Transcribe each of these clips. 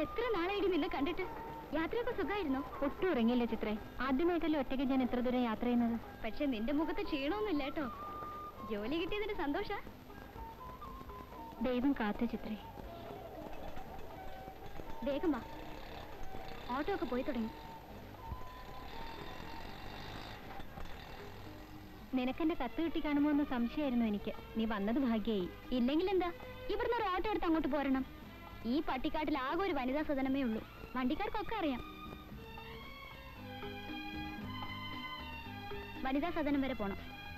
എത്ര നാളായി നിന്നെ കണ്ടിട്ട് യാത്രയൊക്കെ സുഖമായിരുന്നോ ഒട്ടും ഉറങ്ങിയില്ല ചിത്രേ ആദ്യമായിട്ടല്ലേ ഒറ്റയ്ക്ക് ഞാൻ ഇത്ര ദൂരം യാത്ര ചെയ്യുന്നത് പക്ഷെ നിന്റെ മുഖത്ത് ക്ഷീണമൊന്നുമില്ല കേട്ടോ ജോലി കിട്ടിയതിന്റെ സന്തോഷ ദൈവം കാത്തു ചിത്രേ വേഗം വാ ഓട്ടോ ഒക്കെ പോയി തുടങ്ങി നിനക്കെന്റെ കത്ത് കിട്ടി കാണുമോ എന്ന് സംശയമായിരുന്നു എനിക്ക് നീ വന്നത് ഭാഗ്യായി ഇല്ലെങ്കിൽ എന്താ ഇവിടുന്ന് ഒരു ഓട്ടോ എടുത്ത് അങ്ങോട്ട് പോരണം ഈ പട്ടിക്കാട്ടിൽ ആകെ ഒരു വനിതാ സദനമേ ഉള്ളൂ വണ്ടിക്കാർക്കൊക്കെ അറിയാം വനിതാ സദനം വരെ പോണം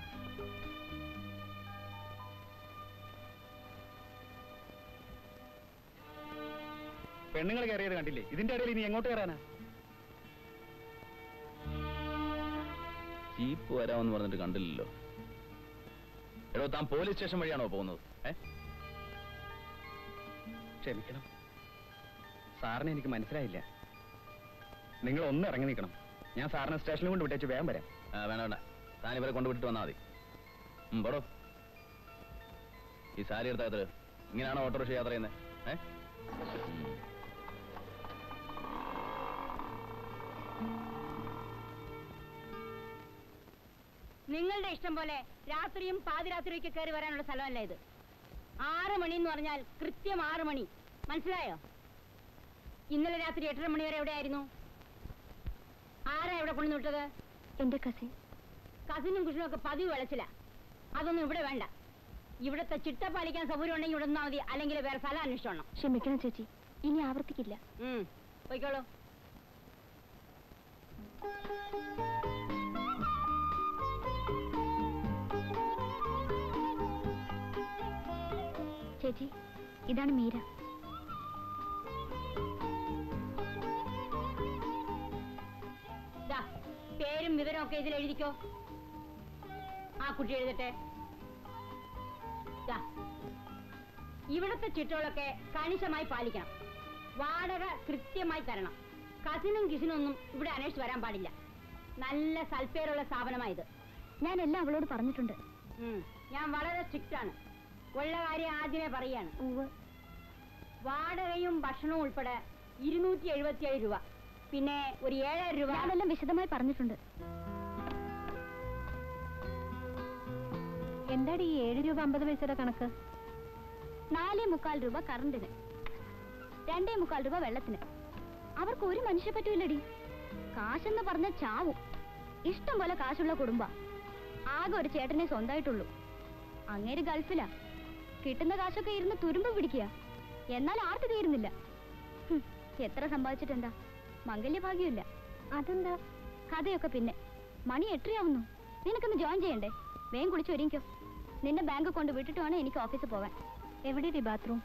പെണ്ണുങ്ങൾ കയറിയത് കണ്ടില്ലേ ഇതിന്റെ ഇടയിൽ ഇനി എങ്ങോട്ട് കയറാനാ ജീപ്പ് വരാമെന്ന് പറഞ്ഞിട്ട് കണ്ടില്ലല്ലോ എടോ താൻ പോലീസ് സ്റ്റേഷൻ വഴിയാണോ പോകുന്നത് ഏ ക്ഷമിക്കണം സാറിനെ എനിക്ക് മനസ്സിലായില്ല നിങ്ങൾ ഒന്ന് ഇറങ്ങി നിൽക്കണം ഞാൻ സാറിനെ സ്റ്റേഷനിൽ കൊണ്ട് വിട്ടേച്ച് വേഗം വരാം ആ, വേണ്ട വേണ്ട താൻ ഇവരെ കൊണ്ടുവിട്ടിട്ട് വന്നാൽ മതി ഉം, പോടോ ഈ സാരി എടുത്താൽ ഇങ്ങനെയാണോ ഓട്ടോറിക്ഷ യാത്ര ചെയ്യുന്നത് ഏ ഉം. നിങ്ങളുടെ ഇഷ്ടം പോലെ രാത്രിയും പാതിരാത്രിയൊക്കെ കയറി വരാനുള്ള സ്ഥലമല്ല ഇത് ആറ് മണി എന്ന് പറഞ്ഞാൽ കൃത്യം ആറ് മണി മനസ്സിലായോ ഇന്നലെ രാത്രി എട്ടര മണി വരെ എവിടെയായിരുന്നു ആരാ എവിടെ കൊണ്ടു വിട്ടത് എന്റെ കസിൻ കസിനും കുഷിനും ഒക്കെ പതിവ് വിളച്ചില്ല അതൊന്നും ഇവിടെ വേണ്ട ഇവിടുത്തെ ചിട്ട പാലിക്കാൻ സൗകര്യം ഉണ്ടെങ്കിൽ ഇവിടെ നിന്നാ മതി അല്ലെങ്കിൽ വേറെ സ്ഥലം അന്വേഷിച്ചോണം ക്ഷമിക്കണം ചേച്ചി ഇനി ആവർത്തിക്കില്ല ഉം പോയിക്കോളൂ ചേച്ചി ഇതാണ് മീര ദാ, പേരും വിവരവും ഒക്കെ ഇതിൽ എഴുതിക്കോ ആ കുട്ടി എഴുതട്ടെ ദാ, ഇവിടുത്തെ ചിട്ടകളൊക്കെ കണിശമായി പാലിക്കണം വാടക കൃത്യമായി തരണം കസിനും കിസിനും ഒന്നും ഇവിടെ അന്വേഷിച്ച് വരാൻ പാടില്ല നല്ല സൽപ്പേരുള്ള സ്ഥാപനമായത് ഞാൻ എല്ലാം അവളോട് പറഞ്ഞിട്ടുണ്ട് ഉം, ഞാൻ വളരെ സ്ട്രിക്റ്റ് ആണ് ഉള്ള കാര്യം ആദ്യമേ പറയാണ് വാടകയും ഭക്ഷണവും ഉൾപ്പെടെ ഇരുന്നൂറ്റി എഴുപത്തിയേഴ് രൂപ പിന്നെ ഒരു ഏഴായിരം രൂപ ഞാനെല്ലാം വിശദമായി പറഞ്ഞിട്ടുണ്ട് എന്താടി ഈ ഏഴ് രൂപ അമ്പത് പൈസയുടെ കണക്ക് നാലേ മുക്കാൽ രൂപ കറണ്ടിന് രണ്ടേ മുക്കാൽ രൂപ വെള്ളത്തിന് അവർക്ക് ഒരു മനുഷ്യ പറ്റൂലടി കാശെന്ന് പറഞ്ഞ ചാവും ഇഷ്ടം പോലെ കാശുള്ള കുടുംബ ആകെ ഒരു ചേട്ടനെ സ്വന്തമായിട്ടുള്ളൂ അങ്ങേര് ഗൾഫിലാ കിട്ടുന്ന കാശൊക്കെ ഇരുന്ന് തുരുമ്പ് പിടിക്കുക എന്നാൽ ആർക്ക് തീരുന്നില്ല ഹും, എത്ര സമ്പാദിച്ചിട്ടെന്താ മംഗല്യഭാഗ്യമില്ല അതെന്താ കഥയൊക്കെ പിന്നെ മണി എട്ടരയാവുന്നു നിനക്കൊന്ന് ജോയിൻ ചെയ്യണ്ടേ വേഗം കുളിച്ച് ഒരുങ്ങിക്കോ നിന്നെ ബാങ്ക് കൊണ്ട് വിട്ടിട്ട് വേണം എനിക്ക് ഓഫീസിൽ പോവാൻ എവിടെ ബാത്റൂം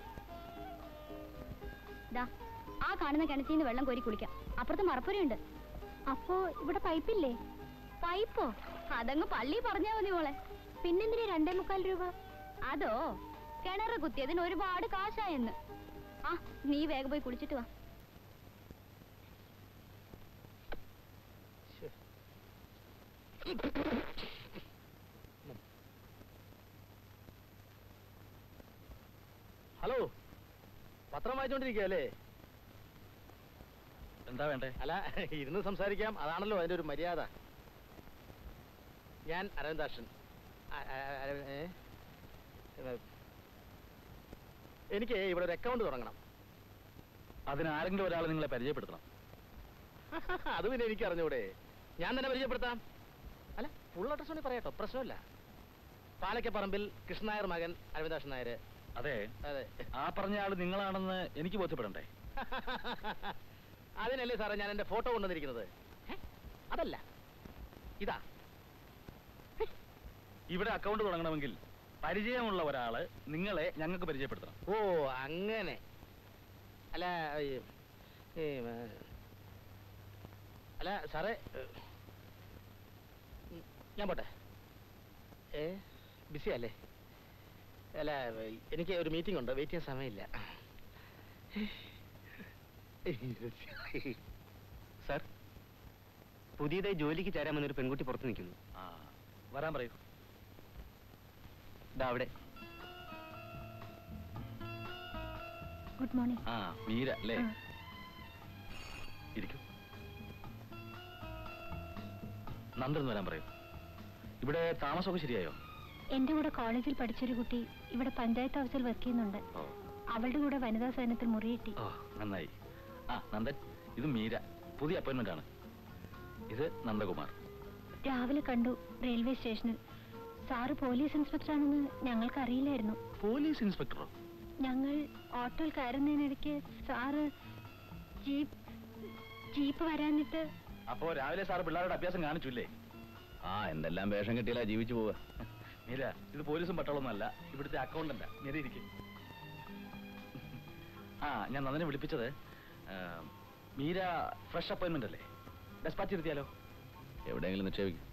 ദാ ആ കാണുന്ന കിണറ്റിൽ നിന്ന് വെള്ളം കോരി കുളിക്കാം അപ്പുറത്ത് മറപ്പുരയുണ്ട് അപ്പോ ഇവിടെ പൈപ്പില്ലേ പൈപ്പോ അതങ്ങ് പള്ളി പറഞ്ഞാ മതി മോളെ പിന്നെന്തിനാ രണ്ടേ മുക്കാൽ രൂപ അതോ കിണറ് കുത്തിയതിന് ഒരുപാട് കാശായെന്ന് ആ നീ വേഗം പോയി കുളിച്ചിട്ട് വാ ഹലോ പത്രം വായിച്ചോണ്ടിരിക്കുകയല്ലേ എന്താ വേണ്ടേ അല്ല ഇരുന്ന് സംസാരിക്കാം അതാണല്ലോ അതിന്റെ ഒരു മര്യാദ ഞാൻ അരവിന്ദാക്ഷൻ അ- അ- അര- ഏ? ഏ, എനിക്ക് ഇവിടെ ഒരു അക്കൗണ്ട് തുടങ്ങണം അതിന് ആരെങ്കിലും ഒരാൾ നിങ്ങളെ പരിചയപ്പെടുത്തണം അത് പിന്നെ എനിക്ക് അറിഞ്ഞൂടെ ഞാൻ തന്നെ പരിചയപ്പെടുത്താം അല്ല ഫുൾ അഡ്രസ് വേണ്ടി പറയാട്ടോ പ്രശ്നമില്ല പാലക്കപ്പറമ്പിൽ കൃഷ്ണനായർ മകൻ അരവിന്ദാക്ഷൻ നായർ അതെ അതെ ആ പറഞ്ഞ ആള് നിങ്ങളാണെന്ന് എനിക്ക് ബോധ്യപ്പെടണ്ടേ അതിനല്ലേ സാറേ ഞാൻ എന്റെ ഫോട്ടോ കൊണ്ടുവന്നിരിക്കുന്നത് ഏ? അതല്ല ഇതാ ഇവിടെ അക്കൗണ്ട് തുടങ്ങണമെങ്കിൽ പരിചയമുള്ള ഒരാള് നിങ്ങളെ ഞങ്ങൾക്ക് പരിചയപ്പെടുത്തണം ഓ അങ്ങനെ അല്ല ഈ, ഈ, ഏ, അല്ല സാറേ ഏ, ഉം, ഞാൻ പോട്ടെ ഏ ബിസി അല്ലേ അല്ല എനിക്ക് ഒരു മീറ്റിംഗ് ഉണ്ട് വെയിറ്റ് ചെയ്യാൻ സമയമില്ല സാർ പുതിയതായി ജോലിക്ക് ചേരാൻ വന്നൊരു പെൺകുട്ടി പുറത്ത് നിൽക്കുന്നു ആ വരാൻ പറയൂ ഇതാ അവിടെ ഗുഡ് മോർണിംഗ് ആ മീര അല്ലേ ഇരിക്കൂ നന്ദൻ വരാൻ പറയൂ ഇവിടെ താമസമൊക്കെ ശരിയായോ എന്റെ കൂടെ കോളേജിൽ പഠിച്ചൊരു കുട്ടി ഇവിടെ പഞ്ചായത്ത് ഹൗസിൽ വർക്ക് ചെയ്യുന്നുണ്ട് ഓ അവളുടെ കൂടെ വനിതാ സേനത്തിൽ മുറിയിട്ടി ഓ നന്നായി ആ നന്ദൻ ഇത് മീര പുതിയ അപ്പോയിന്റ്മെന്റ് ആണ് ഇത് നന്ദകുമാർ രാവിലെ കണ്ടു റെയിൽവേ സ്റ്റേഷനിൽ സാറ് പോലീസ് ഇൻസ്പെക്ടർ ആണെന്ന് ഞങ്ങൾക്ക് അറിയില്ലായിരുന്നു പോലീസ് ഇൻസ്പെക്ടറോ ഞങ്ങൾ ഓട്ടോയിൽ കയറുന്നതിനിടയ്ക്ക് സാറ് ജീപ്പ് ജീപ്പ് വരാനിട്ട് അപ്പോ രാവിലെ സാർ പിള്ളേരുടെ അഭ്യാസം കാണിച്ചില്ലേ ആ എന്തെല്ലാം വേഷം കിട്ടിയാലാ ജീവിച്ചു പോവുക മീര ഇത് പോലീസും പട്ടാളൊന്നും അല്ല ഇവിടുത്തെ അക്കൗണ്ടന്റാ മീര ഇരിക്കും ആ ഞാൻ നന്ദനെ വിളിപ്പിച്ചത് ആ, മീര ഫ്രഷ് അപ്പോയിന്റ്മെന്റ് അല്ലേ ഡെസ്പാച്ച് ഇരുത്തിയാലോ എവിടെയെങ്കിലും നിക്ഷേപിക്കും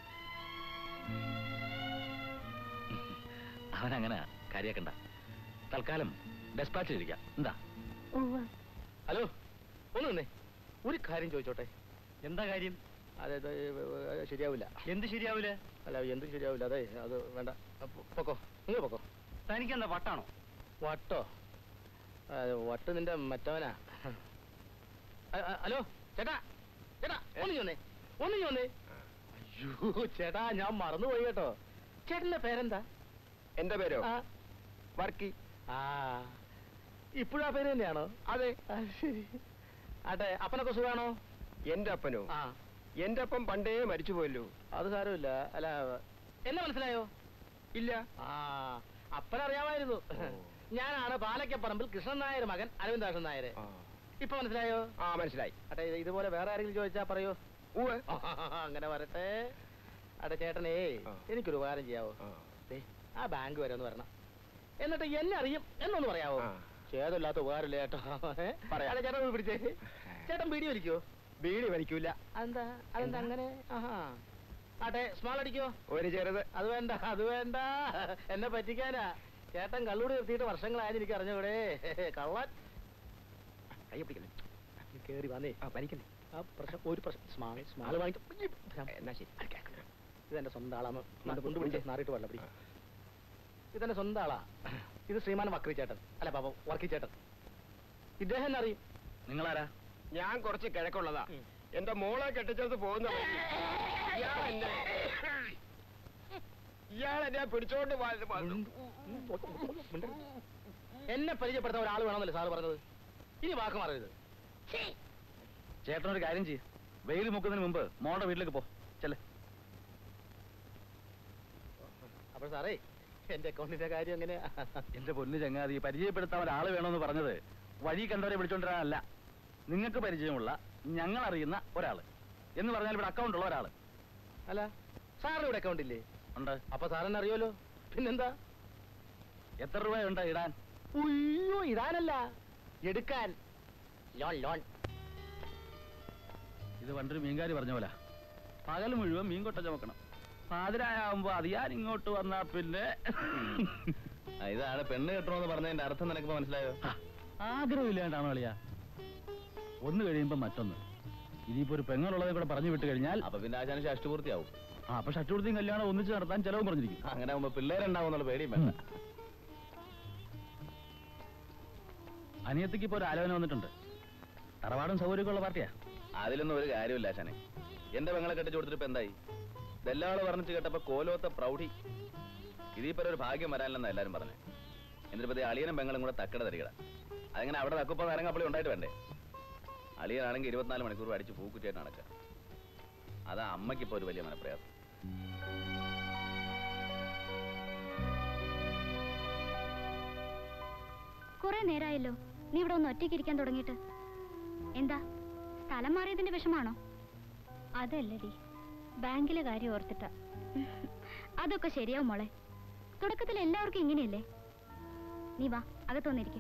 അവനങ്ങനെ കാര്യാക്കണ്ട തൽക്കാലം ഡെസ്പാച്ചിൽ ഇരിക്കാം എന്താ ഉവ്വ് ഹലോ ഒന്ന് നിന്നേ ഒരു കാര്യം ചോദിച്ചോട്ടെ എന്താ കാര്യം അതായത് ശരിയാവില്ല എന്ത് ശരിയാവില്ല അല്ല എന്ത് ശരിയാവില്ല അതെ അത് വേണ്ട അപ്പൊ പൊക്കോ നിങ്ങൾ പൊക്കോ തനിക്കെന്താ വട്ടാണോ വട്ടോ ആ, വട്ട് നിന്റെ മറ്റവനാ ആ, ആ, ഹലോ ചേട്ടാ ചേട്ടാ ഒന്ന് ചോന്നേ ഒന്ന് ചോന്നേ അയ്യോ ചേട്ടാ ഞാൻ മറന്നുപോയി കേട്ടോ ചേട്ടന്റെ പേരെന്താ എന്റെ പേരോ ആ വർക്കി ആ ഇപ്പോഴും ആ പേര് തന്നെയാണോ അതെ ആ, ശരി ആട്ടെ അപ്പനൊക്കെ സുഖാണോ എന്റെ അപ്പനോ ആ എന്റെ അപ്പം പണ്ടേ മരിച്ചു പോയല്ലോ അത് സാരമില്ല അല്ല എന്നെ മനസ്സിലായോ ഇല്ല ആ അപ്പനറിയാമായിരുന്നു ഞാനാണ് പാലക്കപ്പറമ്പിൽ കൃഷ്ണൻ നായർ മകൻ അരവിന്ദാക്ഷൻ നായർ ആ. ഇപ്പൊ മനസ്സിലായോ ആ മനസ്സിലായി അട്ടെ ഇത് ഇതുപോലെ വേറെ ആരെങ്കിലും ചോദിച്ചാ പറയോ ഉവ്വ്. അങ്ങനെ വരട്ടെ അട്ടെ ചേട്ടനേ ആ. എനിക്കൊരു ഉപകാരം ചെയ്യാവോ ആ. ദേ, ആ ബാങ്ക് വരെ ഒന്ന് വരണം എന്നിട്ട് എന്നെ അറിയും എന്നൊന്ന് പറയാവോ ആ. ചേതമില്ലാത്ത ഉപകാരമില്ല ചേട്ടാ ഏ? പറയാം. അല്ല, ചേട്ടൻ ഒന്ന് പിടിച്ചേ ചേട്ടൻ ബീഡി വലിക്കോ ബീഡി വലിക്കൂല അതെന്താ അതെന്താ അങ്ങനെ ആഹാ ആട്ടെ സ്മാൾ അടിക്കോ ഒരു ചെറുത് അത് വേണ്ട അത് വേണ്ട എന്നെ പറ്റിക്കാനാ ചേട്ടൻ കള്ളൂടി നിർത്തിയിട്ട് വർഷങ്ങളായത് എനിക്ക് അറിഞ്ഞൂടെ കള്ളൻ കൈ പിടിക്കല്ലേ കേറി വന്നേ ആ വലിക്കല്ലേ ആ പ്രശ്നം ഒരു പ്രശ്നം സ്മാൾ സ്മാൾ വാങ്ങിക്കും എന്നാ ശരി ഇതെന്റെ സ്വന്തം ആളാന്ന് ഉണ്ട്, കൊണ്ട് ഉണ്ട്. പിടിച്ച് നാറിയിട്ട് വെള്ളം പിടി ഇതെന്റെ സ്വന്തം ആളാ ഇത് ശ്രീമാൻ വക്രി ചേട്ടൻ അല്ല പാപ്പ വർക്കി ചേട്ടൻ ഇദ്ദേഹം എന്നെ അറിയും നിങ്ങളാരാ ഞാൻ കുറച്ച് കിഴക്കുള്ളതാ ഉം. എന്റെ മോളെ കെട്ടിച്ചത് പോകുന്ന വഴി ഇയാൾ എന്നെ ഇയാൾ എന്നെ പിടിച്ചോണ്ട് വ- വന്നു. എന്നെ പരിചയപ്പെടുത്താൻ ഒരാൾ വേണമെന്നല്ലേ സാറ് പറഞ്ഞത് ഇനി വാക്ക് മാറരുത് ചേട്ടനൊരു കാര്യം ചെയ്യ് വെയിൽ മുക്കുന്നതിന് മുമ്പ് മോളുടെ വീട്ടിലേക്ക് പോ ചെല്ലേ അപ്പോൾ സാറേ എന്റെ അക്കൗണ്ടിന്റെ കാര്യം എങ്ങനെയാ എന്റെ പൊന്നു ചങ്ങാതി പരിചയപ്പെടുത്താൻ ഒരാൾ വേണമെന്ന് പറഞ്ഞത് വഴി കണ്ടവരെ വിളിച്ചോണ്ടിരാനല്ല നിങ്ങൾക്ക് പരിചയമുള്ള ഞങ്ങൾ അറിയുന്ന ഒരാള് എന്ന് പറഞ്ഞാൽ ഇവിടെ അക്കൗണ്ട് ഉള്ള ഒരാള് അല്ല സാറിന് ഇവിടെ അക്കൗണ്ട് ഇല്ലേ ഉണ്ട് അപ്പൊ സാറിന് അറിയോലോ പിന്നെന്താ എത്ര രൂപയുണ്ട് ഇടാൻ ഉയ്യോ ഇടാനല്ല എടുക്കാൻ ലോൺ ലോൺ ഇത് പണ്ടൊരു മീൻകാരി പറഞ്ഞ പോലെ പകൽ മുഴുവൻ മീൻ കൊട്ട ചുമക്കണം പാതിരായാവുമ്പോ അത് ഞാൻ ഇങ്ങോട്ട് വന്നാ പിന്നെ ഇതാണ് പെണ്ണ് കെട്ടണമെന്ന് പറഞ്ഞതിന്റെ അർത്ഥം നിനക്ക് മനസ്സിലായോ ആഗ്രഹമില്ലാണ്ടാണോ അളിയ ഒന്ന് കഴിയുമ്പോ മറ്റൊന്ന് ഇനിയിപ്പോ ഒരു പെങ്ങളുള്ളതെ കൂടെ പറഞ്ഞു വിട്ട് കഴിഞ്ഞാൽ അപ്പൊ പിന്നെ ആശാന ഷഷ്ടിപൂർത്തിയാവും ആ അപ്പൊ ഷഷ്ടിപൂർത്തിയും കല്യാണം ഒന്നിച്ച് നടത്താൻ ചെലവും പറഞ്ഞിരിക്കും അങ്ങനെ ആവുമ്പോ പിള്ളേരുണ്ടാവും എന്നുള്ള പേടിയും വേണ്ട അനിയത്തിക്ക് ഇപ്പൊ ഒരു ആലോചന വന്നിട്ടുണ്ട് തറവാടും സൗകര്യമൊക്കെ ഉള്ള പാർട്ടിയാ അതിലൊന്നും ഒരു കാര്യമില്ല ആശാനെ എന്റെ പെങ്ങളെ കെട്ടിച്ചു കൊടുത്തിട്ട് ഇപ്പൊ എന്തായി ഇതെല്ലാള് പറഞ്ഞിട്ട് കേട്ടപ്പോ കോലോത്ത പ്രൗഢി ഇതിപ്പോ ഒരു ഭാഗ്യം വരാനില്ലെന്നാ എല്ലാരും പറഞ്ഞു എന്നിട്ട് പതി അളിയനും പെങ്ങളും കൂടെ തക്കട തരികട അതെങ്ങനെ അവിടെ തക്കുപ്പോ നരങ്ങപ്പളി ഉണ്ടായിട്ട് വേണ്ടേ അളിയനാണെങ്കിൽ ഇരുപത്തിനാല് മണിക്കൂർ അടിച്ച് പൂക്കുറ്റിയായിട്ട് നടക്കുക അതാ അമ്മയ്ക്കിപ്പോ ഒരു വലിയ മനപ്രയാസം കുറെ നേരായല്ലോ നീ ഇവിടെ ഒന്ന് ഒറ്റയ്ക്ക് ഇരിക്കാൻ തുടങ്ങിയിട്ട് എന്താ സ്ഥലം മാറിയതിന്റെ വിഷമാണോ അതല്ലടി ബാങ്കിലെ കാര്യം ഓർത്തിട്ടാ അതൊക്കെ ശരിയാവും മോളെ തുടക്കത്തിൽ എല്ലാവർക്കും ഇങ്ങനെയല്ലേ നീ വാ അകത്തൊന്നിരിക്കെ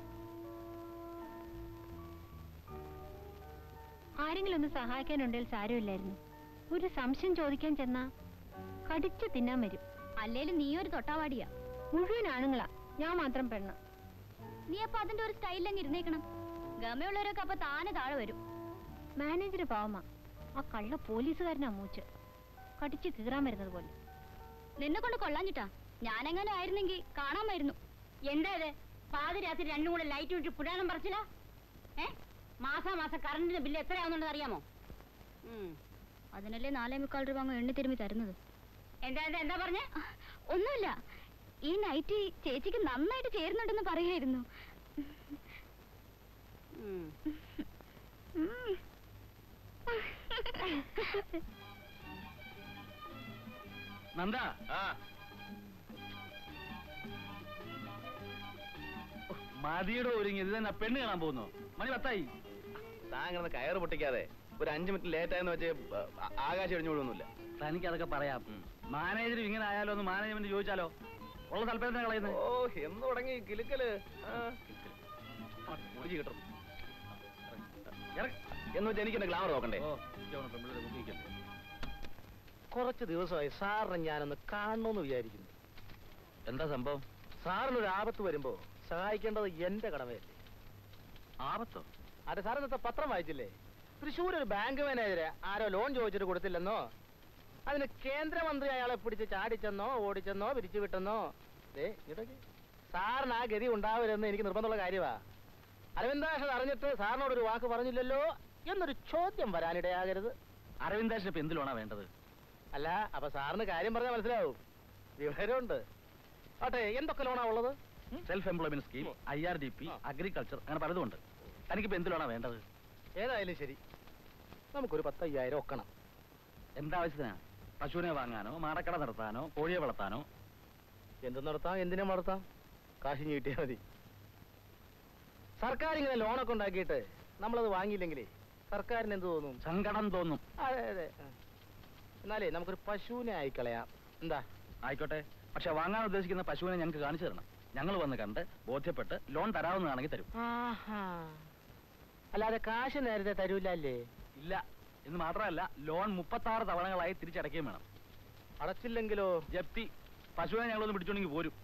ആരെങ്കിലും ഒന്ന് സഹായിക്കാനുണ്ടെങ്കിൽ സാരമില്ലായിരുന്നു ഒരു സംശയം ചോദിക്കാൻ ചെന്നാ കടിച്ചു തിന്നാൻ വരും അല്ലേലും നീ ഒരു തൊട്ടാവാടിയാ മുഴുവൻ ആണുങ്ങളാ ഞാൻ മാത്രം പെണ്ണ നീ അപ്പൊ അതിന്റെ ഒരു സ്റ്റൈലിലങ്ങ് ഇരുന്നേക്കണം ഗമയുള്ളവരൊക്കെ അപ്പൊ താനെ താഴെ വരും മാനേജർ പാവമാ ആ കള്ള പോലീസുകാരനാ മൂച്ച് കടിച്ചു കീറാൻ വരുന്നത് പോലെ നിന്നെ കൊണ്ട് കൊള്ളാഞ്ഞിട്ടാ ഞാനെങ്ങനെ ആയിരുന്നെങ്കിൽ കാണാമായിരുന്നു എന്താ ഇത് പാതിരാത്രി രണ്ടും കൂടെ ലൈറ്റ് വിട്ട് പുരാണം പറിച്ചില്ല ഏ മാസാ മാസം കറണ്ടിന്റെ ബില്ല് എത്രയാവുന്നുണ്ടെന്ന് അറിയാമോ ഉം. അതിനല്ലേ നാലേ മുക്കാൽ രൂപ അങ്ങ് എണ്ണി തിരുമ്പി തരുന്നത് എന്താ എന്താ എന്താ പറഞ്ഞേ ആ, ഒന്നുമില്ല ഈ നൈറ്റ് ചേച്ചിക്ക് നന്നായിട്ട് ചേരുന്നുണ്ടെന്ന് പറയായിരുന്നു ഉം. ഉം. നന്ദ ആ മതിയുടെ ഒരുങ്ങി ഇത് തന്നെ പെണ്ണ് കാണാൻ പോകുന്നു മണി പത്തായി താൻ കിടന്ന് കയറ് പൊട്ടിക്കാതെ ഒരു അഞ്ചു മിനിറ്റ് ലേറ്റ് ആയെന്ന് വെച്ച് ആ- ആകാശം ഇടിഞ്ഞു വിടുന്നില്ല തനിക്ക് അതൊക്കെ പറയാം മാനേജർ ഇങ്ങനെ ആയാലോ എന്ന് മാനേജ്മെന്റ് ചോദിച്ചാലോ ഉള്ള താല്പര്യത്തിനെ കളയുന്നത് ഓ എന്ന് തുടങ്ങി കിലുക്കല് ആ. കുടിച്ച് കിട്ടും ഇറങ്ങ്. എന്ന് വെച്ചാൽ എനിക്ക് എന്റെ ഗ്ലാമർ നോക്കണ്ടേ ഓ, ഇരിക്കാവുന്ന പെമ്പിള്ളേരെ മുക്കി നിൽക്കല്ലേ. കുറച്ച് ദിവസമായി സാറിനെ ഞാനൊന്ന് കാണണമെന്ന് വിചാരിക്കുന്നു എന്താ സംഭവം സാറിനൊരു ആപത്ത് വരുമ്പോ സഹായിക്കേണ്ടത് എന്റെ കടമയല്ലേ ആപത്തോ അതെ സാർ ഇന്നത്തെ പത്രം വായിച്ചില്ലേ തൃശ്ശൂർ ഒരു ബാങ്ക് മാനേജരെ ആരോ ലോൺ ചോദിച്ചിട്ട് കൊടുത്തില്ലെന്നോ അതിന് കേന്ദ്രമന്ത്രി അയാളെ പിടിച്ച് ചാടിച്ചെന്നോ ഓടിച്ചെന്നോ പിരിച്ചു വിട്ടെന്നോ ദേ ഇതൊക്കെ സാറിന് ആ ഗതി ഉണ്ടാവരുതെന്ന് എനിക്ക് നിർബന്ധമുള്ള കാര്യമാ അരവിന്ദാഷൻ അറിഞ്ഞിട്ട് സാറിനോട് ഒരു വാക്ക് പറഞ്ഞില്ലല്ലോ എന്നൊരു ചോദ്യം വരാനിടയാകരുത് അരവിന്ദാഷിന് ഇപ്പൊ എന്ത് ലോണാ വേണ്ടത് അല്ല അപ്പൊ സാറിന് കാര്യം പറഞ്ഞാൽ മനസ്സിലാവും വിവരമുണ്ട് ആട്ടെ എന്തൊക്കെ ലോണാ ഉള്ളത് self employment scheme I R D P ആ. അഗ്രികൾച്ചർ അങ്ങനെ പലതും ഉണ്ട് തനിക്കിപ്പോ എന്ത് ലോണാ വേണ്ടത് ഏതായാലും ശരി നമുക്കൊരു പത്തയ്യായിരം ഒക്കണം എന്താവശ്യത്തിനാ പശുവിനെ വാങ്ങാനോ മാടക്കട നടത്താനോ കോഴിയെ വളർത്താനോ എന്ത് നടത്താം എന്തിനും വളർത്താം കാശ് കിട്ടിയാൽ മതി സർക്കാർ ഇങ്ങനെ ലോണൊക്കെ ഉണ്ടാക്കിയിട്ട് നമ്മളത് വാങ്ങിയില്ലെങ്കിലേ സർക്കാരിന് എന്ത് തോന്നും സങ്കടം തോന്നും അതെ അതെ ആ. എന്നാലേ നമുക്കൊരു പശുവിനെ ആയിക്കളയാം എന്താ ആയിക്കോട്ടെ പക്ഷെ വാങ്ങാൻ ഉദ്ദേശിക്കുന്ന പശുവിനെ ഞങ്ങൾക്ക് കാണിച്ചു തരണം ഞങ്ങൾ വന്ന് കണ്ട് ബോധ്യപ്പെട്ട് ലോൺ തരാവുന്നതാണെങ്കിൽ തരും അല്ലാതെ കാശ് നേരത്തെ തരൂലല്ലേ ഇല്ല എന്ന് മാത്രമല്ല ലോൺ മുപ്പത്തി ആറ് തവണകളായി തിരിച്ചടയ്ക്കുകയും വേണം അടച്ചില്ലെങ്കിലോ ജപ്തി പശുവിനെ ഞങ്ങളൊന്ന് പിടിച്ചോണ്ടെങ്കിൽ പോരും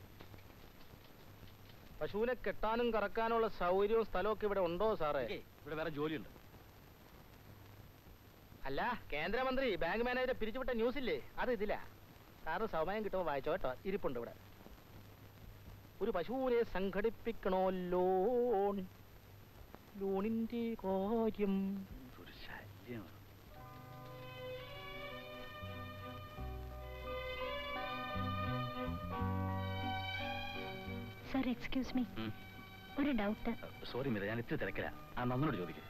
പശുവിനെ കെട്ടാനും കറക്കാനുള്ള സൗകര്യവും സ്ഥലവും ഒക്കെ ഇവിടെ ഉണ്ടോ സാറേ ഏയ്, ഇവിടെ വേറെ ജോലിയുണ്ട് അല്ല കേന്ദ്രമന്ത്രി ബാങ്ക് മാനേജറെ പിരിച്ചുവിട്ട ന്യൂസ് ഇല്ലേ അത് ഇതില്ല കാരണം സമയം കിട്ടുമ്പോൾ വായിച്ചോ കേട്ടോ ഇരിപ്പുണ്ട് ഇവിടെ ഒരു പശുവിനെ സംഘടിപ്പിക്കണോ ലോൺ ലോണിന്റെ കാര്യം ഒരു ശല്യമാണ് സർ എക്സ്ക്യൂസ് മീ ഒരു ഡൗട്ട് സോറി മിത ഞാൻ ഇത്തിരി തിരക്കില്ല ആ നന്നോട് ചോദിക്കും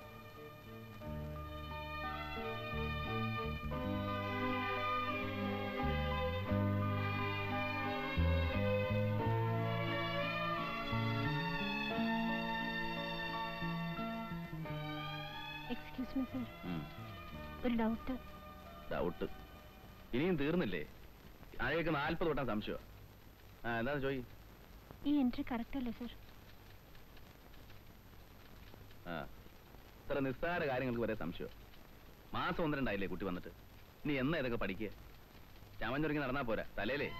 എക്സ്ക്യൂസ് മീ സർ ഒരു ഡൗട്ട് ഡൗട്ട് ഇനിയും തീർന്നില്ലേ അഴയൊക്കെ നാൽപ്പത് വട്ടം സംശയം ആ എന്താന്ന് ചോയി ഈ എൻട്രി കറക്റ്റ് അല്ലേ സർ ആ ഇത്ര നിസ്സാര കാര്യങ്ങൾക്ക് വരെ സംശയം മാസം ഒന്ന് രണ്ടായില്ലേ കുട്ടി വന്നിട്ട് നീ എന്നാ ഇതൊക്കെ പഠിക്കുക ചമഞ്ഞൊരുങ്ങി നടന്നാ പോരാ തലേലേ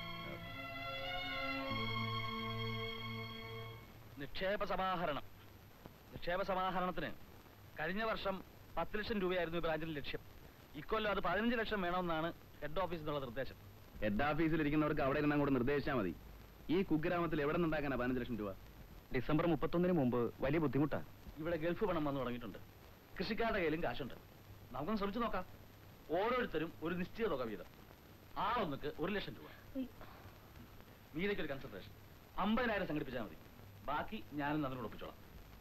നിക്ഷേപ സമാഹരണം നിക്ഷേപ സമാഹരണത്തിന് കഴിഞ്ഞ വർഷം പത്ത് ലക്ഷം രൂപയായിരുന്നു ഈ ബ്രാഞ്ചിന്റെ ലക്ഷ്യം ഇക്കൊല്ലം അത് പതിനഞ്ച് ലക്ഷം വേണമെന്നാണ് ഹെഡ് ഓഫീസിൽ നിന്നുള്ള നിർദ്ദേശം ഹെഡ് ഓഫീസിൽ ഇരിക്കുന്നവർക്ക് അവിടെ ഇരുന്ന് അങ്ങോട്ട് നിർദ്ദേശിച്ചാൽ മതി ഈ കുഗ്രാമത്തിൽ എവിടെ നിന്നുണ്ടാക്കാനാ പതിനഞ്ച് ലക്ഷം രൂപ ഡിസംബർ മുപ്പത്തൊന്നിന് മുമ്പ് വലിയ ബുദ്ധിമുട്ടാ ഇവിടെ ഗൾഫ് പണം വന്നു തുടങ്ങിയിട്ടുണ്ട് കൃഷിക്കാരുടെ കയ്യിലും കാശുണ്ട് നമുക്കൊന്ന് ശ്രമിച്ചു നോക്കാം ഓരോരുത്തരും ഒരു നിശ്ചിത തുക വീതം ആ ഒന്നുക്ക് ഒരു ലക്ഷം രൂപ മീരയ്ക്ക് ഒരു കൺസെൻട്രേഷൻ അമ്പതിനായിരം സംഘടിപ്പിച്ചാൽ മതി ബാക്കി ഞാനും അതിനോട് ഒപ്പിച്ചോളാം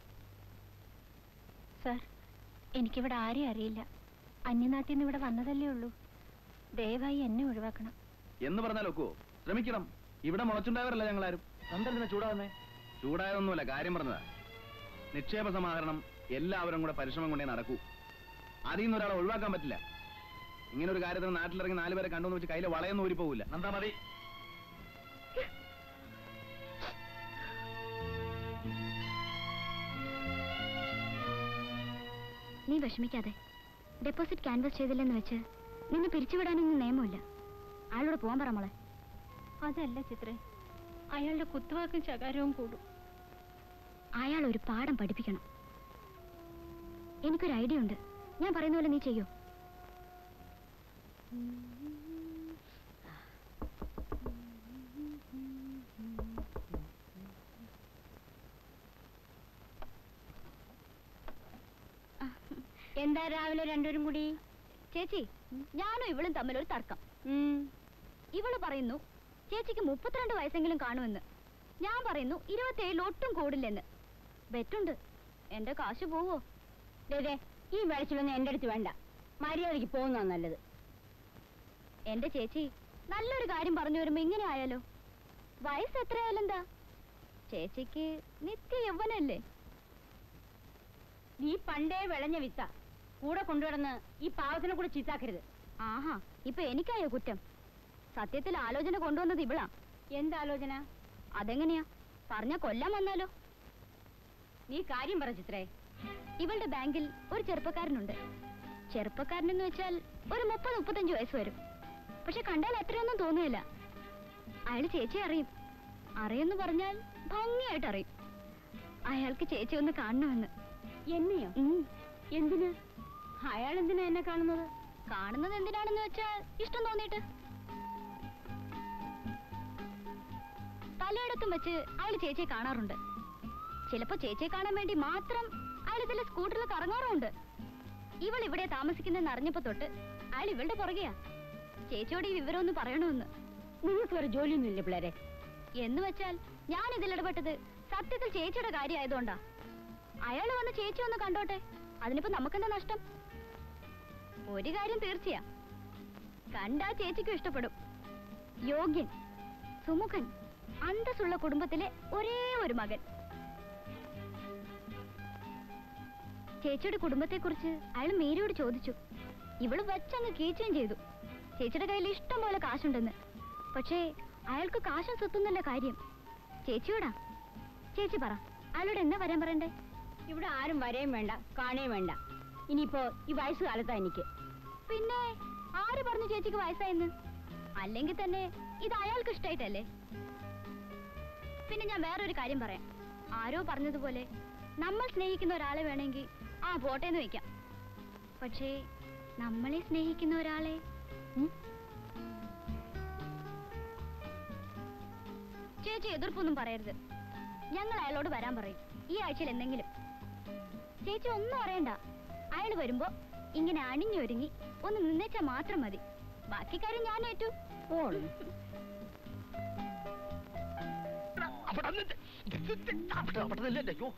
സർ എനിക്കിവിടെ ആരെയും അറിയില്ല അന്യനാട്ടിൽ നിന്ന് ഇവിടെ വന്നതല്ലേ ഉള്ളൂ ദയവായി എന്നെ ഒഴിവാക്കണം എന്ന് പറഞ്ഞാൽ ഒക്കുവോ ശ്രമിക്കണം ഇവിടെ മുളച്ചുണ്ടായവരല്ല ഞങ്ങളാരും എന്തെങ്കിലും ചൂടാകുന്നേ ചൂടായതൊന്നുമല്ല കാര്യം പറഞ്ഞതാ നിക്ഷേപ സമാഹരണം എല്ലാവരും കൂടെ പരിശ്രമം കൊണ്ടേ നടക്കൂ അതിൽ നിന്ന് ഒരാളെ ഒഴിവാക്കാൻ പറ്റില്ല ഇങ്ങനെ ഒരു കാര്യത്തിന് നാട്ടിലിറങ്ങി നാലുപേരെ കണ്ടുവന്ന് വെച്ച് കയ്യിലെ വളയൊന്നും ഊരി പോകില്ല നന്ദാ മതി നീ വിഷമിക്കാതെ ഡെപ്പോസിറ്റ് ക്യാൻവാസ് ചെയ്തില്ലെന്ന് വെച്ച് നിന്നെ പിരിച്ചുവിടാനൊന്നും നിയമമില്ല ആളോട് പോകാൻ പറ മോളെ അതല്ല ചിത്രേ അയാളുടെ കുത്തുവാക്കും ശകാരവും കൂടും അയാൾ ഒരു പാഠം പഠിപ്പിക്കണം എനിക്കൊരു ഐഡിയ ഉണ്ട് ഞാൻ പറയുന്ന പോലെ നീ ചെയ്യോ എന്താ രാവിലെ രണ്ടുപേരും കൂടി ചേച്ചി ഞാനും ഇവളും തമ്മിൽ ഒരു തർക്കം ഉം. ഇവള് പറയുന്നു ചേച്ചിക്ക് മുപ്പത്തിരണ്ട് വയസ്സെങ്കിലും കാണുമെന്ന് ഞാൻ പറയുന്നു ഇരുപത്തേഴിൽ ഒട്ടും കൂടില്ലെന്ന് ബെറ്റുണ്ട് എന്റെ കാശ് പോവോ ദേ, ദേ, ഈ വെളച്ചിലൊന്നും എന്റെ അടുത്ത് വേണ്ട മര്യാദയ്ക്ക് പോകുന്നതാ നല്ലത് എന്റെ ചേച്ചി നല്ലൊരു കാര്യം പറഞ്ഞു വരുമ്പോ ഇങ്ങനെ ആയാലോ വയസ്സ് എത്രയായാലെന്താ ചേച്ചിക്ക് നിത്യ യൗവനല്ലേ നീ പണ്ടേ വിളഞ്ഞ വിത്ത കൂടെ കൊണ്ടുവന്ന് ഈ പാവത്തിനെ കൂടെ ചീത്താക്കരുത് ആഹാ ഇപ്പൊ എനിക്കായോ കുറ്റം സത്യത്തിൽ ആലോചന കൊണ്ടുവന്നത് ഇവളാ എന്താലോചന അതെങ്ങനെയാ പറഞ്ഞ കൊല്ലാൻ വന്നാലോ നീ കാര്യം പറ ചിത്രേ ഇവളുടെ ബാങ്കിൽ ഒരു ചെറുപ്പക്കാരനുണ്ട് ചെറുപ്പക്കാരനെന്ന് വെച്ചാൽ ഒരു മുപ്പത് മുപ്പത്തഞ്ച് വയസ്സ് വരും പക്ഷെ കണ്ടാൽ അത്രയൊന്നും തോന്നുകയില്ല അയാൾ ചേച്ചി അറിയും അറിയെന്ന് പറഞ്ഞാൽ ഭംഗിയായിട്ട് അറിയും അയാൾക്ക് ചേച്ചി ഒന്ന് കാണണമെന്ന് എന്നെയോ ഉം. എന്തിന് അയാൾ എന്തിനാ എന്നെ കാണുന്നത് കാണുന്നത് എന്തിനാണെന്ന് വെച്ചാൽ ഇഷ്ടം തോന്നിയിട്ട് പലയിടത്തും വെച്ച് അയാൾ ചേച്ചിയെ കാണാറുണ്ട് ചിലപ്പോ ചേച്ചിയെ കാണാൻ വേണ്ടി മാത്രം അയാൾ ഇതിലെ സ്കൂട്ടറിൽ കറങ്ങാറുമുണ്ട് ഇവൾ ഇവിടെ താമസിക്കുന്നെന്ന് അറിഞ്ഞപ്പോ തൊട്ട് അയാൾ ഇവളുടെ പുറകെയാ ചേച്ചിയോട് ഈ വിവരം ഒന്ന് പറയണമെന്ന് നിങ്ങൾക്ക് വേറെ ജോലിയൊന്നുമില്ല പിള്ളേരെ എന്ന് വെച്ചാൽ ഞാൻ ഇതിലിടപെട്ടത് സത്യത്തിൽ ചേച്ചിയുടെ കാര്യമായതുകൊണ്ടാ അയാൾ വന്ന് ചേച്ചി ഒന്ന് കണ്ടോട്ടെ അതിനിപ്പോ നമുക്കെന്താ നഷ്ടം ഒരു കാര്യം തീർച്ചയാ കണ്ടാ ചേച്ചിക്കും ഇഷ്ടപ്പെടും യോഗ്യൻ സുമുഖൻ അന്തസ്സുള്ള കുടുംബത്തിലെ ഒരേ ഒരു മകൻ ചേച്ചിയുടെ കുടുംബത്തെക്കുറിച്ച് അയാൾ മീരയോട് ചോദിച്ചു ഇവള് വെച്ചങ്ങ് കീച്ചുകയും ചെയ്തു ചേച്ചിയുടെ കയ്യിൽ ഇഷ്ടം പോലെ കാശുണ്ടെന്ന് പക്ഷേ അയാൾക്ക് കാശും സ്വത്തുന്നല്ല കാര്യം ചേച്ചിയോടാ ചേച്ചി പറ അയാളോട് എന്നാ വരാൻ പറയണ്ടേ ഇവിടെ ആരും വരെയും വേണ്ട കാണുകയും വേണ്ട ഇനിയിപ്പോ ഈ വയസ്സുകാലത്താ എനിക്ക് പിന്നെ ആര് പറഞ്ഞു ചേച്ചിക്ക് വയസ്സായെന്ന് അല്ലെങ്കിൽ തന്നെ ഇത് അയാൾക്ക് ഇഷ്ടായിട്ടല്ലേ പിന്നെ ഞാൻ വേറൊരു കാര്യം പറയാം ആരോ പറഞ്ഞതുപോലെ നമ്മൾ സ്നേഹിക്കുന്ന ഒരാളെ വേണമെങ്കിൽ ആ പോട്ടേന്ന് വെക്കാം പക്ഷേ നമ്മളെ സ്നേഹിക്കുന്ന ഒരാളെ ഉം? ചേച്ചി എതിർപ്പൊന്നും പറയരുത് ഞങ്ങൾ അയാളോട് വരാൻ പറയും ഈ ആഴ്ചയിൽ എന്തെങ്കിലും ചേച്ചി ഒന്നും അറിയണ്ട അയാൾ വരുമ്പോ ഇങ്ങനെ അണിഞ്ഞൊരുങ്ങി ഒന്ന് നിന്നേച്ചാ മാത്രം മതി ബാക്കി കാര്യം ഞാൻ ഏറ്റു പോണം അവിടെ നിന്നിട്ട് അവിടെ അവിടെ നിന്നിട്ട് അയ്യോ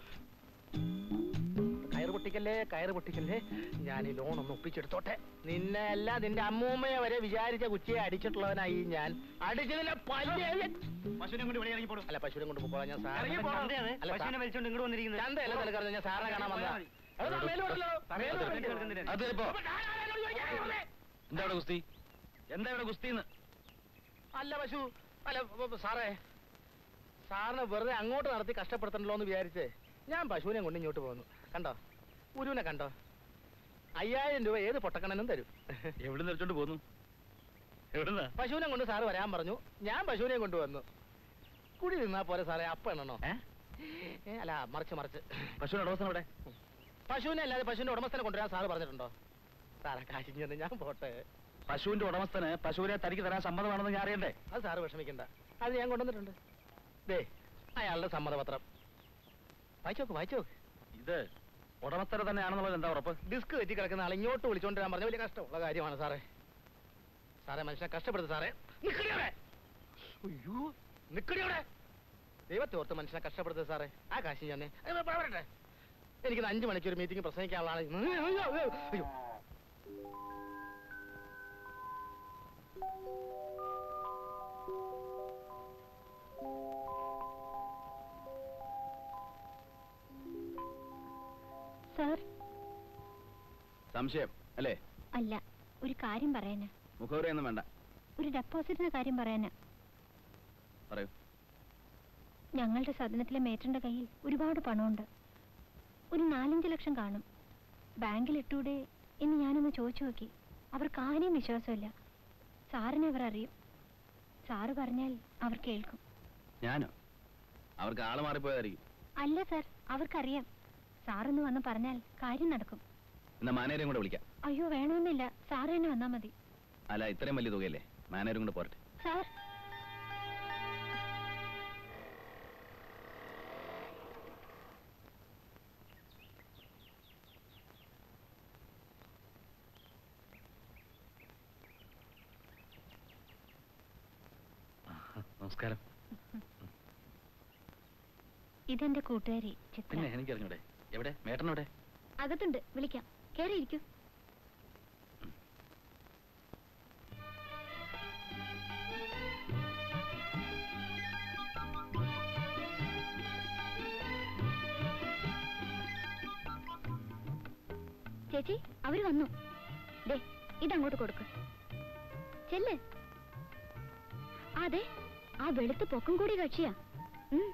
കയറ് പൊട്ടിക്കല്ലേ കയറ് പൊട്ടിക്കല്ലേ ഞാൻ ഈ ലോൺ ഒന്ന് ഒപ്പിച്ചെടുത്തോട്ടെ നിന്നെ അല്ല നിന്റെ അമ്മൂമ്മയെ വരെ വിചാരിച്ച കുച്ചിയെ അടിച്ചിട്ടുള്ളവനായി ഞാൻ അടിച്ചതിനെ പല്ല് പശുവിനെ കൊണ്ട് ഇവിടെ ഇറങ്ങി പോടും അല്ല പശുവിനെ കൊണ്ട് പോകാൻ ഞാൻ ഇറങ്ങി പോണം. സാറിനെ അല്ല, സാ- പശുവിനെ വലിച്ചോണ്ട് ഇങ്ങോട്ട് വന്നിരിക്കുന്നത് ചന്തയല്ല തലക്കറിഞ്ഞ ഞാൻ സാറിനെ കാണാൻ വന്നതാ അത് മേലോട്ടല്ലോ, മേലോട്ട്. അത് ഇപ്പോ അപ്പൊ ഞാനാരാണെന്ന് ചോദിക്കാൻ വന്നേ? എന്താ ഇവിടെ ഗുസ്തി എന്താ ഇവിടെ ഗുസ്തിന്ന് അല്ല പശു അല്ല ബ- ബ- സാറേ സാറിനെ വെറുതെ അങ്ങോട്ട് നടത്തി കഷ്ടപ്പെടുത്തണല്ലോ എന്ന് വിചാരിച്ച് ഞാൻ പശുവിനെ കൊണ്ട് ഇങ്ങോട്ട് പോന്നു കണ്ടോ ഗുരുവിനെ കണ്ടോ അയ്യായിരം രൂപ ഏത് പൊട്ടക്കണനും തരും എവിടെ നിർച്ചോണ്ട് പോന്നു എവിടുന്നാ പശുവിനെ കൊണ്ട് സാറ് വരാൻ പറഞ്ഞു ഞാൻ പശുവിനെ കൊണ്ടുവന്നു കുടി നിന്നാ പോലെ സാറേ അപ്പ എണ്ണണോ ഏ ഏ, അല്ല മറിച്ച് മറിച്ച് പശുവിന്റെ അടവസ്ഥ അവിടെ പശുവിനെ അല്ലാതെ പശുവിന്റെ ഉടമസ്ഥനെ കൊണ്ടുവരാൻ സാറ് പറഞ്ഞിട്ടുണ്ടോ സാറേ കാശിഞ്ഞെന്ന് ഞാൻ പോട്ടെ പശുവിന്റെ ഉടമസ്ഥന് പശുവിനെ തനിക്ക് തരാൻ സമ്മതമാണെന്ന് ഞാൻ അറിയണ്ടേ അത് സാറ് വിഷമിക്കണ്ട അത് ഞാൻ കൊണ്ടുവന്നിട്ടുണ്ട് ദേ അയാളുടെ സമ്മതപത്രം വായിച്ചോക്ക് വായിച്ചോക്ക് ഇത് ഉടമസ്ഥരെ തന്നെയാണെന്നുള്ളത് എന്താ ഉറപ്പ് ഡിസ്ക് തെറ്റി കിടക്കുന്ന ആൾ ഇങ്ങോട്ട് വിളിച്ചോണ്ട് വരാൻ പറഞ്ഞ വലിയ കഷ്ടമുള്ള കാര്യമാണ് സാറേ സാറേ മനുഷ്യനെ കഷ്ടപ്പെടുത്തു സാറേ നിക്കടി അവിടെ അയ്യോ നിക്കടി അവിടെ ദൈവത്തെ ഓർത്ത് മനുഷ്യനെ കഷ്ടപ്പെടുത്തത് സാറേ ആ കാശി ഞാൻ പറയട്ടെ എനിക്ക് അഞ്ചു മണിക്കൂർ മീറ്റിംഗ് പ്രസംഗിക്കാനുള്ള ആളാണ് അയ്യോ സാർ സംശയം അല്ലേ അല്ല ഒരു കാര്യം പറയാനാ മുഖവരെയൊന്നും വേണ്ട ഒരു ഡെപ്പോസിറ്റിന്റെ കാര്യം പറയാനാ പറയൂ ഞങ്ങളുടെ സദനത്തിലെ മേറ്റന്റെ കയ്യിൽ ഒരുപാട് പണമുണ്ട് ഒരു നാലഞ്ച് ലക്ഷം കാണും ബാങ്കിൽ ഇട്ടൂടെ എന്ന് ഞാനൊന്ന് ചോദിച്ചു നോക്കി അവർക്ക് ആരെയും വിശ്വാസമില്ല സാറിനെ അവർ അറിയും സാറ് പറഞ്ഞാൽ അവർ കേൾക്കും ഞാനോ അവർക്ക് ആള് മാറിപ്പോയതായിരിക്കും അല്ല സാർ അവർക്കറിയാം സാറൊന്ന് വന്ന് പറഞ്ഞാൽ കാര്യം നടക്കും എന്നാ മാനേജരും കൂടെ വിളിക്കാം അയ്യോ വേണമെന്നില്ല സാറ് തന്നെ വന്നാൽ മതി അല്ല ഇത്രയും വലിയ തുകയല്ലേ മാനേജരും കൂടെ പോരട്ടെ സാർ നമസ്കാരം ഇതെന്റെ കൂട്ടുകാരി ചിത്ര പിന്നെ എനിക്കറിഞ്ഞൂടെ എവിടെ മേട്ടനെവിടെ അകത്തുണ്ട് വിളിക്കാം കേറിയിരിക്കൂ ചേച്ചി അവര് വന്നു ദേ ഇതങ്ങോട്ട് കൊടുക്ക് ചെല്ല് അതെ ആ വെളുത്ത് പൊക്കം കൂടി കക്ഷിയാ ഉം.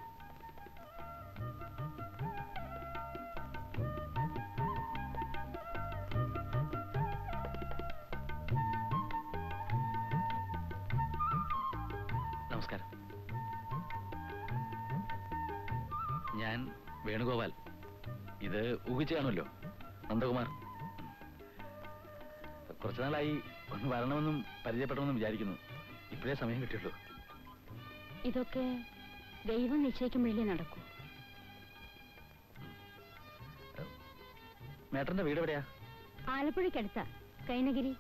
നമസ്കാരം ഞാൻ വേണുഗോപാൽ ഇത് ഊഹിച്ചാണല്ലോ നന്ദകുമാർ കുറച്ചു നാളായി ഒന്ന് വരണമെന്നും പരിചയപ്പെടണമെന്നും വിചാരിക്കുന്നു ഇപ്പോഴേ സമയം കിട്ടിയുള്ളൂ ഇതൊക്കെ ദൈവം നിശ്ചയിക്കുമ്പോഴേ നടക്കൂ മേട്ടന്റെ വീട് എവിടെയാ ആലപ്പുഴയ്ക്കടുത്ത കൈനഗിരി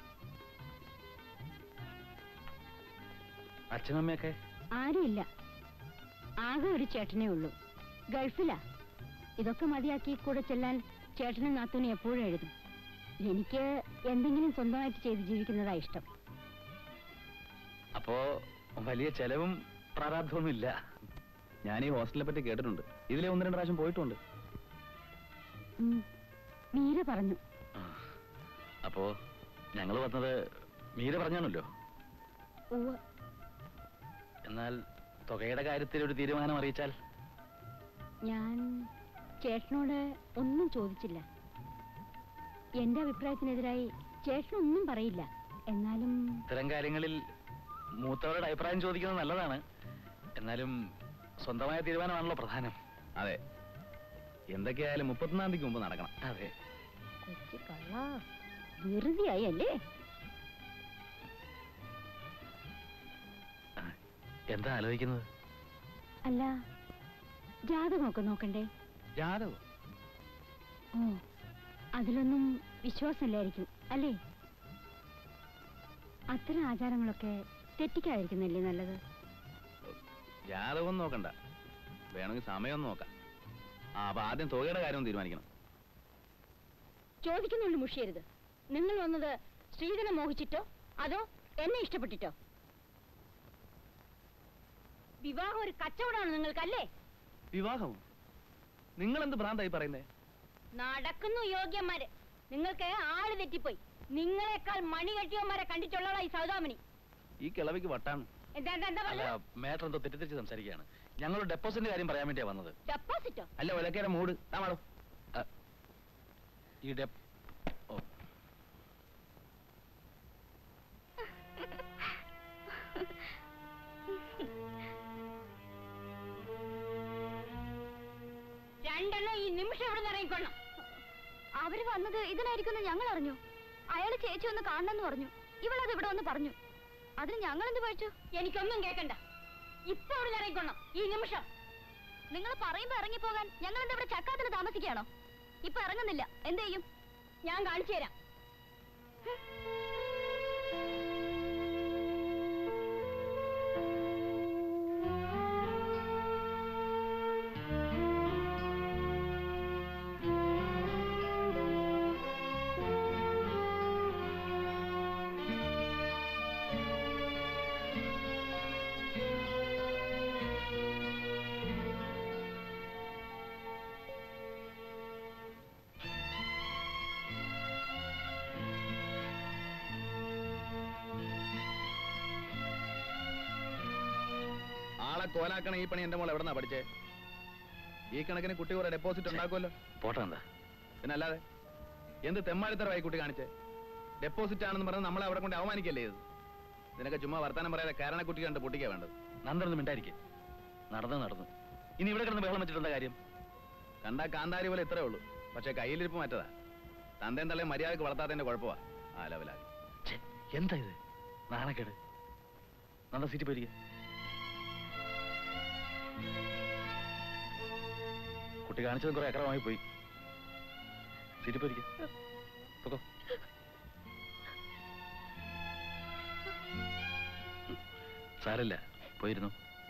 അച്ഛനും അമ്മയൊക്കെ ആരുമില്ല ആകെ ഒരു ചേട്ടനേ ഉള്ളൂ ഗൾഫിലാ ഇതൊക്കെ മതിയാക്കി കൂടെ ചെല്ലാൻ ചേട്ടനും നാത്തൂനും എപ്പോഴും എഴുതും എനിക്ക് എന്തെങ്കിലും സ്വന്തമായിട്ട് ചെയ്ത് ജീവിക്കുന്നതാ ഇഷ്ടം അപ്പോ വലിയ ചെലവും പ്രാരാബ്ധമൊന്നും ഇല്ല ഞാൻ ഈ ഹോസ്റ്റലിനെ പറ്റി കേട്ടിട്ടുണ്ട് ഇതിലെ ഒന്ന് രണ്ട് പ്രാവശ്യം പോയിട്ടുണ്ട് ഉം. മീര പറഞ്ഞു ആ. അപ്പോ ഞങ്ങൾ വന്നത് മീര പറഞ്ഞാണല്ലോ ഉവ്വ് എന്നാൽ തുകയുടെ കാര്യത്തിൽ ഒരു തീരുമാനം അറിയിച്ചാൽ ഞാൻ ചേട്ടനോട് ഒന്നും ചോദിച്ചില്ല എന്റെ അഭിപ്രായത്തിനെതിരായി ചേട്ടനൊന്നും പറയില്ല എന്നാലും ഇത്തരം കാര്യങ്ങളിൽ മൂത്തവരുടെ അഭിപ്രായം ചോദിക്കുന്നത് നല്ലതാണ് എന്നാലും സ്വന്തമായ തീരുമാനമാണല്ലോ പ്രധാനം അതെ എന്തൊക്കെയായാലും മുപ്പത്തൊന്നാം തീയതിക്ക് മുമ്പ് നടക്കണം അതെ കൊച്ചു കള്ള വെറുതെയായി അല്ലേ ആ, എന്താ ആലോചിക്കുന്നത് അല്ല ജാതകമൊക്കെ നോക്കണ്ടേ ജാതകം ഓ അതിലൊന്നും വിശ്വാസമില്ലായിരിക്കും അല്ലേ അത്തരം ആചാരങ്ങളൊക്കെ തെറ്റിക്കാതിരിക്കുന്നല്ലേ നല്ലത് ജാതകം നോക്കണ്ട വേണമെങ്കിൽ സമയം നോക്കാം ആ അപ്പൊ ആദ്യം തുകയുടെ കാര്യം ഒന്ന് തീരുമാനിക്കണം ചോദിക്കുന്നുണ്ട് മുഷിയരുത് നിങ്ങൾ വന്നത് ശ്രീധനെ മോഹിച്ചിട്ടോ അതോ എന്നെ ഇഷ്ടപ്പെട്ടിട്ടോ വിവാഹം ഒരു കച്ചവടമാണ് നിങ്ങൾക്കല്ലേ വിവാഹവും നിങ്ങൾ എന്ത് ഭ്രാന്തായി പറയുന്നേ നടക്കുന്നു യോഗ്യന്മാര് നിങ്ങൾക്ക് ആള് തെറ്റിപ്പോയി നിങ്ങളെക്കാൾ മണി കെട്ടിയവന്മാരെ കണ്ടിട്ടുള്ളതാ ഈ സൗദാമിനി ഈ കിളവിക്ക് വട്ടാണ് എന്താ എന്താ എന്താ അല്ല പറഞ്ഞത് മേട്ടർ എന്തോ തെറ്റിദ്ധരിച്ച് സംസാരിക്കുകയാണ് ഞങ്ങൾ ഡെപ്പോസിറ്റിന്റെ കാര്യം പറയാൻ വേണ്ടിയാ വന്നത് ഡെപ്പോസിറ്റോ അല്ല ഒലക്കേരെ മൂട് താമാടോ ആ, ഈ ഡെപ് ഓ രണ്ടെണ്ണം ഈ നിമിഷം ഇവിടെ നിന്ന് ഇറങ്ങിക്കൊള്ളണം അവര് വന്നത് ഇതിനായിരിക്കുമെന്ന് ഞങ്ങൾ അറിഞ്ഞു അയാള് ചേച്ചി ഒന്ന് കാണണമെന്ന് പറഞ്ഞു ഇവളത് ഇവിടെ വന്ന് പറഞ്ഞു അതിന് ഞങ്ങൾ എന്ത് പഴിച്ചു എനിക്കൊന്നും കേൾക്കണ്ട ഇപ്പൊ ഇവിടെ നിന്ന് ഇറങ്ങിക്കൊള്ളണം ഈ നിമിഷം നിങ്ങൾ പറയുമ്പോ ഇറങ്ങിപ്പോകാൻ ഞങ്ങൾ എന്താ ഇവിടെ ചക്കാത്തിന് താമസിക്കുകയാണോ ഇപ്പൊ ഇറങ്ങുന്നില്ല എന്ത് ചെയ്യും ഞാൻ കാണിച്ചു തരാം ആളെ കോലാക്കണ ഈ പണി എന്റെ മോൾ എവിടെന്നാ പഠിച്ചേ ഈ കണക്കിന് കുട്ടി കുറെ ഡെപ്പോസിറ്റ് ഉണ്ടാക്കുമല്ലോ പോട്ടെ എന്താ പിന്നെ അല്ലാതെ എന്ത് തെമ്മാടിത്തരമായി കുട്ടി കാണിച്ചേ ഡെപ്പോസിറ്റ് ആണെന്ന് പറഞ്ഞ് നമ്മളെ അവിടെ കൊണ്ട് അവമാനിക്കല്ലേ ഇത് നിനക്ക് ചുമ്മാ വർത്താനം പറയാതെ കാരണ കുട്ടി കണ്ട് പൊട്ടിക്കാ വേണ്ടത് നന്ദനൊന്നും മിണ്ടായിരിക്കെ നടന്നു നടന്നു ഇനി ഇവിടെ കിടന്ന് ബഹളം വെച്ചിട്ടുണ്ട കാര്യം കണ്ടാ കാന്താരി പോലെ ഇത്രേ ഉള്ളൂ പക്ഷെ കയ്യിലിരിപ്പ് മറ്റതാ തന്തേം തള്ളയും മര്യാദക്ക് വളർത്താത്തതിന്റെ കുഴപ്പമാ ആ ലെവലായി ഛെ, എന്താ ഇത് നാണക്കേട് നന്ദ സീറ്റ് പോയിരിക്കെ കുട്ടി കാണിച്ചതും കുറെ അക്രമമായി പോയി സീറ്റ് പോയിരിക്കെ പൊക്കോ ഉം. സാരമില്ല പോയിരുന്നു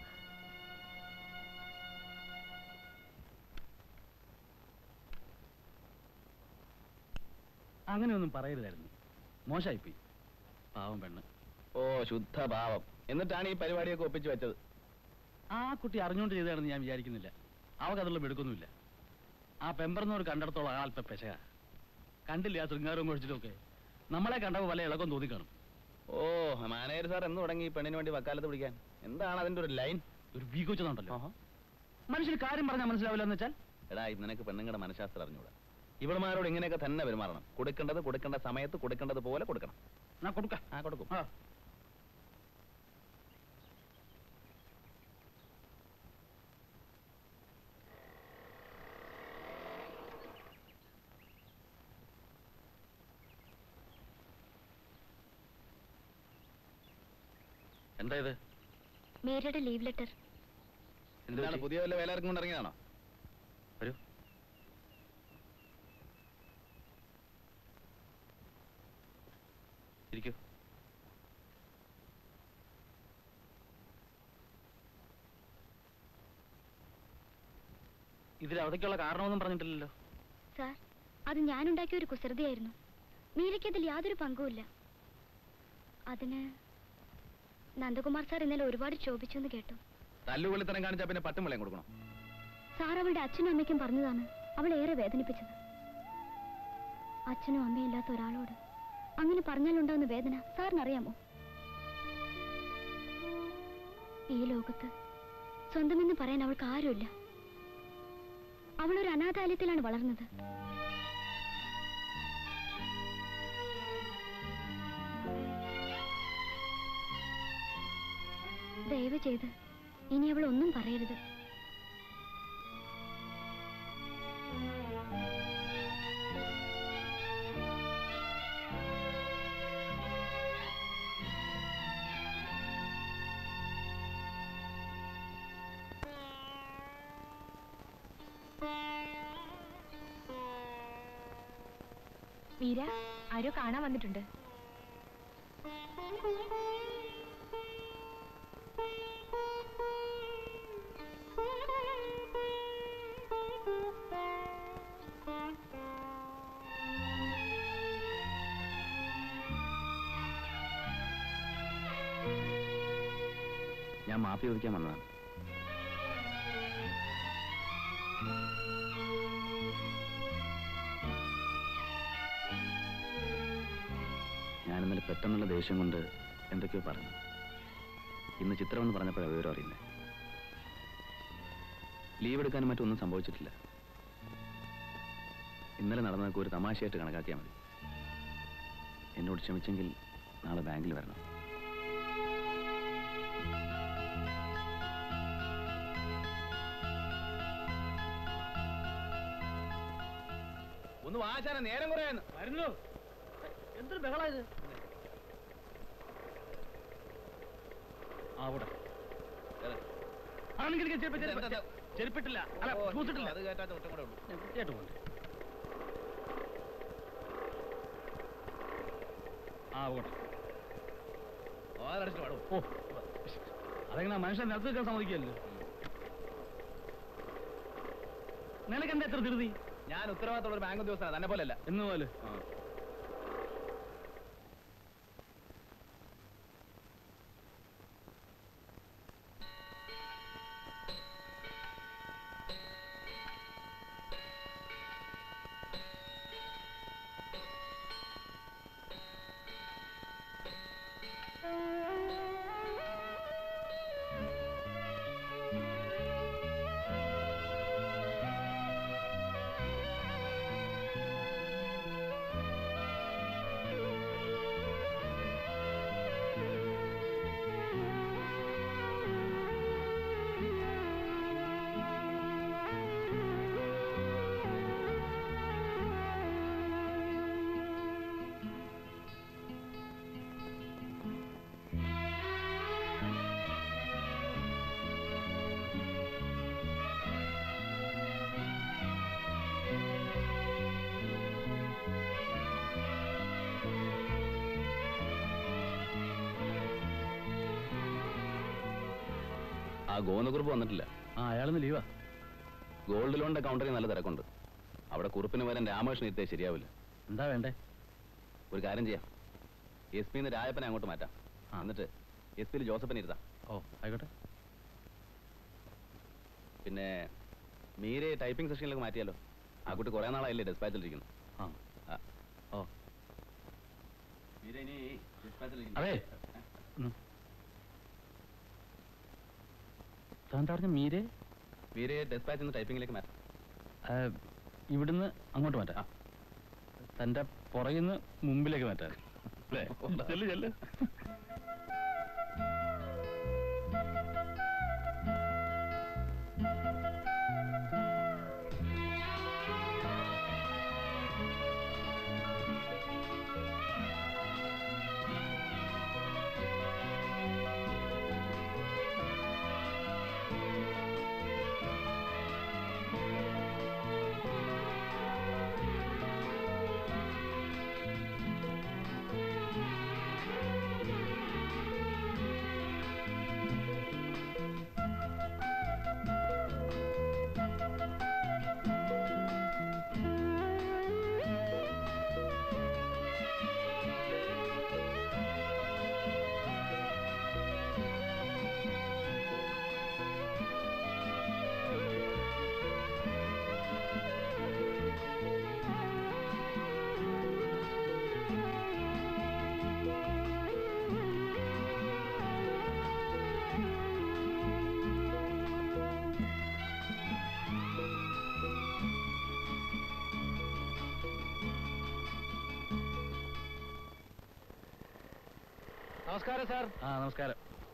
അങ്ങനെയൊന്നും പറയരുതായിരുന്നു മോശമായിപ്പോയി പാവം പെണ്ണ് ഓ ശുദ്ധ ഭാവം എന്നിട്ടാണ് ഈ പരിപാടിയൊക്കെ ഒപ്പിച്ചു വെച്ചത് ആ കുട്ടി അറിഞ്ഞുകൊണ്ട് ചെയ്തതാണെന്ന് ഞാൻ വിചാരിക്കുന്നില്ല അവൾക്ക് അതിലുള്ള എടുക്കൊന്നുമില്ല ആ പെമ്പറന്നോട് കണ്ടിടത്തോളം ആൽപ്പ പെശക കണ്ടില്ല ആ ശൃംഗാരവും കുഴിച്ചിട്ടൊക്കെ നമ്മളെ കണ്ടപ്പോൾ വല്ല ഇളക്കം തോന്നിക്കാണും ഓ മാനേജർ സാർ എന്ന് തുടങ്ങി ഈ പെണ്ണിന് വേണ്ടി വക്കാലത്ത് പിടിക്കാൻ എന്താണ് അതിന്റെ ഒരു ലൈൻ ഒരു വീക്കൊച്ചതുണ്ടല്ലോ മനുഷ്യന് കാര്യം പറഞ്ഞാൽ മനസ്സിലാവില്ല എന്ന് വെച്ചാൽ എടാ ഇത് നിനക്ക് പെണ്ണുങ്ങളുടെ മനഃശാസ്ത്രം അറിഞ്ഞൂടാ ഇവളുമാരോട് ഇങ്ങനെയൊക്കെ തന്നെ പെരുമാറണം കൊടുക്കേണ്ടത് കൊടുക്കേണ്ട സമയത്ത് കൊടുക്കേണ്ടത് പോലെ കൊടുക്കണം ഞാൻ കൊടുക്കാം ആ കൊടുക്കും ആ എന്താ ഇത് മീരയുടെ ലീവ് ലെറ്റർ എന്ത് എന്താണ് പറ്റി? പുതിയ വല്ല വേലയിറക്കും കൊണ്ട് ഇറങ്ങിയതാണോ വരൂ ഇരിക്കൂ ഇതിൽ അവധിക്കുള്ള കാരണമൊന്നും പറഞ്ഞിട്ടില്ലല്ലോ സാർ അത് ഞാനുണ്ടാക്കിയ ഒരു കുസൃതിയായിരുന്നു മീരയ്ക്ക് അതിൽ യാതൊരു പങ്കുമില്ല അതിന് നന്ദകുമാർ സാർ ഇന്നലെ ഒരുപാട് ചോദിച്ചു എന്ന് കേട്ടു തല്ലുകൊള്ളിത്തനം കാണിച്ചാൽ പിന്നെ പട്ടും വിളയും കൊടുക്കണം സാർ അവളുടെ അച്ഛനും അമ്മയ്ക്കും പറഞ്ഞതാണ് അവൾ ഏറെ വേദനിപ്പിച്ചത് അച്ഛനും അമ്മയും ഇല്ലാത്ത ഒരാളോട് അങ്ങനെ പറഞ്ഞാലുണ്ടാവുന്ന വേദന സാറിനറിയാമോ ഈ ലോകത്ത് സ്വന്തമെന്ന് പറയാൻ അവൾക്ക് ആരുമില്ല അവൾ ഒരു അനാഥാലയത്തിലാണ് വളർന്നത് ദയവ് ചെയ്ത് ഇനി അവൾ ഒന്നും പറയരുത് മീര ആരോ കാണാൻ വന്നിട്ടുണ്ട് ഞാൻ മാപ്പി ചോദിക്കാൻ വന്നതാണ് ഞാൻ ഇന്നലെ പെട്ടെന്നുള്ള ദേഷ്യം കൊണ്ട് എന്തൊക്കെയോ പറഞ്ഞു ഇന്ന് ചിത്രം എന്ന് പറഞ്ഞപ്പോൾ വിവരം അറിയില്ല ലീവ് എടുക്കാനും മറ്റൊന്നും സംഭവിച്ചിട്ടില്ല ഇന്നലെ നടന്നതൊക്കെ ഒരു തമാശയായിട്ട് കണക്കാക്കിയാൽ മതി എന്നോട് ക്ഷമിച്ചെങ്കിൽ നാളെ ബാങ്കിൽ വരണം ഒന്ന് വാശാന നേരം കുറയാന്ന് വരുന്നു എന്തൊരു ബഹള ഇത് ആ അവിടെ ആണെങ്കിൽ ചെരുപ്പ് ചെരുപ്പ് എന്താ? ചെരുപ്പിട്ടില്ല അല്ല കൂത്തിട്ടില്ല അത് കേട്ടാത്ത കുറ്റം കൂടെ ഉള്ളൂ ഞാൻ വൃത്തിയായിട്ട് പോകണ്ടേ ആ ഓട്ടെ ഓരടിച്ചു പാടും ഓ അതെങ്ങനെ മനുഷ്യൻ നിലത്ത് നിൽക്കാൻ സമ്മതിക്കല്ലോ നിനക്ക് എന്താ എത്ര ധൃതി ഞാൻ ഉത്തരവാദിത്തമുള്ള ഒരു ബാങ്ക് ഉദ്യോഗസ്ഥനാണ് തന്നെ പോലെയല്ല എന്ന് പോലെ ആ ഗോവിന്ദക്കുറിപ്പ് വന്നിട്ടില്ല ആ അയാളൊന്ന് ലീവാ ഗോൾഡ് ലോണിന്റെ കൗണ്ടറിൽ നല്ല തിരക്കുണ്ട് അവിടെ കുറിപ്പിന് പകരം രാമകൃഷ്ണൻ ഇരുത്തേ ശരിയാവില്ല എന്താ വേണ്ടേ ഒരു കാര്യം ചെയ്യാം എസ് പിന്ന് രായപ്പനെ അങ്ങോട്ട് മാറ്റാം എന്നിട്ട് എസ് പിയിൽ ജോസഫിനെ ഇരുത്താം ഓ ആയിക്കോട്ടെ പിന്നെ മീരെ ടൈപ്പിംഗ് സെക്ഷനിലേക്ക് മാറ്റിയാലോ ആ കുട്ടി കുറെ നാളായില്ലേ ഡെസ്പാച്ചിലിരിക്കുന്നു ആ ഓ മീര ഇനി dispatch-ലിരിക്കുന്നു. അതെ ഉം. താൻ പറഞ്ഞ മീരെ മീരയെ ഡെസ്പാച്ചിൽ നിന്ന് ടൈപ്പിംഗിലേക്ക് മാറ്റാം ആ, ഇവിടുന്ന് അങ്ങോട്ട് മാറ്റാം തന്റെ പുറകിന്ന് മുമ്പിലേക്ക് മാറ്റാം അല്ലേ ചെല്ല് ചെല്ല് നമസ്കാരം സാർ ആ നമസ്കാരം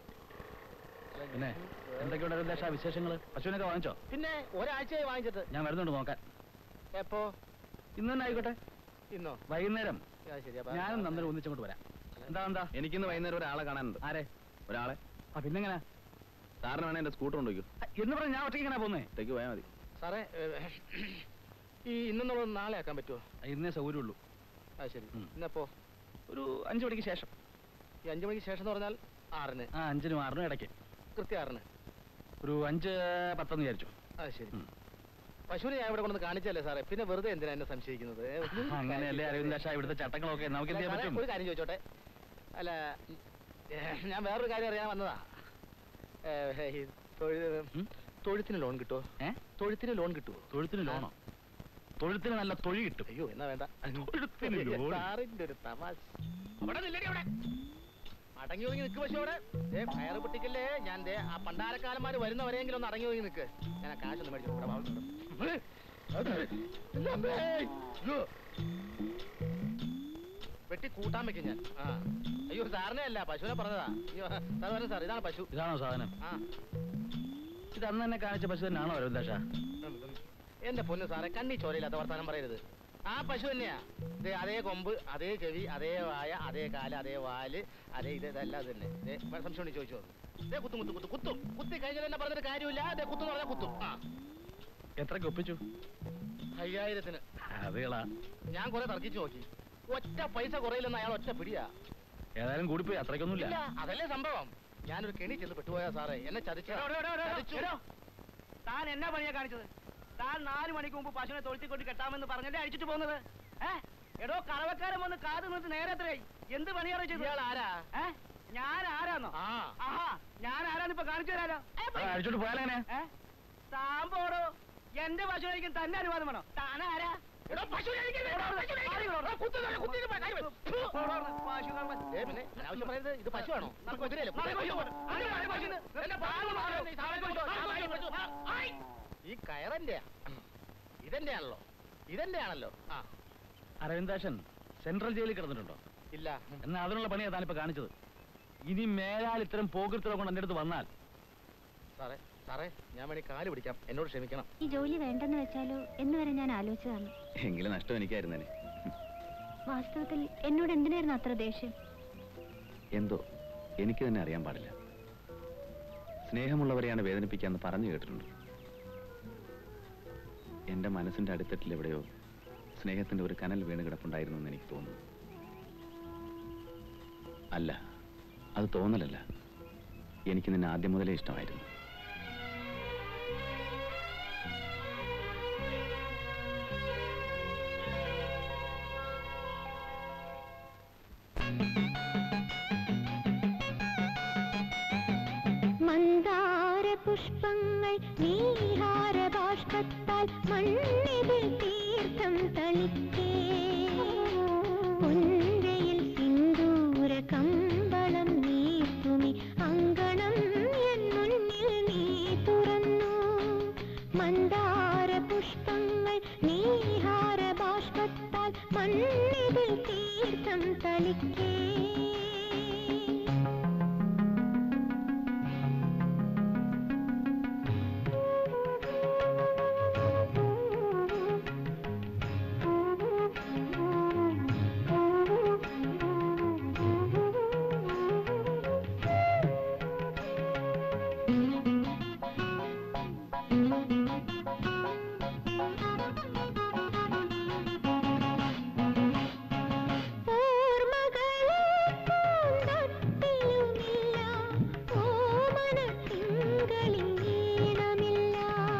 പിന്നെ എന്തൊക്കെയുണ്ട് ദേശ വിശേഷങ്ങള് പശുവിനൊക്കെ വാങ്ങിച്ചോ പിന്നെ ഒരാഴ്ചയായി വാങ്ങിച്ചിട്ട് ഞാൻ വരുന്നുണ്ട് നോക്കാൻ എപ്പോ ഇന്ന് തന്നെ ആയിക്കോട്ടെ ഇന്നോ വൈകുന്നേരം ആ, ശരി അപ്പൊ ഞാനും നന്ദനും ഒന്നിച്ചങ്ങോട്ട് വരാം എന്താ എന്താ എനിക്കിന്ന് വൈകുന്നേരം ഒരാളെ കാണാനുണ്ട് ആരെ ഒരാളെ ആ പിന്നെങ്ങനെ സാറിന് വേണേ എന്റെ സ്കൂട്ടർ കൊണ്ടുപോയിക്കോ എന്ന് പറഞ്ഞ ഞാൻ ഒറ്റയ്ക്ക് എങ്ങനെ പോന്നേ ഒറ്റയ്ക്ക് പോയാൽ മതി സാറേ ഏ, ഈ ഇന്നെന്നുള്ളത് നാളെ ആക്കാൻ പറ്റുമോ ഇന്നേ സൗകര്യമുള്ളൂ ആ ശരി ഉം. ഇന്നപ്പോ ഒരു അഞ്ചു മണിക്ക് ശേഷം ഈ അഞ്ചു മണിക്ക് ശേഷം എന്ന് പറഞ്ഞാൽ ആറിന് ആ അഞ്ചിനും ആറിനും ഇടയ്ക്ക് കൃത്യം ആറിന് ഒരു അഞ്ച് പത്തെന്ന് വിചാരിച്ചു ആ ശരി ഉം. പശുവിനെ ഞാൻ ഇവിടെ കൊണ്ടു കാണിച്ചല്ലേ സാറേ പിന്നെ വെറുതെ എന്തിനാ എന്നെ സംശയിക്കുന്നത് ഏ, ഒന്നും അങ്ങനെയല്ലേ അരവിന്ദ് ദാഷ ഇവിടുത്തെ ചട്ടങ്ങളൊക്കെ നമുക്ക് എന്ത് ചെയ്യാൻ സാറേ, പറ്റും ഒരു കാര്യം ചോദിച്ചോട്ടെ അല്ല ഏ, ഞാൻ വേറൊരു കാര്യം അറിയാൻ വന്നതാ ഏ, ഈ തൊഴു- ഉം? തൊഴുത്തിന് ലോൺ കിട്ടുമോ ഏ തൊഴുത്തിന് ലോൺ കിട്ടുമോ തൊഴുത്തിന് ലോണോ തൊഴുത്തിന് നല്ല തൊഴി കിട്ടും അയ്യോ എന്നാ വേണ്ട തൊഴുത്തിന് ലോൺ സാറിന്റെ ഒരു തമാശ അവിടെ നില്ലടി അവിടെ അടങ്ങി ഒതുങ്ങി നിൽക്ക് പക്ഷെ അവിടെ ദേ കയറ് പൊട്ടിക്കല്ലേ ഞാൻ ദേ ആ പണ്ടാരക്കാലന്മാര് വരുന്നവരെങ്കിലും ഒന്ന് അടങ്ങി ഒതുങ്ങി നിൽക്ക് ഞാൻ ആ കാശ് ഒന്ന് മേടിച്ചു ഇവിടെ വാ, ഇവിടെ. ഇല്ല, അമ്മേ. അയ്യോ. വെട്ടി കൂട്ടാൻ വെക്കും ഞാൻ ആ അയ്യോ സാറിനെ അല്ല പശുവിനെ പറഞ്ഞതാ അയ്യോ സാർ പറഞ്ഞു സാർ ഇതാണ് പശു ഇതാണോ സാധനം ആ ഇത് അന്ന് തന്നെ കാണിച്ച പശു തന്നെയാണോ അരവിന്ദ് ദാഷ എന്റെ പൊന്ന് സാറേ കണ്ണി ചോരയില്ലാത്ത വർത്താനം പറയരുത് ആ പശു തന്നെയാ ദേ അതേ കൊമ്പ് അതേ ചെവി അതേ വായ അതേ കാല് അതേ വാല് അതേ ഇത് ഇതെല്ലാം അത് തന്നെ ദേ, വേറെ സംശയം ഉണ്ടെങ്കിൽ ചോദിച്ചു നോക്ക്. ദേ കുത്തും കുത്തും കുത്തും കുത്തും കുത്തി കഴിഞ്ഞാൽ തന്നെ പറഞ്ഞിട്ട് കാര്യമില്ല ദേ കുത്തും പറഞ്ഞാൽ കുത്തും ആ എത്രക്ക് ഒപ്പിച്ചു അയ്യായിരത്തിന് അതുകളാ ഞാൻ കുറെ തർക്കിച്ചു നോക്കി ഒറ്റ പൈസ കുറയില്ലെന്ന് അയാൾ ഒറ്റ പിടിയാ ഏതായാലും കൂടിപ്പോയി അത്രയ്ക്കൊന്നുമില്ല ഇല്ല അതല്ലേ സംഭവം ഞാനൊരു കെണി ചെന്ന് പെട്ടുപോയാ സാറേ എന്നെ ചതിച്ച ചതിച്ചു. താൻ എന്നാ പണിയാ കാണിച്ചത് താൻ നാല് മണിക്ക് മുമ്പ് പശുവിനെ തൊഴുത്തി കൊണ്ട് കെട്ടാമെന്ന് പറഞ്ഞല്ലേ അടിച്ചിട്ട് പോകുന്നത് ഏ എടോ കറവക്കാരൻ വന്ന് കാത് നിർത്തി നേരെ എത്രയായി എന്ത് പണിയാണോ ചെയ്തത് ഇയാൾ ആരാ ഏ ഞാൻ ആരാന്നോ ആ ആഹാ ഞാൻ ആരാന്ന് ഇപ്പൊ കാണിച്ചു തരാലോ ആ, അടിച്ചോട്ട് പോയാലെങ്ങനെ ഏ താൻ പോടോ എന്റെ പശു കഴിക്കാൻ തന്നെ അനുവാദം വേണോ താൻ ആരാ എടോ, പശുവിനെ അടിക്കരുത്, എടോ, പശുവിനെ അടിക്കരുത്. എടോ, കുത്തുന്നത്, കുത്തിയിട്ട് പോയി, കാര്യം വരും. ഫു. പശു കർമ്മം. ഏ, പിന്നെ അനാവശ്യം പറയരുത് ഇത് പശുവാണോ നമുക്ക് കുതിരയല്ലേ കുതിര, നടക്ക് പശു. പശു. അങ്ങനെ പറയ് പശുവിന്. എന്റെ പാല് മാറരുത്, ഈ സാധനം കൊണ്ടോ, സാധനം പശു. ആ, ആയ്. ഈ കയറന്റെയാ ഇതെന്റെ ആണല്ലോ ഇതെന്റെ ആണല്ലോ ആ അരവിന്ദാഷൻ സെൻട്രൽ ജയിലിൽ കിടന്നിട്ടുണ്ടോ ഇല്ല എന്നാ അതിനുള്ള പണിയാ താനിപ്പോ കാണിച്ചത് ഇനി മേലാൽ ഇത്തരം പോകൃത്തിലൊക്കെ കൊണ്ട് എന്റെ അടുത്ത് വന്നാൽ സാറേ സാറേ ഞാൻ വേണി കാല് പിടിക്കാം എന്നോട് ക്ഷമിക്കണം ഈ ജോലി വേണ്ടെന്ന് വെച്ചാലോ എന്ന് വരെ ഞാൻ ആലോചിച്ചതാണ് എങ്കിലും നഷ്ടം എനിക്കായിരുന്നേനെ വാസ്തവത്തിൽ എന്നോട് എന്തിനായിരുന്നു അത്ര ദേഷ്യം എന്തോ എനിക്ക് തന്നെ അറിയാൻ പാടില്ല സ്നേഹമുള്ളവരെയാണ് വേദനിപ്പിക്കാന്ന് പറഞ്ഞു കേട്ടിട്ടുണ്ട് എന്റെ മനസ്സിന്റെ അടിത്തട്ടിൽ എവിടെയോ സ്നേഹത്തിന്റെ ഒരു കനൽ വീണ് കിടപ്പുണ്ടായിരുന്നു എന്ന് എനിക്ക് തോന്നുന്നു അല്ല അത് തോന്നലല്ല എനിക്ക് നിന്നെ ആദ്യം മുതലേ ഇഷ്ടമായിരുന്നു പുഷ്പങ്ങൾ നീഹാര ബാഷ്പത്താൽ മണ്ണിതിൽ തീർത്ഥം തളിക്കേ പൊൻവെയിൽ സിന്ദൂര കമ്പളം നീത്തുമി അങ്കണം എൻ മുന്നിൽ നീ തുറന്നു മന്ദാര പുഷ്പങ്ങൾ നീഹാര ബാഷ്പത്താൽ മണ്ണിതിൽ തീർത്ഥം തളിക്കേ ഓർമ്മകളെ പൂന്തട്ടിലുമില്ല ഓമനത്തിങ്കളിൽ ഈണമില്ല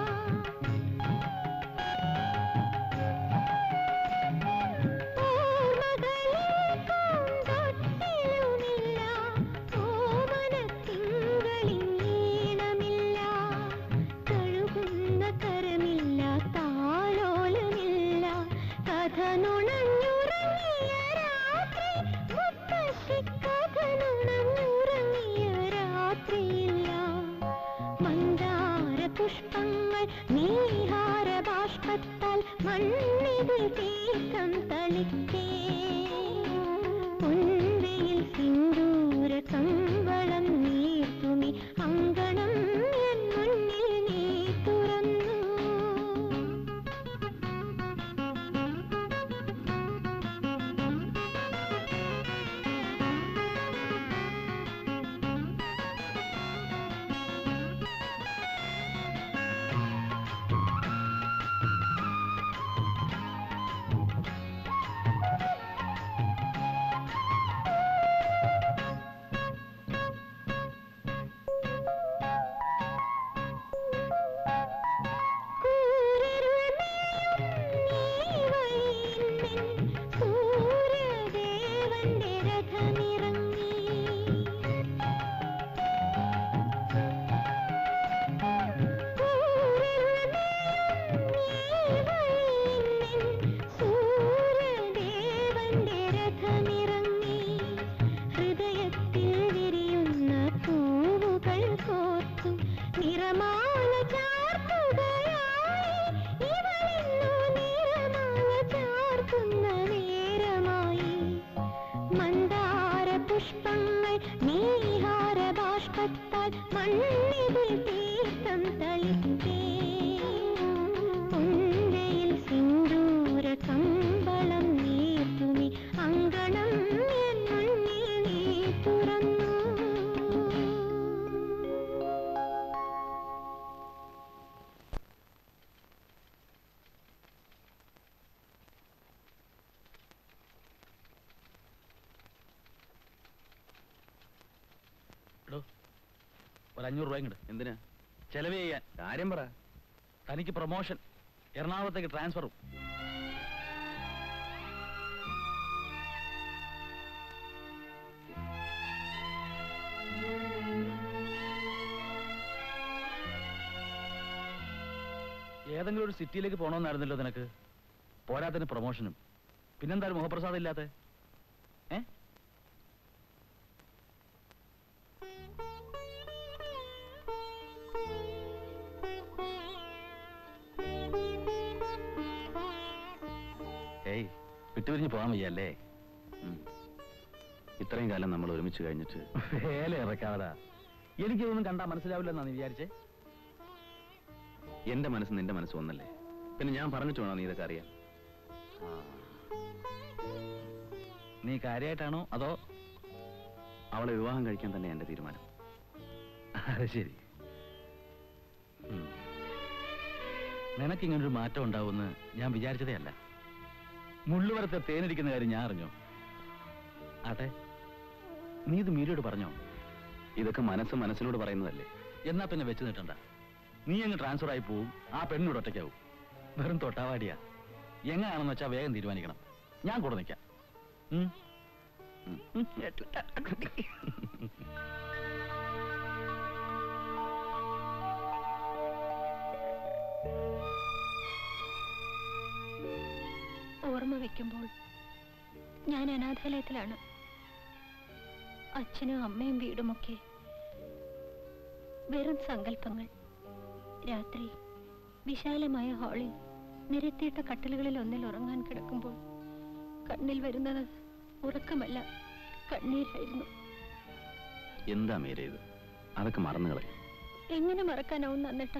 ഓർമ്മകളെ പൂന്തട്ടിലുമില്ല ഓമനത്തിങ്കളിൽ ഈണമില്ല കഴുകുന്ന കരമില്ല താലോലമില്ല കഥ നുണഞ്ഞുറങ്ങിയ രാത്രി മുത്തശ്ശി കഥ നുണഞ്ഞുറങ്ങിയ രാത്രിയില്ല മന്ദാര പുഷ്പങ്ങൾ നീഹാര ബാഷ്പത്താൽ മണ്ണിതിൽ തീർത്ഥം തളിക്കേ പൊൻവെയിൽ സിന്ദൂര കമ്പളം നീർത്തുമി അങ്കണം എൻ മുന്നിൽ നീ തുറന്നു സൂര്യദേവന്റെ രഥമിറങ്ങി സൂര്യദേവന്റെ രഥമിറങ്ങി ഹൃദയത്തിൽ വിരിയുന്ന പൂവുകൾ കോർത്തു നിറമാല ചാർത്തുകയായി ഇവളിന്നു നിറമാല ചാർത്തുന്ന നേരമായി മന്ദാര പുഷ്പങ്ങൾ നീഹാര ബാഷ്പത്താൽ മണ്ണിതിൽ തീർത്ഥം തളിക്കേ പൊൻവെയിൽ സിന്ദൂര കമ്പളം നീർത്തുമി അങ്കണം എൻ മുന്നിൽ നീ തുറന്നു എടോ ഒരു അഞ്ഞൂറ് രൂപ ഇങ്ങോട്ട് എന്തിനാ ചെലവ് ചെയ്യാൻ കാര്യം പറ തനിക്ക് പ്രൊമോഷൻ എറണാകുളത്തേക്ക് ട്രാൻസ്ഫറും ഏതെങ്കിലും ഒരു സിറ്റിയിലേക്ക് പോകണമെന്നായിരുന്നല്ലോ നിനക്ക് പോരാത്തിന് പ്രൊമോഷനും പിന്നെന്തായാലും മുഖപ്രസാദം ഇല്ലാത്ത ഏ ഏയ് വിട്ടുപിരിഞ്ഞ് പോകാൻ വയ്യല്ലേ ഉം. ഇത്രയും കാലം നമ്മൾ ഒരുമിച്ച് കഴിഞ്ഞിട്ട് വേല ഇറക്കാതാ എനിക്കിതൊന്നും കണ്ടാ മനസ്സിലാവില്ലെന്നാ നീ വിചാരിച്ചേ എന്റെ മനസ്സ് നിന്റെ മനസ്സ് ഒന്നല്ലേ പിന്നെ ഞാൻ പറഞ്ഞിട്ട് വേണോ നീ ഇതൊക്കെ അറിയാൻ നീ കാര്യമായിട്ടാണോ അതോ അവളെ വിവാഹം കഴിക്കാൻ തന്നെ എന്റെ തീരുമാനം അത് ശരി ഉം. നിനക്കിങ്ങനൊരു മാറ്റം ഉണ്ടാവുമെന്ന് ഞാൻ വിചാരിച്ചതേ അല്ല മുള്ളുവരത്തെ തേനിരിക്കുന്ന കാര്യം ഞാൻ അറിഞ്ഞോ ആട്ടെ നീ ഇത് മീരയോട് പറഞ്ഞോ ഇതൊക്കെ മനസ്സ് മനസ്സിനോട് പറയുന്നതല്ലേ എന്നാ പിന്നെ വെച്ച് നീട്ടണ്ട നീ അങ്ങ് ട്രാൻസ്ഫർ ആയി പോവും ആ പെണ്ണിനോട് ഒറ്റയ്ക്കാവും വെറും തൊട്ടാവാടിയാ എങ്ങനെയാണെന്ന് വെച്ചാ വേഗം തീരുമാനിക്കണം ഞാൻ കൂടെ നിൽക്കാം ഉം? ഉം. വെക്കുമ്പോൾ ഞാൻ അനാഥാലയത്തിലാണ് അച്ഛനും അമ്മയും വീടുമൊക്കെ വെറും സങ്കല്പങ്ങൾ രാത്രി വിശാലമായ ഹാളിൽ നിരത്തിയിട്ട കട്ടിലുകളിൽ ഒന്നിൽ ഉറങ്ങാൻ കിടക്കുമ്പോൾ കണ്ണിൽ വരുന്നത് ഉറക്കമല്ല കണ്ണീരായിരുന്നു എന്താ മേരെ ഇത് അതൊക്കെ മറന്നു കളയും എങ്ങനെ മറക്കാനാവും നന്നിട്ട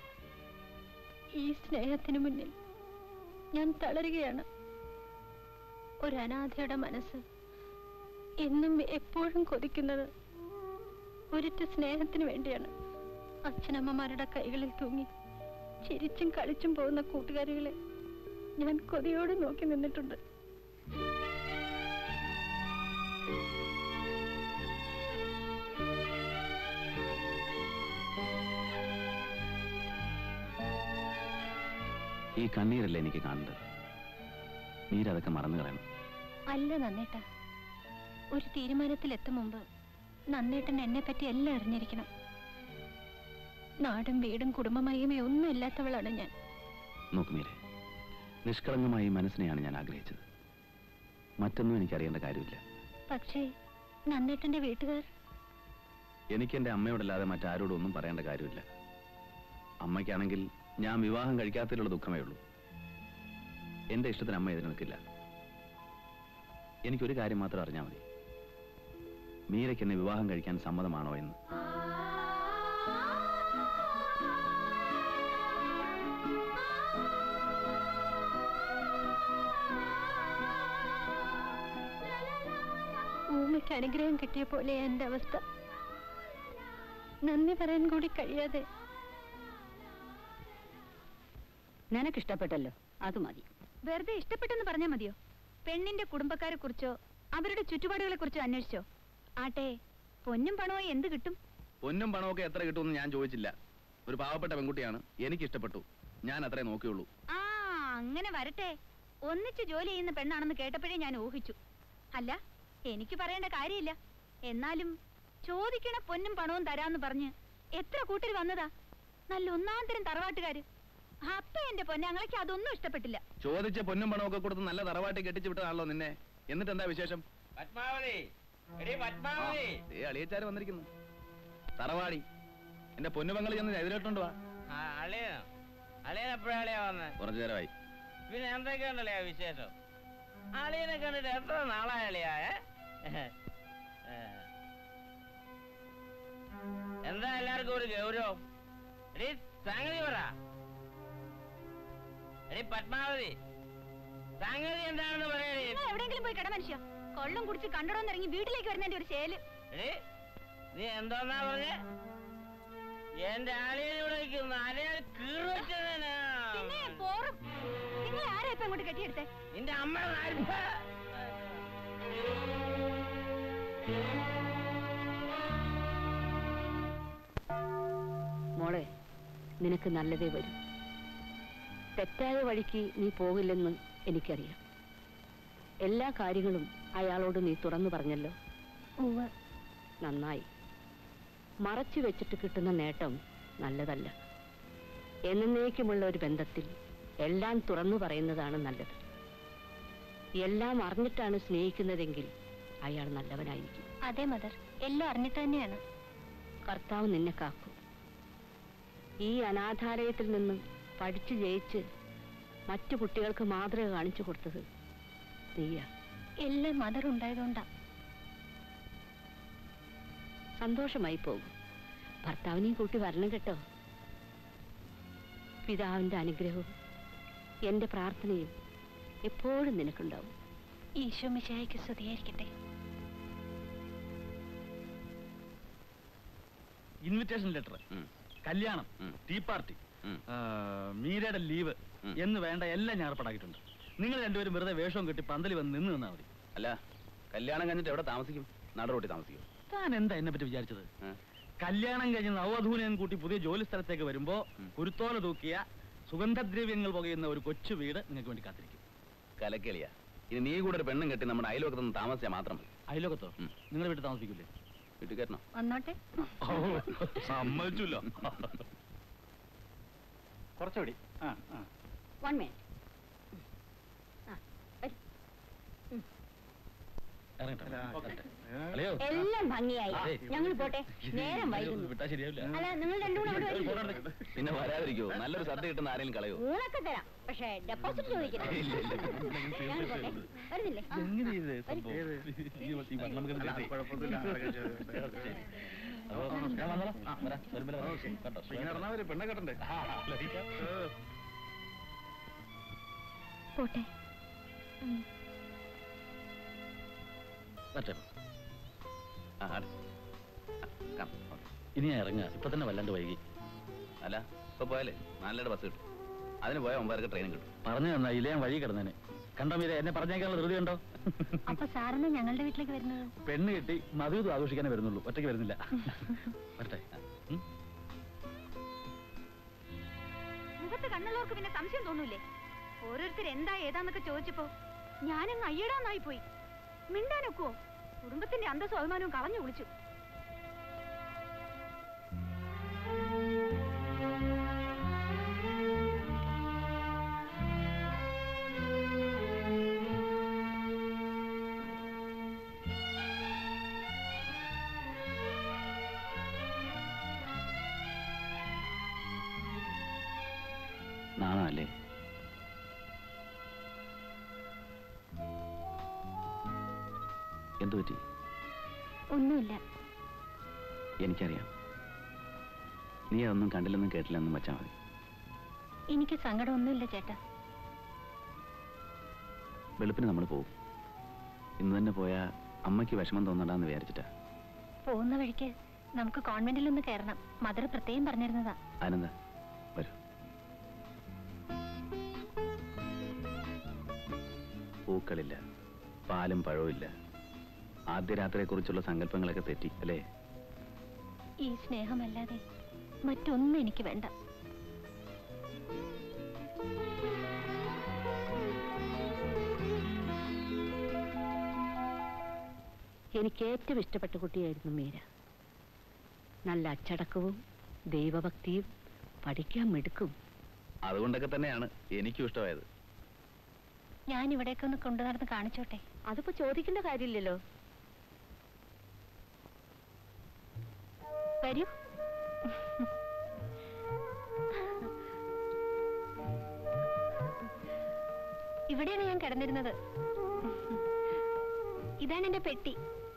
ഈ സ്നേഹത്തിന് മുന്നിൽ ഞാൻ തളരുകയാണ് ഒരു അനാഥയുടെ മനസ്സ് എന്നും എപ്പോഴും കൊതിക്കുന്നത് ഒരിറ്റ സ്നേഹത്തിന് വേണ്ടിയാണ് അച്ഛനമ്മമാരുടെ കൈകളിൽ തൂങ്ങി ചിരിച്ചും കളിച്ചും പോകുന്ന കൂട്ടുകാരികളെ ഞാൻ കൊതിയോടെ നോക്കി നിന്നിട്ടുണ്ട് ഈ കണ്ണീരല്ലേ എനിക്ക് കാണേണ്ടത് നീരതൊക്കെ മറന്നു കളയണം അല്ല നന്നേട്ട ഒരു തീരുമാനത്തിലെത്തും മുമ്പ് നന്നേട്ടൻ എന്നെ പറ്റി എല്ലാം അറിഞ്ഞിരിക്കണം നാടും വീടും കുടുംബമയമേ ഒന്നും ഇല്ലാത്തവളാണ് ഞാൻ നോക്ക് മീരെ നിഷ്കളങ്കമായി ഈ മനസ്സിനെയാണ് ഞാൻ ആഗ്രഹിച്ചത് മറ്റൊന്നും എനിക്കറിയേണ്ട കാര്യമില്ല പക്ഷേ നന്നേട്ടന്റെ വീട്ടുകാർ എനിക്ക് എൻ്റെ അമ്മയോടല്ലാതെ മറ്റാരോടും ഒന്നും പറയേണ്ട കാര്യമില്ല അമ്മയ്ക്കാണെങ്കിൽ ഞാൻ വിവാഹം കഴിക്കാത്തതിലുള്ള ദുഃഖമേ ഉള്ളൂ എൻ്റെ ഇഷ്ടത്തിന് അമ്മ ഇതിന് നിൽക്കില്ല എനിക്കൊരു കാര്യം മാത്രം അറിഞ്ഞാൽ മതി മീരയ്ക്ക് എന്നെ വിവാഹം കഴിക്കാൻ സമ്മതമാണോ എന്ന് ഊമയ്ക്ക് അനുഗ്രഹം കിട്ടിയ പോലെ എന്റെ അവസ്ഥ നന്ദി പറയാൻ കൂടി കഴിയാതെ നിനക്ക് ഇഷ്ടപ്പെട്ടല്ലോ അത് മതി വെറുതെ ഇഷ്ടപ്പെട്ടെന്ന് പറഞ്ഞാൽ മതിയോ പെണ്ണിന്റെ കുടുംബക്കാരെ കുറിച്ചോ അവരുടെ ചുറ്റുപാടുകളെ കുറിച്ചോ അന്വേഷിച്ചോ ആട്ടെ പൊന്നും പണവും എന്ത് കിട്ടും പൊന്നും പണമൊക്കെ എത്ര കിട്ടുമെന്ന് ഞാൻ ചോദിച്ചില്ല ഒരു പാവപ്പെട്ട പെൺകുട്ടിയാണ് എനിക്ക് ഇഷ്ടപ്പെട്ടു ഞാൻ അത്രേ നോക്കിയുള്ളൂ ആ അങ്ങനെ വരട്ടെ ഒന്നിച്ച് ജോലി ചെയ്യുന്ന പെണ്ണാണെന്ന് കേട്ടപ്പോഴേ ഞാൻ ഊഹിച്ചു അല്ല എനിക്ക് പറയേണ്ട കാര്യമില്ല എന്നാലും ചോദിക്കണ പൊന്നും പണവും തരാന്ന് പറഞ്ഞ് എത്ര കൂട്ടർ വന്നതാ നല്ല ഒന്നാം തരം തറവാട്ടുകാര് അപ്പൊ എന്റെ പൊന്നങ്ങളയ്ക്ക് അതൊന്നും ഇഷ്ടപ്പെട്ടില്ല ചോദിച്ച പൊന്നും പണമൊക്കെ കൊടുത്ത് നല്ല തറവാട്ടി കെട്ടിച്ചു വിട്ടതാണല്ലോ നിന്നെ എന്നിട്ട് എന്താ വിശേഷം പത്മാവതി എടീ പത്മാവതി ഏ അളിയച്ചാര് വന്നിരിക്കുന്നു തറവാടി എന്റെ പൊന്നുപങ്ങൾ ചെന്ന് എതിരോട്ടുണ്ട് വാ ആ അളിയനോ അളിയൻ എപ്പോഴാ അളിയാ വന്നേ കുറച്ചു നേരമായി പിന്നെ എന്തൊക്കെയുണ്ടല്ലേ വിശേഷം അളിയനെ കണ്ടിട്ട് എത്ര നാളായ അളിയാ ഏ? ഏ. എന്താ എല്ലാവർക്കും ഒരു ഗൗരവം എടീ സംഗതി പറ എടീ പത്മാവതി സംഗതി എന്താണെന്ന് പറയണേ നിങ്ങൾ എവിടെയെങ്കിലും പോയി കിട മനുഷ്യ കൊള്ളം കുടിച്ച് കണ്ടടോന്നിറങ്ങി വീട്ടിലേക്ക് വരുന്നതിന്റെ ഒരു ശേല് എടീ നീ എന്തോന്നാ പറഞ്ഞേ എന്റെ ആളിയെ ഇവിടെ നിൽക്കുന്ന അലയാൾ കീറുവെച്ചതിനാ പിന്നെ പോറും നിങ്ങൾ ആരാ ഇപ്പൊ അങ്ങോട്ട് കെട്ടിയെടുത്തേ നിന്റെ അമ്മ മോളെ നിനക്ക് നല്ലതേ വരും തെറ്റായ വഴിക്ക് നീ പോകില്ലെന്ന് എനിക്കറിയാം എല്ലാ കാര്യങ്ങളും അയാളോട് നീ തുറന്നു പറഞ്ഞല്ലോ ഉവ്വ് നന്നായി മറച്ചു വെച്ചിട്ട് കിട്ടുന്ന നേട്ടം നല്ലതല്ല എന്നേക്കുമുള്ള ഒരു ബന്ധത്തിൽ എല്ലാം തുറന്നു പറയുന്നതാണ് നല്ലത് എല്ലാം അറിഞ്ഞിട്ടാണ് സ്നേഹിക്കുന്നതെങ്കിൽ അയാൾ നല്ലവനായിരിക്കും അതെ മദർ എല്ലാം അറിഞ്ഞിട്ട് തന്നെയാണ് കർത്താവ് നിന്നെ കാക്കും ഈ അനാഥാലയത്തിൽ നിന്ന് പഠിച്ചു ജയിച്ച് മറ്റു കുട്ടികൾക്ക് മാതൃക കാണിച്ചു കൊടുത്തത് നീയാ എല്ലാം മദർ ഉണ്ടായതുകൊണ്ടാ സന്തോഷമായി പോകും ഭർത്താവിനെയും കൂട്ടി വരണം കേട്ടോ പിതാവിന്റെ അനുഗ്രഹവും എന്റെ പ്രാർത്ഥനയും എപ്പോഴും നിനക്കുണ്ടാവും ഈശോ മിശായിക്ക് സ്തുതിയായിരിക്കട്ടെ ഇൻവിറ്റേഷൻ ലെറ്റർ ഉം. കല്യാണം ഉം. ടീ പാർട്ടി ഉം. ആ, മീരയുടെ ലീവ് ഉം. എന്ന് വേണ്ട എല്ലാം ഞാൻ ഏർപ്പാടാക്കിയിട്ടുണ്ട് നിങ്ങൾ രണ്ടുപേരും വെറുതെ വേഷവും കെട്ടി പന്തലി വന്ന് നിന്ന് നിന്നാ മതി അല്ല കല്യാണം കഴിഞ്ഞിട്ട് എവിടെ താമസിക്കും നടറോട്ടി താമസിക്കും താൻ എന്താ എന്നെ പറ്റി വിചാരിച്ചത് ഏ? കല്യാണം കഴിഞ്ഞ് നവധൂനയും കൂട്ടി പുതിയ ജോലി സ്ഥലത്തേക്ക് വരുമ്പോ ഉം. കുരുത്തോല തൂക്കിയ സുഗന്ധദ്രവ്യങ്ങൾ പുകയുന്ന ഒരു കൊച്ചു വീട് നിങ്ങൾക്ക് വേണ്ടി കാത്തിരിക്കും കലക്കളിയാ ഇനി നീ കൂടെ ഒരു പെണ്ണും കെട്ടി നമ്മുടെ അയൽവക്കത്തൊന്ന് താമസിച്ചാൽ മാത്രം മതി അയലോകത്തോ ഉം. നിങ്ങളുടെ വീട്ടിൽ താമസിക്കില്ലേ വീട്ടിൽ കയറ്റണം വന്നോട്ടെ സമ്മതിച്ചില്ല കുറച്ചുകൂടി ആ ആ വൺ മിനിറ്റ് ആ വരൂ ഇറങ്ങട്ടെ അല്ലയോ എല്ലാം ഭംഗിയായി അതെ. ഞങ്ങൾ പോട്ടെ നേരം വൈകുന്നു വിട്ടാ ശരിയാവില്ല അല്ല നിങ്ങൾ രണ്ടും കൂടെ അവിടെ വരില്ലേ? പിന്നെ വരാതിരിക്കോ നല്ലൊരു സദ്യ കിട്ടുന്ന ആരെങ്കിലും കളയോ ഊണൊക്കെ തരാം പക്ഷേ ഡെപ്പോസിറ്റ് ചോദിക്കണം ഇല്ല, ഇല്ല. ഞങ്ങൾ പോട്ടെ വരുന്നില്ലേ എങ്ങനെ ഇത് സംഭവം? ഈ ഈ വണ്ണം നമുക്ക് അല്ല, കുഴപ്പമൊന്നുമില്ല. അതൊക്കെ ചെയ്തു. ശരി. അപ്പോ ഞാൻ വന്നോളാം. ആ, വരാം. വരുമ്പോൾ വരാം. കേട്ടോ. ഇങ്ങനെ നടന്നാ മതി, പെണ്ണെ കെട്ടണ്ടേ ആ, ലഭിക്കാം. പോട്ടെ ഉം. വരട്ടെ. ആ, അട. ആ, കം, ഓക്കേ. ഇനി ഞാൻ ഇറങ്ങുക ഇപ്പൊ തന്നെ വല്ലാണ്ട് വൈകി അല്ല ഇപ്പൊ പോയാലേ നാലരയുടെ ബസ് കിട്ടും അതിന് പോയാൽ ഒമ്പതരക്ക് ട്രെയിനും കിട്ടും പറഞ്ഞു തന്നാ ഇല്ലേ ഞാൻ വഴി കിടന്നേനെ കണ്ടോ മീരെ എന്നെ പറഞ്ഞേക്കാനുള്ള ധൃതി ഉണ്ടോ അപ്പൊ സാറിന് ഞങ്ങളുടെ വീട്ടിലേക്ക് വരുന്നത് പെണ്ണ് കിട്ടി മധുവിധം ആഘോഷിക്കാനേ വരുന്നുള്ളൂ ഒറ്റയ്ക്ക് വരുന്നില്ല വരട്ടെ ഉം? മുഖത്ത് കണ്ണുള്ളവർക്ക് പിന്നെ സംശയം തോന്നൂലേ ഓരോരുത്തർ എന്താ ഏതാന്നൊക്കെ ചോദിച്ചപ്പോ ഞാനങ്ങ് അയ്യടാന്നായി പോയി മിണ്ടാനൊക്കുവോ കുടുംബത്തിന്റെ അന്തസ്സും അഭിമാനവും കളഞ്ഞു വിളിച്ചു നാണല്ലേ എന്തു പറ്റി ഒന്നുമില്ല എനിക്കറിയാം നീ അതൊന്നും കണ്ടില്ലെന്നും കേട്ടില്ലെന്നും വെച്ചാൽ മതി എനിക്ക് സങ്കടമൊന്നുമില്ല ചേട്ടാ വെളുപ്പിന് നമ്മൾ പോകും ഇന്ന് തന്നെ പോയാൽ അമ്മയ്ക്ക് വിഷമം തോന്നണ്ടെന്ന് വിചാരിച്ചിട്ടാ പോകുന്ന വഴിക്ക് നമുക്ക് കോൺവെന്റിലൊന്ന് കയറണം മദർ പ്രത്യേകം പറഞ്ഞിരുന്നതാ ആനന്ദ വരൂ പൂക്കളില്ല പാലും പഴവും ഇല്ല ആദ്യ രാത്രിയെക്കുറിച്ചുള്ള സങ്കല്പങ്ങളൊക്കെ തെറ്റി അല്ലേ ഈ സ്നേഹമല്ലാതെ മറ്റൊന്നും എനിക്ക് വേണ്ട എനിക്ക് ഏറ്റവും ഇഷ്ടപ്പെട്ട കുട്ടിയായിരുന്നു മീര നല്ല അച്ചടക്കവും ദൈവഭക്തിയും പഠിക്കാൻ മിടുക്കും അതുകൊണ്ടൊക്കെ തന്നെയാണ് എനിക്കും ഇഷ്ടമായത് ഞാൻ ഇവിടേക്ക് ഒന്ന് കൊണ്ടു നടന്ന് കാണിച്ചോട്ടെ അതിപ്പോ ചോദിക്കേണ്ട കാര്യമില്ലല്ലോ വരൂ ഇവിടെയാണ് ഞാൻ കിടന്നിരുന്നത് ഇതാണ് എന്റെ പെട്ടി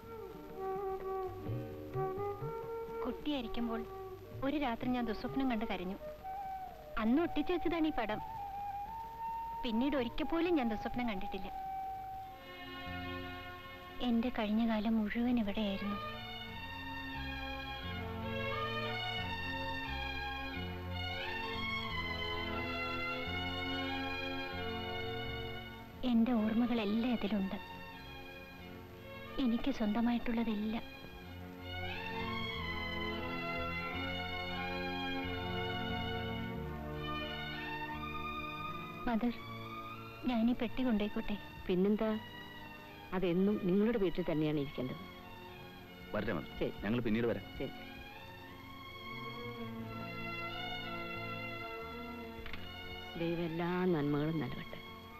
കുട്ടിയായിരിക്കുമ്പോൾ ഒരു രാത്രി ഞാൻ ദുസ്വപ്നം കണ്ട് കരഞ്ഞു അന്ന് ഒട്ടിച്ചു വെച്ചതാണ് ഈ പടം പിന്നീട് ഒരിക്കൽ പോലും ഞാൻ ദുസ്വപ്നം കണ്ടിട്ടില്ല എന്റെ കഴിഞ്ഞ കാലം മുഴുവൻ ഇവിടെയായിരുന്നു എന്റെ ഓർമ്മകളെല്ലാം ഇതിലുണ്ട് എനിക്ക് സ്വന്തമായിട്ടുള്ളതില്ല മദർ ഞാനീ പെട്ടി കൊണ്ടേക്കോട്ടെ പിന്നെന്താ അതെന്നും നിങ്ങളുടെ വീട്ടിൽ തന്നെയാണ് ഇരിക്കേണ്ടത് വരട്ടെ മതി ശരി. ഞങ്ങൾ പിന്നീട് വരാം ശരി ദൈവം എല്ലാ നന്മകളും നൽകട്ടെ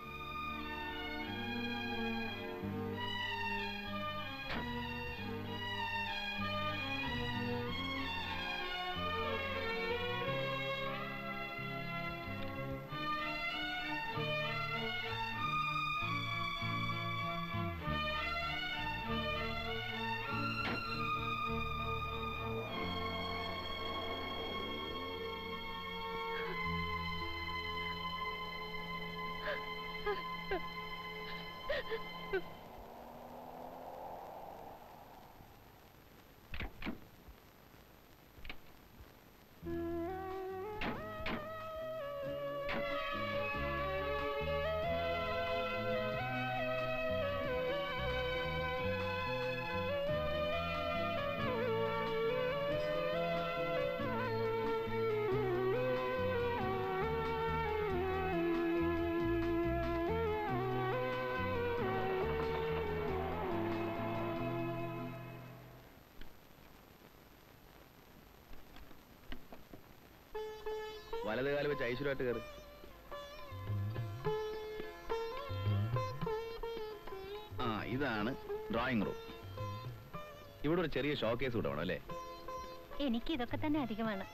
വലത് കാലം വെച്ച് ഐശ്വര്യമായിട്ട് കയറി ആ ഇത് ഇതാണ് ഡ്രോയിങ് റൂം ഇവിടെ ഒരു ചെറിയ ഷോക്കേസ് കൂടെ വേണം അല്ലേ എനിക്ക് ഇതൊക്കെ തന്നെ അധികമാണ്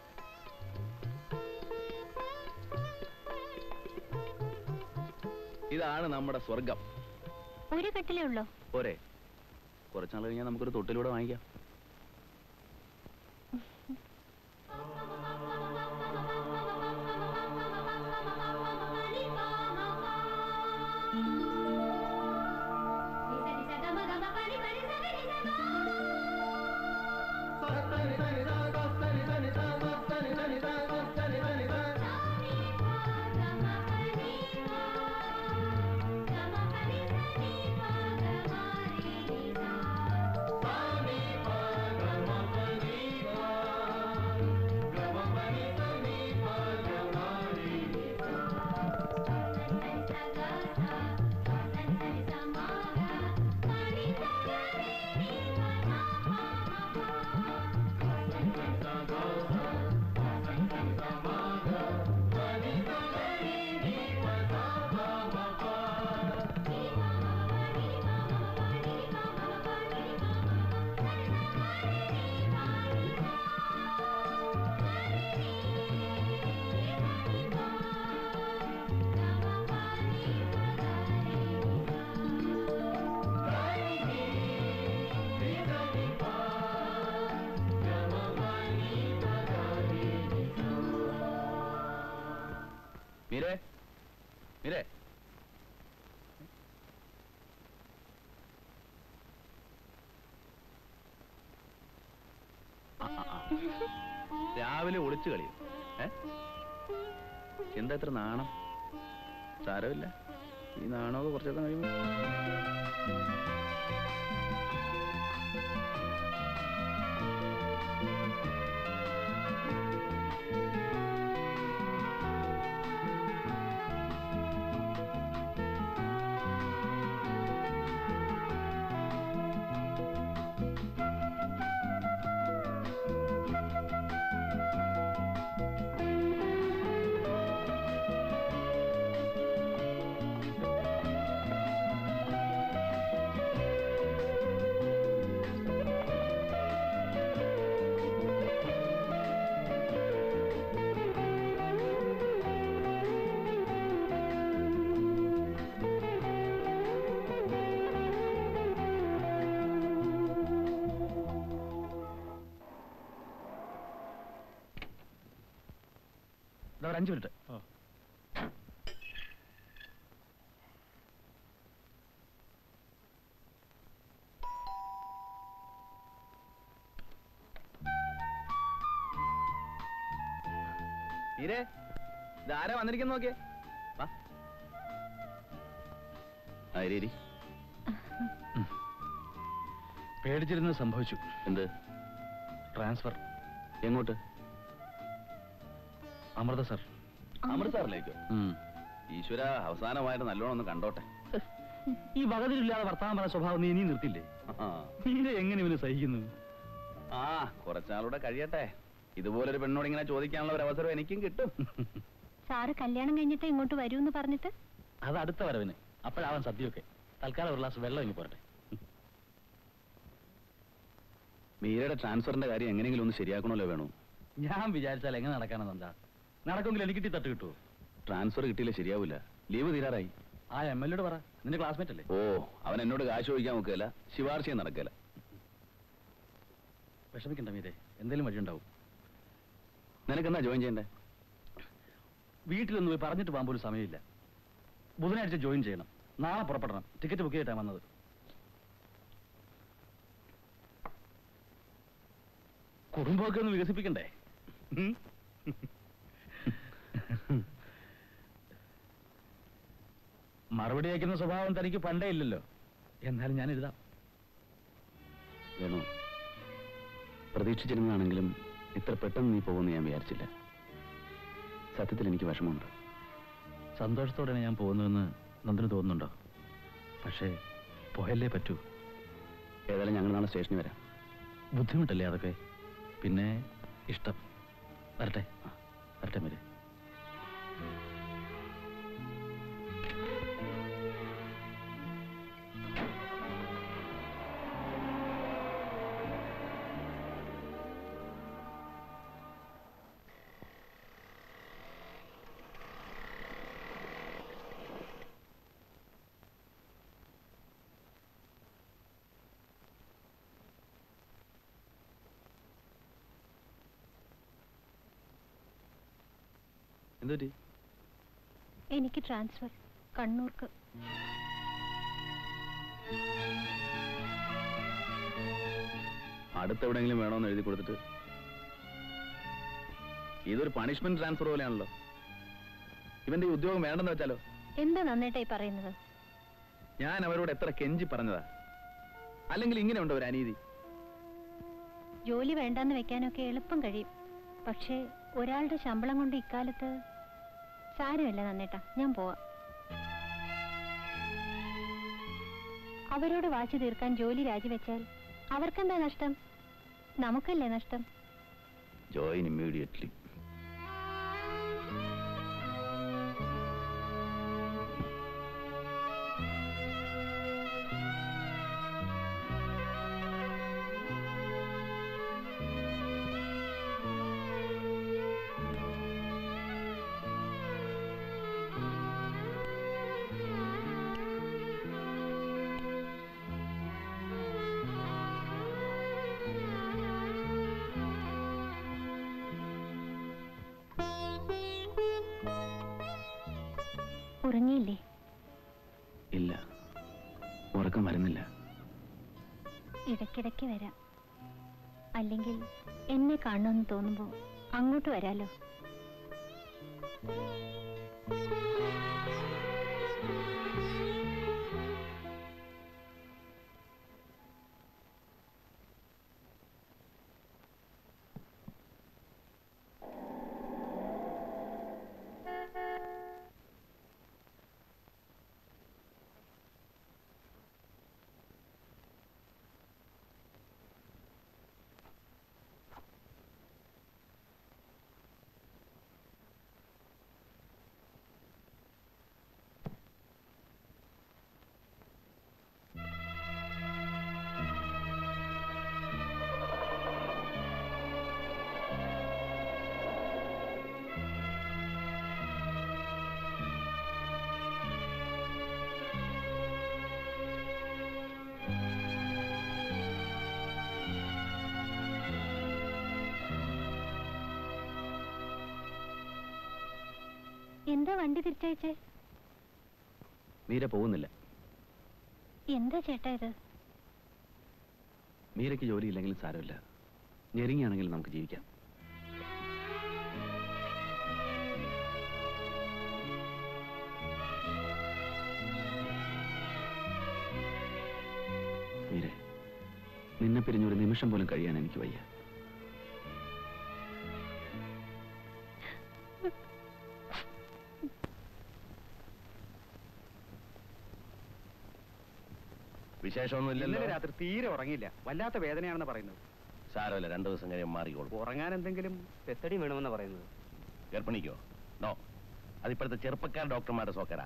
ഇതാണ് നമ്മുടെ സ്വർഗം ഒരു കട്ടിലേ ഉള്ളോ പോരെ കുറച്ചാൾ കഴിഞ്ഞാൽ നമുക്കൊരു തൊട്ടിലൂടെ വാങ്ങിക്കാം മീരേ മീരേ ആ, ആ, ആ. രാവിലെ ഒളിച്ചു കളിയും ഏ എന്താ ഇത്ര നാണം സാരമില്ല ഈ നാണമൊക്കെ കുറച്ചൊക്കെ കഴിയുമ്പോ ഇതാ ഒരു അഞ്ച് മിനിറ്റ് മീരേ ഇതാരാ വന്നിരിക്കുന്നു നോക്കിയേ വാ ആരേരി പേടിച്ചിരുന്നത് സംഭവിച്ചു എന്ത് ട്രാൻസ്ഫർ എങ്ങോട്ട് അമൃത സർ അമൃതാറിലേക്കോ ഈശ്വര അവസാനമായിട്ട് നല്ലോണം ഒന്ന് കണ്ടോട്ടെ ഈ വകതിരില്ലാതെ വർത്താനം പറഞ്ഞ സ്വഭാവം നീ ഇനി നിർത്തില്ലേ ആ. നീനെ എങ്ങനെ ഇവന് സഹിക്കുന്നു ആ കുറച്ചാളൂടെ കഴിയട്ടെ ഇതുപോലൊരു പെണ്ണോട് ഇങ്ങനെ ചോദിക്കാനുള്ള ഒരു അവസരം എനിക്കും കിട്ടും സാറ് കല്യാണം കഴിഞ്ഞിട്ട് ഇങ്ങോട്ട് വരൂ എന്ന് പറഞ്ഞിട്ട് അത് അടുത്ത വരവിന് അപ്പോഴാവാൻ സദ്യയൊക്കെ തൽക്കാലം ഒരു ഗ്ലാസ് വെള്ളം ഇനി പോരട്ടെ മീരയുടെ ട്രാൻസ്ഫറിന്റെ കാര്യം എങ്ങനെയെങ്കിലും ഒന്ന് ശരിയാക്കണമല്ലോ വേണു ഞാൻ വിചാരിച്ചാൽ എങ്ങനെ നടക്കാനെന്നെന്താ നടക്കുമെങ്കിൽ എനിക്ക് തട്ട് കിട്ടുമോ ട്രാൻസ്ഫർ കിട്ടിയില്ല ശരിയാവില്ല ലീവ് തീരാറായി ആ എം എൽ എയോട് പറ നിന്റെ ക്ലാസ്മേറ്റ് അല്ലേ ഓ അവൻ എന്നോട് കാശ് ചോദിക്കാൻ നോക്കുകയില്ല ശിപാർശയും നടക്കില്ല വിഷമിക്കണ്ട മീരെ എന്തെങ്കിലും വഴിയുണ്ടാവും നിനക്കെന്നാ ജോയിൻ ചെയ്യണ്ടേ വീട്ടിലൊന്ന് പോയി പറഞ്ഞിട്ട് പോകാൻ പോലും സമയമില്ല ബുധനാഴ്ച ജോയിൻ ചെയ്യണം നാളെ പുറപ്പെടണം ടിക്കറ്റ് ബുക്ക് ചെയ്തിട്ടാണ് വന്നത് കുടുംബമൊക്കെ ഒന്ന് വികസിപ്പിക്കണ്ടേ ഉം? മറുപടി അയക്കുന്ന സ്വഭാവം തനിക്ക് പണ്ടേ ഇല്ലല്ലോ എന്നാലും ഞാൻ എഴുതാം വേണു പ്രതീക്ഷിച്ചിരുന്നതാണെങ്കിലും ഇത്ര പെട്ടെന്ന് നീ പോകുമെന്ന് ഞാൻ വിചാരിച്ചില്ല സത്യത്തിൽ എനിക്ക് വിഷമമുണ്ട് സന്തോഷത്തോടെയാണ് ഞാൻ പോകുന്നതെന്ന് നന്ദിന് തോന്നുന്നുണ്ടോ പക്ഷേ പോയല്ലേ പറ്റൂ ഏതായാലും ഞങ്ങൾ നാളെ സ്റ്റേഷനിൽ വരാം ബുദ്ധിമുട്ടല്ലേ അതൊക്കെ പിന്നെ ഇഷ്ടം വരട്ടെ വരട്ടെ മേരെ എന്തുപറ്റി എനിക്ക് ട്രാൻസ്ഫർ കണ്ണൂർക്ക് അടുത്തെവിടെയെങ്കിലും വേണോന്ന് എഴുതി കൊടുത്തിട്ട് ഇതൊരു പണിഷ്മെന്റ് ട്രാൻസ്ഫർ പോലെയാണല്ലോ ഇവന്റെ ഈ ഉദ്യോഗം വേണ്ടെന്ന് വെച്ചാലോ എന്താ നന്നായിട്ടായി പറയുന്നത് ഞാൻ അവരോട് എത്ര കെഞ്ചി പറഞ്ഞതാ അല്ലെങ്കിൽ ഇങ്ങനെ ഉണ്ടോ ഒരു അനീതി ജോലി വേണ്ടാന്ന് വെക്കാനൊക്കെ എളുപ്പം കഴിയും പക്ഷേ ഒരാളുടെ ശമ്പളം കൊണ്ട് ഇക്കാലത്ത് സാരമില്ല നന്നേട്ടാ ഞാൻ പോവാം അവരോട് വാശി തീർക്കാൻ ജോലി രാജിവെച്ചാൽ അവർക്കെന്താ നഷ്ടം നമുക്കല്ലേ നഷ്ടം ജോയിൻ ഇമ്മീഡിയറ്റ്ലി ഉറങ്ങിയില്ലേ ഇല്ല ഉറക്കം വരുന്നില്ല ഇടയ്ക്കിടയ്ക്ക് വരാം അല്ലെങ്കിൽ എന്നെ കാണണമെന്ന് തോന്നുമ്പോൾ അങ്ങോട്ട് വരാലോ എന്താ വണ്ടി തിരിച്ചയച്ചേ മീര പോകുന്നില്ല എന്താ ചേട്ടാ ഇത് മീരയ്ക്ക് ജോലിയില്ലെങ്കിലും സാരമില്ല ഞെരുങ്ങിയാണെങ്കിലും നമുക്ക് ജീവിക്കാം മീരെ നിന്നെ പിരിഞ്ഞൊരു നിമിഷം പോലും കഴിയാൻ എനിക്ക് വയ്യ വിശേഷമൊന്നുമില്ലല്ലോ ഇന്നലെ രാത്രി തീരെ ഉറങ്ങിയില്ല വല്ലാത്ത വേദനയാണെന്ന് പറയുന്നത് സാരമില്ല രണ്ടു ദിവസം കഴിയും മാറിക്കോളും ഉറങ്ങാൻ എന്തെങ്കിലും പെത്തടി വേണമെന്ന് പറയുന്നത് ഗർഭിണിക്കോ നോ അതിപ്പോഴത്തെ ചെറുപ്പക്കാർ ഡോക്ടർമാരുടെ സോക്കരാ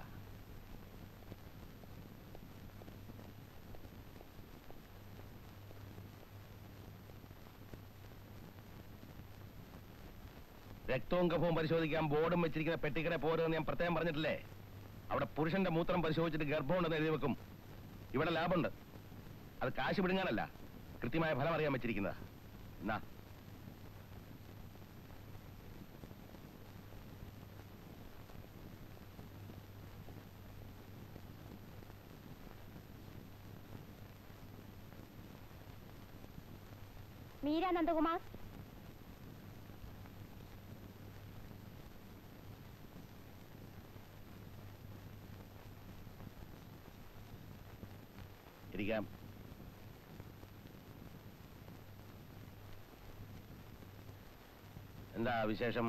രക്തവും കഫവും പരിശോധിക്കാൻ ബോർഡും വെച്ചിരിക്കുന്ന പെട്ടിക്കട പോരുമെന്ന് ഞാൻ പ്രത്യേകം പറഞ്ഞിട്ടില്ലേ അവിടെ പുരുഷന്റെ മൂത്രം പരിശോധിച്ചിട്ട് ഗർഭമുണ്ടെന്ന് എഴുതി വെക്കും ഇവിടെ ലാഭമുണ്ട് അത് കാശ് പിടുങ്ങാനല്ല കൃത്യമായ ഫലം അറിയാൻ വെച്ചിരിക്കുന്നത് എന്നാ മീര നന്ദകുമാർ ഇരിക്കാം എന്താ വിശേഷം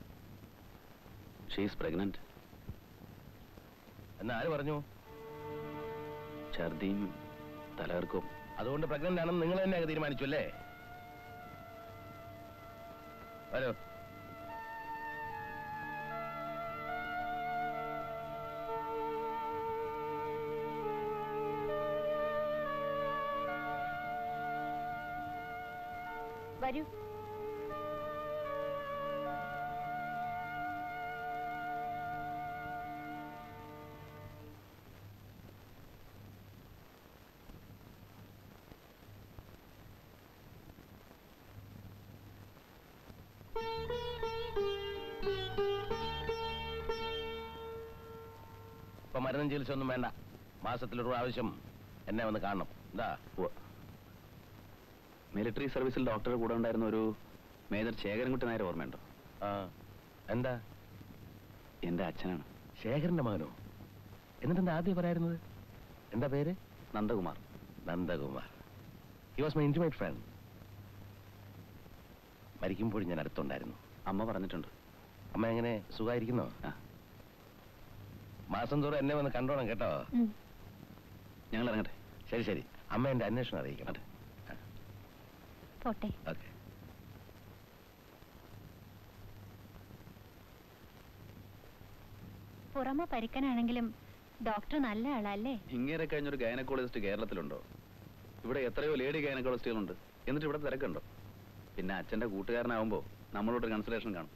ഷീസ് പ്രഗ്നന്റ് എന്ന് ആര് പറഞ്ഞു ഛർദിയും തലകർക്കും അതുകൊണ്ട് പ്രഗ്നന്റ് ആണെന്ന് നിങ്ങൾ തന്നെ അങ്ങ് തീരുമാനിച്ചു അല്ലേ വരൂ വരൂ ഇപ്പൊ മരുന്നും ചികിത്സ ഒന്നും വേണ്ട മാസത്തിലൊരു പ്രാവശ്യം എന്നെ വന്ന് കാണണം എന്താ മിലിറ്ററി സർവീസിൽ ഡോക്ടറുടെ കൂടെ ഉണ്ടായിരുന്ന ഒരു മേജർ ശേഖരൻകുട്ടി നായർ ഓർമ്മയുണ്ടോ ആ എന്താ എന്റെ അച്ഛനാണ് ശേഖരന്റെ മകനോ എന്നിട്ട് എന്താ ആദ്യം പറയായിരുന്നത് എന്താ പേര് Nandakumar Nandakumar he was my intimate friend മരിക്കുമ്പോഴും ഞാൻ അടുത്തുണ്ടായിരുന്നു അമ്മ പറഞ്ഞിട്ടുണ്ട് അമ്മ എങ്ങനെ സുഖമായിരിക്കുന്നോ ആ. മാസം തോറും എന്നെ വന്ന് കണ്ടോണം കേട്ടോ ഉം. ഞങ്ങൾ ഇറങ്ങട്ടെ ശരി ശരി അമ്മ എന്റെ അന്വേഷണം അറിയിക്കണം പോട്ടെ ഓക്കെ പുറമെ പരിക്കനാണെങ്കിലും ഡോക്ടർ നല്ല ആളല്ലേ ഇങ്ങനെ കഴിഞ്ഞൊരു ഗൈനക്കോളജിസ്റ്റ് കേരളത്തിലുണ്ടോ ഇവിടെ എത്രയോ ലേഡി ഗൈനക്കോളജിസ്റ്റുകളുണ്ട് എന്നിട്ട് ഇവിടെ തിരക്കുണ്ടോ പിന്നെ അച്ഛന്റെ കൂട്ടുകാരനാവുമ്പോ നമ്മളോട് കൺസിഡറേഷൻ കാണും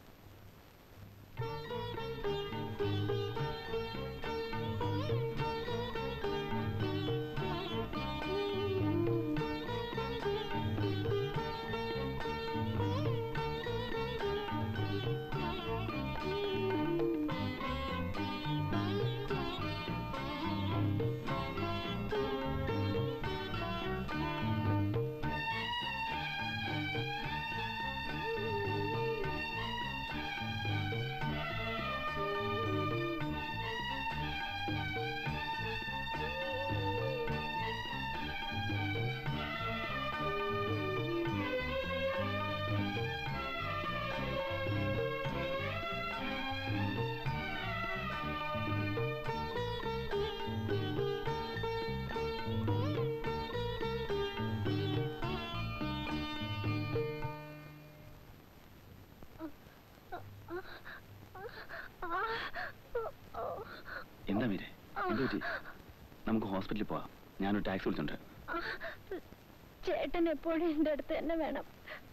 എന്താ മീരെ എന്ത് പറ്റി നമുക്ക് ഹോസ്പിറ്റലിൽ പോവാം ഞാനൊരു ടാക്സി വിളിച്ചോണ്ട് ചേട്ടൻ എപ്പോഴും എൻ്റെ അടുത്ത് തന്നെ വേണം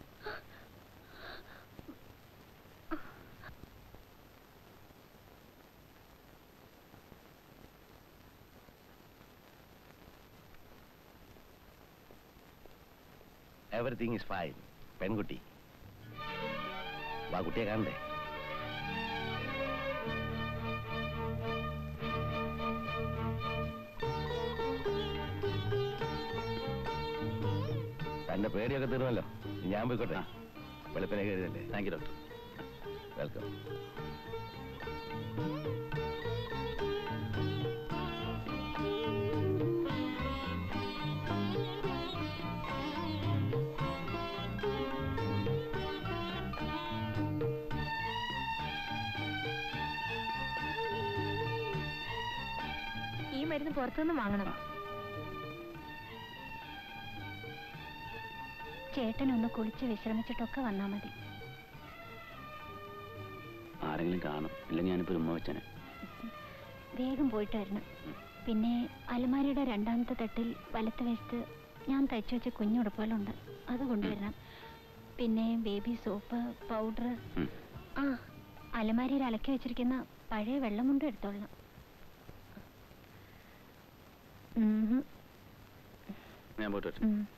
എവറിത്തിങ് ഇസ് ഫൈൻ പെൺകുട്ടി വാ കുട്ടിയെ കാണണ്ടേ തന്റെ പേടിയൊക്കെ തീർന്നല്ലോ ഞാൻ പോയിക്കോട്ടെ വെളുപ്പിനെ കരുതല്ലേ താങ്ക് യു ഡോക്ടർ വെൽക്കം ഈ മരുന്ന് പുറത്തുനിന്ന് വാങ്ങണം ചേട്ടൻ ഒന്ന് കുളിച്ച് വിശ്രമിച്ചിട്ടൊക്കെ വന്നാ മതി ആരെങ്കിലും കാണും ഇല്ലെങ്കിൽ ഞാനിപ്പോ ഒരു ഉമ്മ വെച്ചനെ വേഗം പോയിട്ട് വരണം പിന്നെ അലമാരിയുടെ രണ്ടാമത്തെ തട്ടിൽ വലത്ത് വശത്ത് ഞാൻ തയ്ച്ചു വെച്ച കുഞ്ഞുടുപ്പുകളുണ്ട് അത് കൊണ്ടുവരണം പിന്നെ ബേബി സോപ്പ് പൗഡർ ഉം. ആ അലമാരിയിൽ അലക്കി വെച്ചിരിക്കുന്ന പഴയ വെള്ളമുണ്ട് എടുത്തോളണം ഉം, ഞാൻ പോയിട്ട് വരാം. ഉം.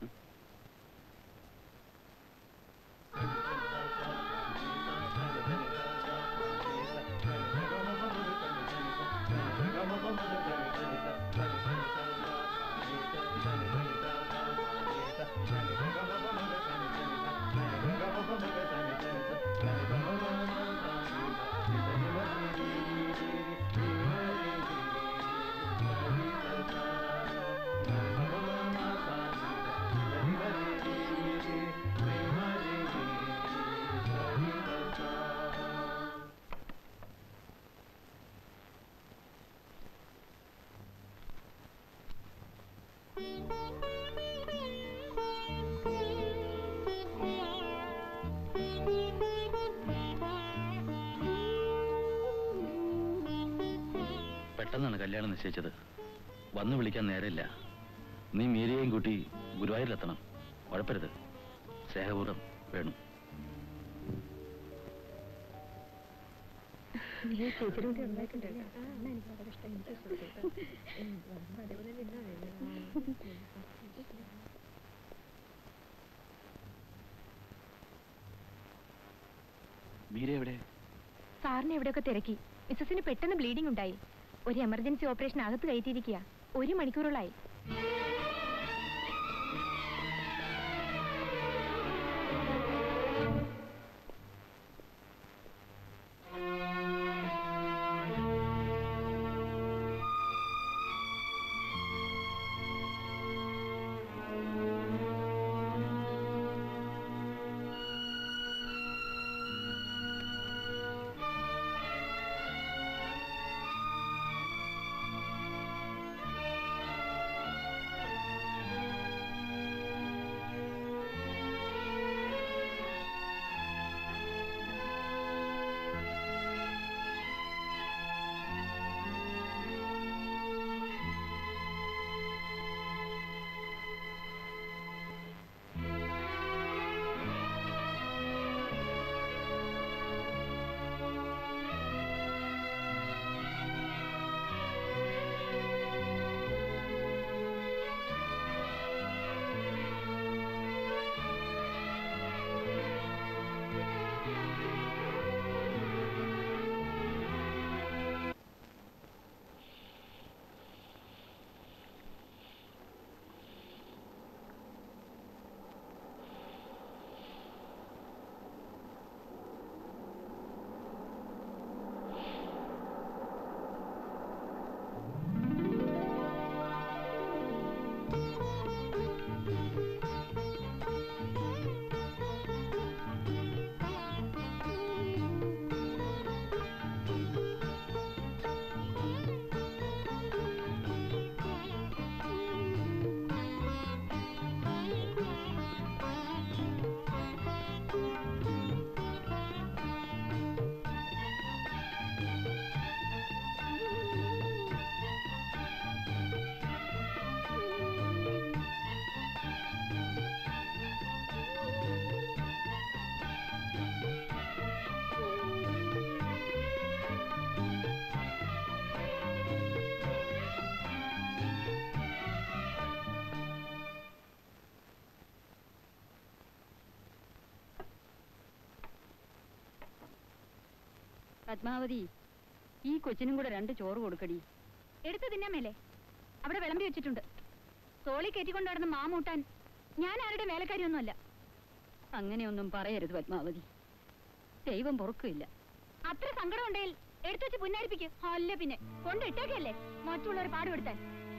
പെട്ടെന്നാണ് കല്യാണം നിശ്ചയിച്ചത് വന്നു വിളിക്കാൻ നേരമില്ല നീ മീരയെയും കൂട്ടി ഗുരുവായൂരിലെത്തണം ഉഴപ്പരുത് സ്നേഹപൂർവ്വം വേണം മീര എവിടെ സാറിനെ എവിടെയൊക്കെ തിരക്കി മിസ്സസിന് പെട്ടെന്ന് ബ്ലീഡിംഗ് ഉണ്ടായി ഒരു എമർജൻസി ഓപ്പറേഷൻ അകത്ത് കയറ്റിയിരിക്കുക ഒരു മണിക്കൂറോളായി പത്മാവതി ഈ കൊച്ചിനും കൂടെ രണ്ട് ചോറ് കൊടുക്കടി എടുത്തു തിന്നാൻ മേലെ അവിടെ വിളമ്പി വെച്ചിട്ടുണ്ട് തോളി കയറ്റിക്കൊണ്ട് നടന്ന് മാമൂട്ടാൻ ഞാൻ ആരുടെ വേലക്കാരിയൊന്നുമല്ല അങ്ങനെയൊന്നും പറയരുത് പത്മാവതി ദൈവം പൊറുക്കില്ല അത്ര സങ്കടം ഉണ്ടെങ്കിൽ എടുത്തു വെച്ച് പുന്നാരിപ്പിക്ക് അല്ല പിന്നെ കൊണ്ട് ഇട്ടേക്കല്ലേ മറ്റുള്ളവർ പാടുപെടുത്താൻ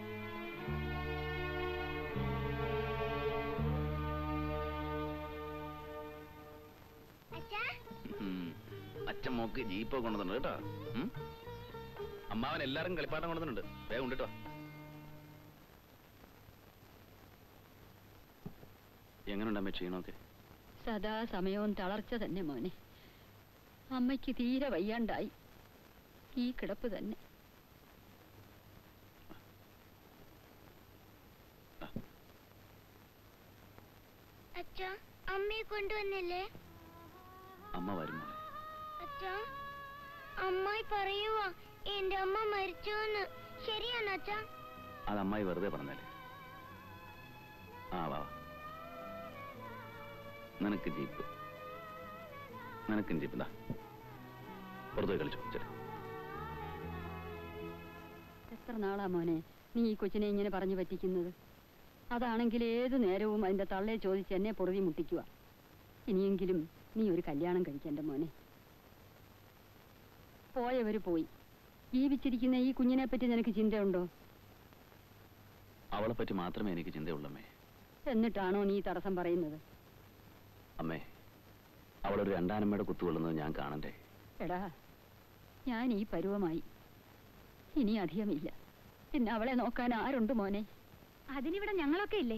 ഉം. അച്ഛൻ മോക്ക് ജീപ്പ് കൊണ്ടുവന്നിട്ടുണ്ട് കേട്ടോ ഉം? അമ്മാവൻ എല്ലാരും കളിപ്പാട്ടം കൊണ്ടുവന്നിട്ടുണ്ട് വേഗം ഉണ്ട് കേട്ടോ എങ്ങനെയുണ്ട് അമ്മ ക്ഷീണമൊക്കെ സദാ സമയവും തളർച്ച തന്നെ മോനെ അമ്മയ്ക്ക് തീരെ വയ്യാണ്ടായി ഈ കിടപ്പ് തന്നെ അച്ഛാ അമ്മയെ കൊണ്ടുവന്നില്ലേ അമ്മ വരും മോളെ അച്ഛാ അമ്മായി പറയുവാ എന്റെ അമ്മ മരിച്ചുവെന്ന് ശരിയാണോ അച്ഛാ അത് അമ്മായി വെറുതെ പറഞ്ഞാലേ ആ വാ വാ. നിനക്ക് ജീപ്പ് നിനക്കും ജീപ്പ് ഇതാ പുറത്തു പോയി കളിച്ചു ചെല്ലു എത്ര നാളാ മോനെ നീ ഈ കൊച്ചിനെ ഇങ്ങനെ പറഞ്ഞു പറ്റിക്കുന്നത് അതാണെങ്കിൽ ഏതു നേരവും അതിന്റെ തള്ളയെ ചോദിച്ച് എന്നെ പൊറുതി മുട്ടിക്കുക ഇനിയെങ്കിലും നീ ഒരു കല്യാണം കഴിക്കണ്ട മോനെ പോയവര് പോയി ജീവിച്ചിരിക്കുന്ന ഈ കുഞ്ഞിനെ പറ്റി നിനക്ക് ചിന്തയുണ്ടോ അവളെ പറ്റി മാത്രമേ എനിക്ക് ചിന്തയുള്ളമ്മേ എന്നിട്ടാണോ നീ ഈ തടസ്സം പറയുന്നത് അമ്മേ അവളൊരു രണ്ടാനമ്മയുടെ കുത്തുകൊള്ളുന്നത് ഞാൻ കാണണ്ടേ എടാ ഞാൻ ഈ പരുവമായി ഇനി അധികമില്ല പിന്നെ അവളെ നോക്കാൻ ആരുണ്ട് മോനെ അതിനിവിടെ ഞങ്ങളൊക്കെ ഇല്ലേ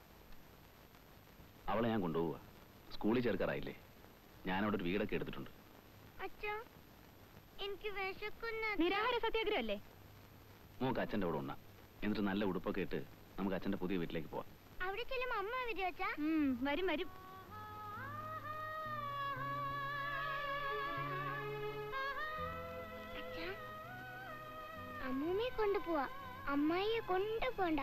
അവളെ ഞാൻ കൊണ്ടുപോവുക സ്കൂളിൽ ചേർക്കാറായില്ലേ ഞാനവിടെ ഒരു വീടൊക്കെ എടുത്തിട്ടുണ്ട് അച്ഛാ എനിക്ക് വിശക്കുന്ന നിരാഹാര സത്യാഗ്രഹം അല്ലേ മോക്ക് അച്ഛൻ്റെ കൂടെ ഉണ്ണാം എന്നിട്ട് നല്ല ഉടുപ്പൊക്കെ ഇട്ട് നമുക്ക് അച്ഛൻ്റെ പുതിയ വീട്ടിലേക്ക് പോവാം അവിടെ ചെല്ലുമ്പോ അമ്മ വരുമോ അച്ഛാ ഉം, വരും വരും അച്ഛാ അമ്മൂമ്മയെ കൊണ്ടുപോവാ അമ്മായിയെ കൊണ്ടുപോണ്ട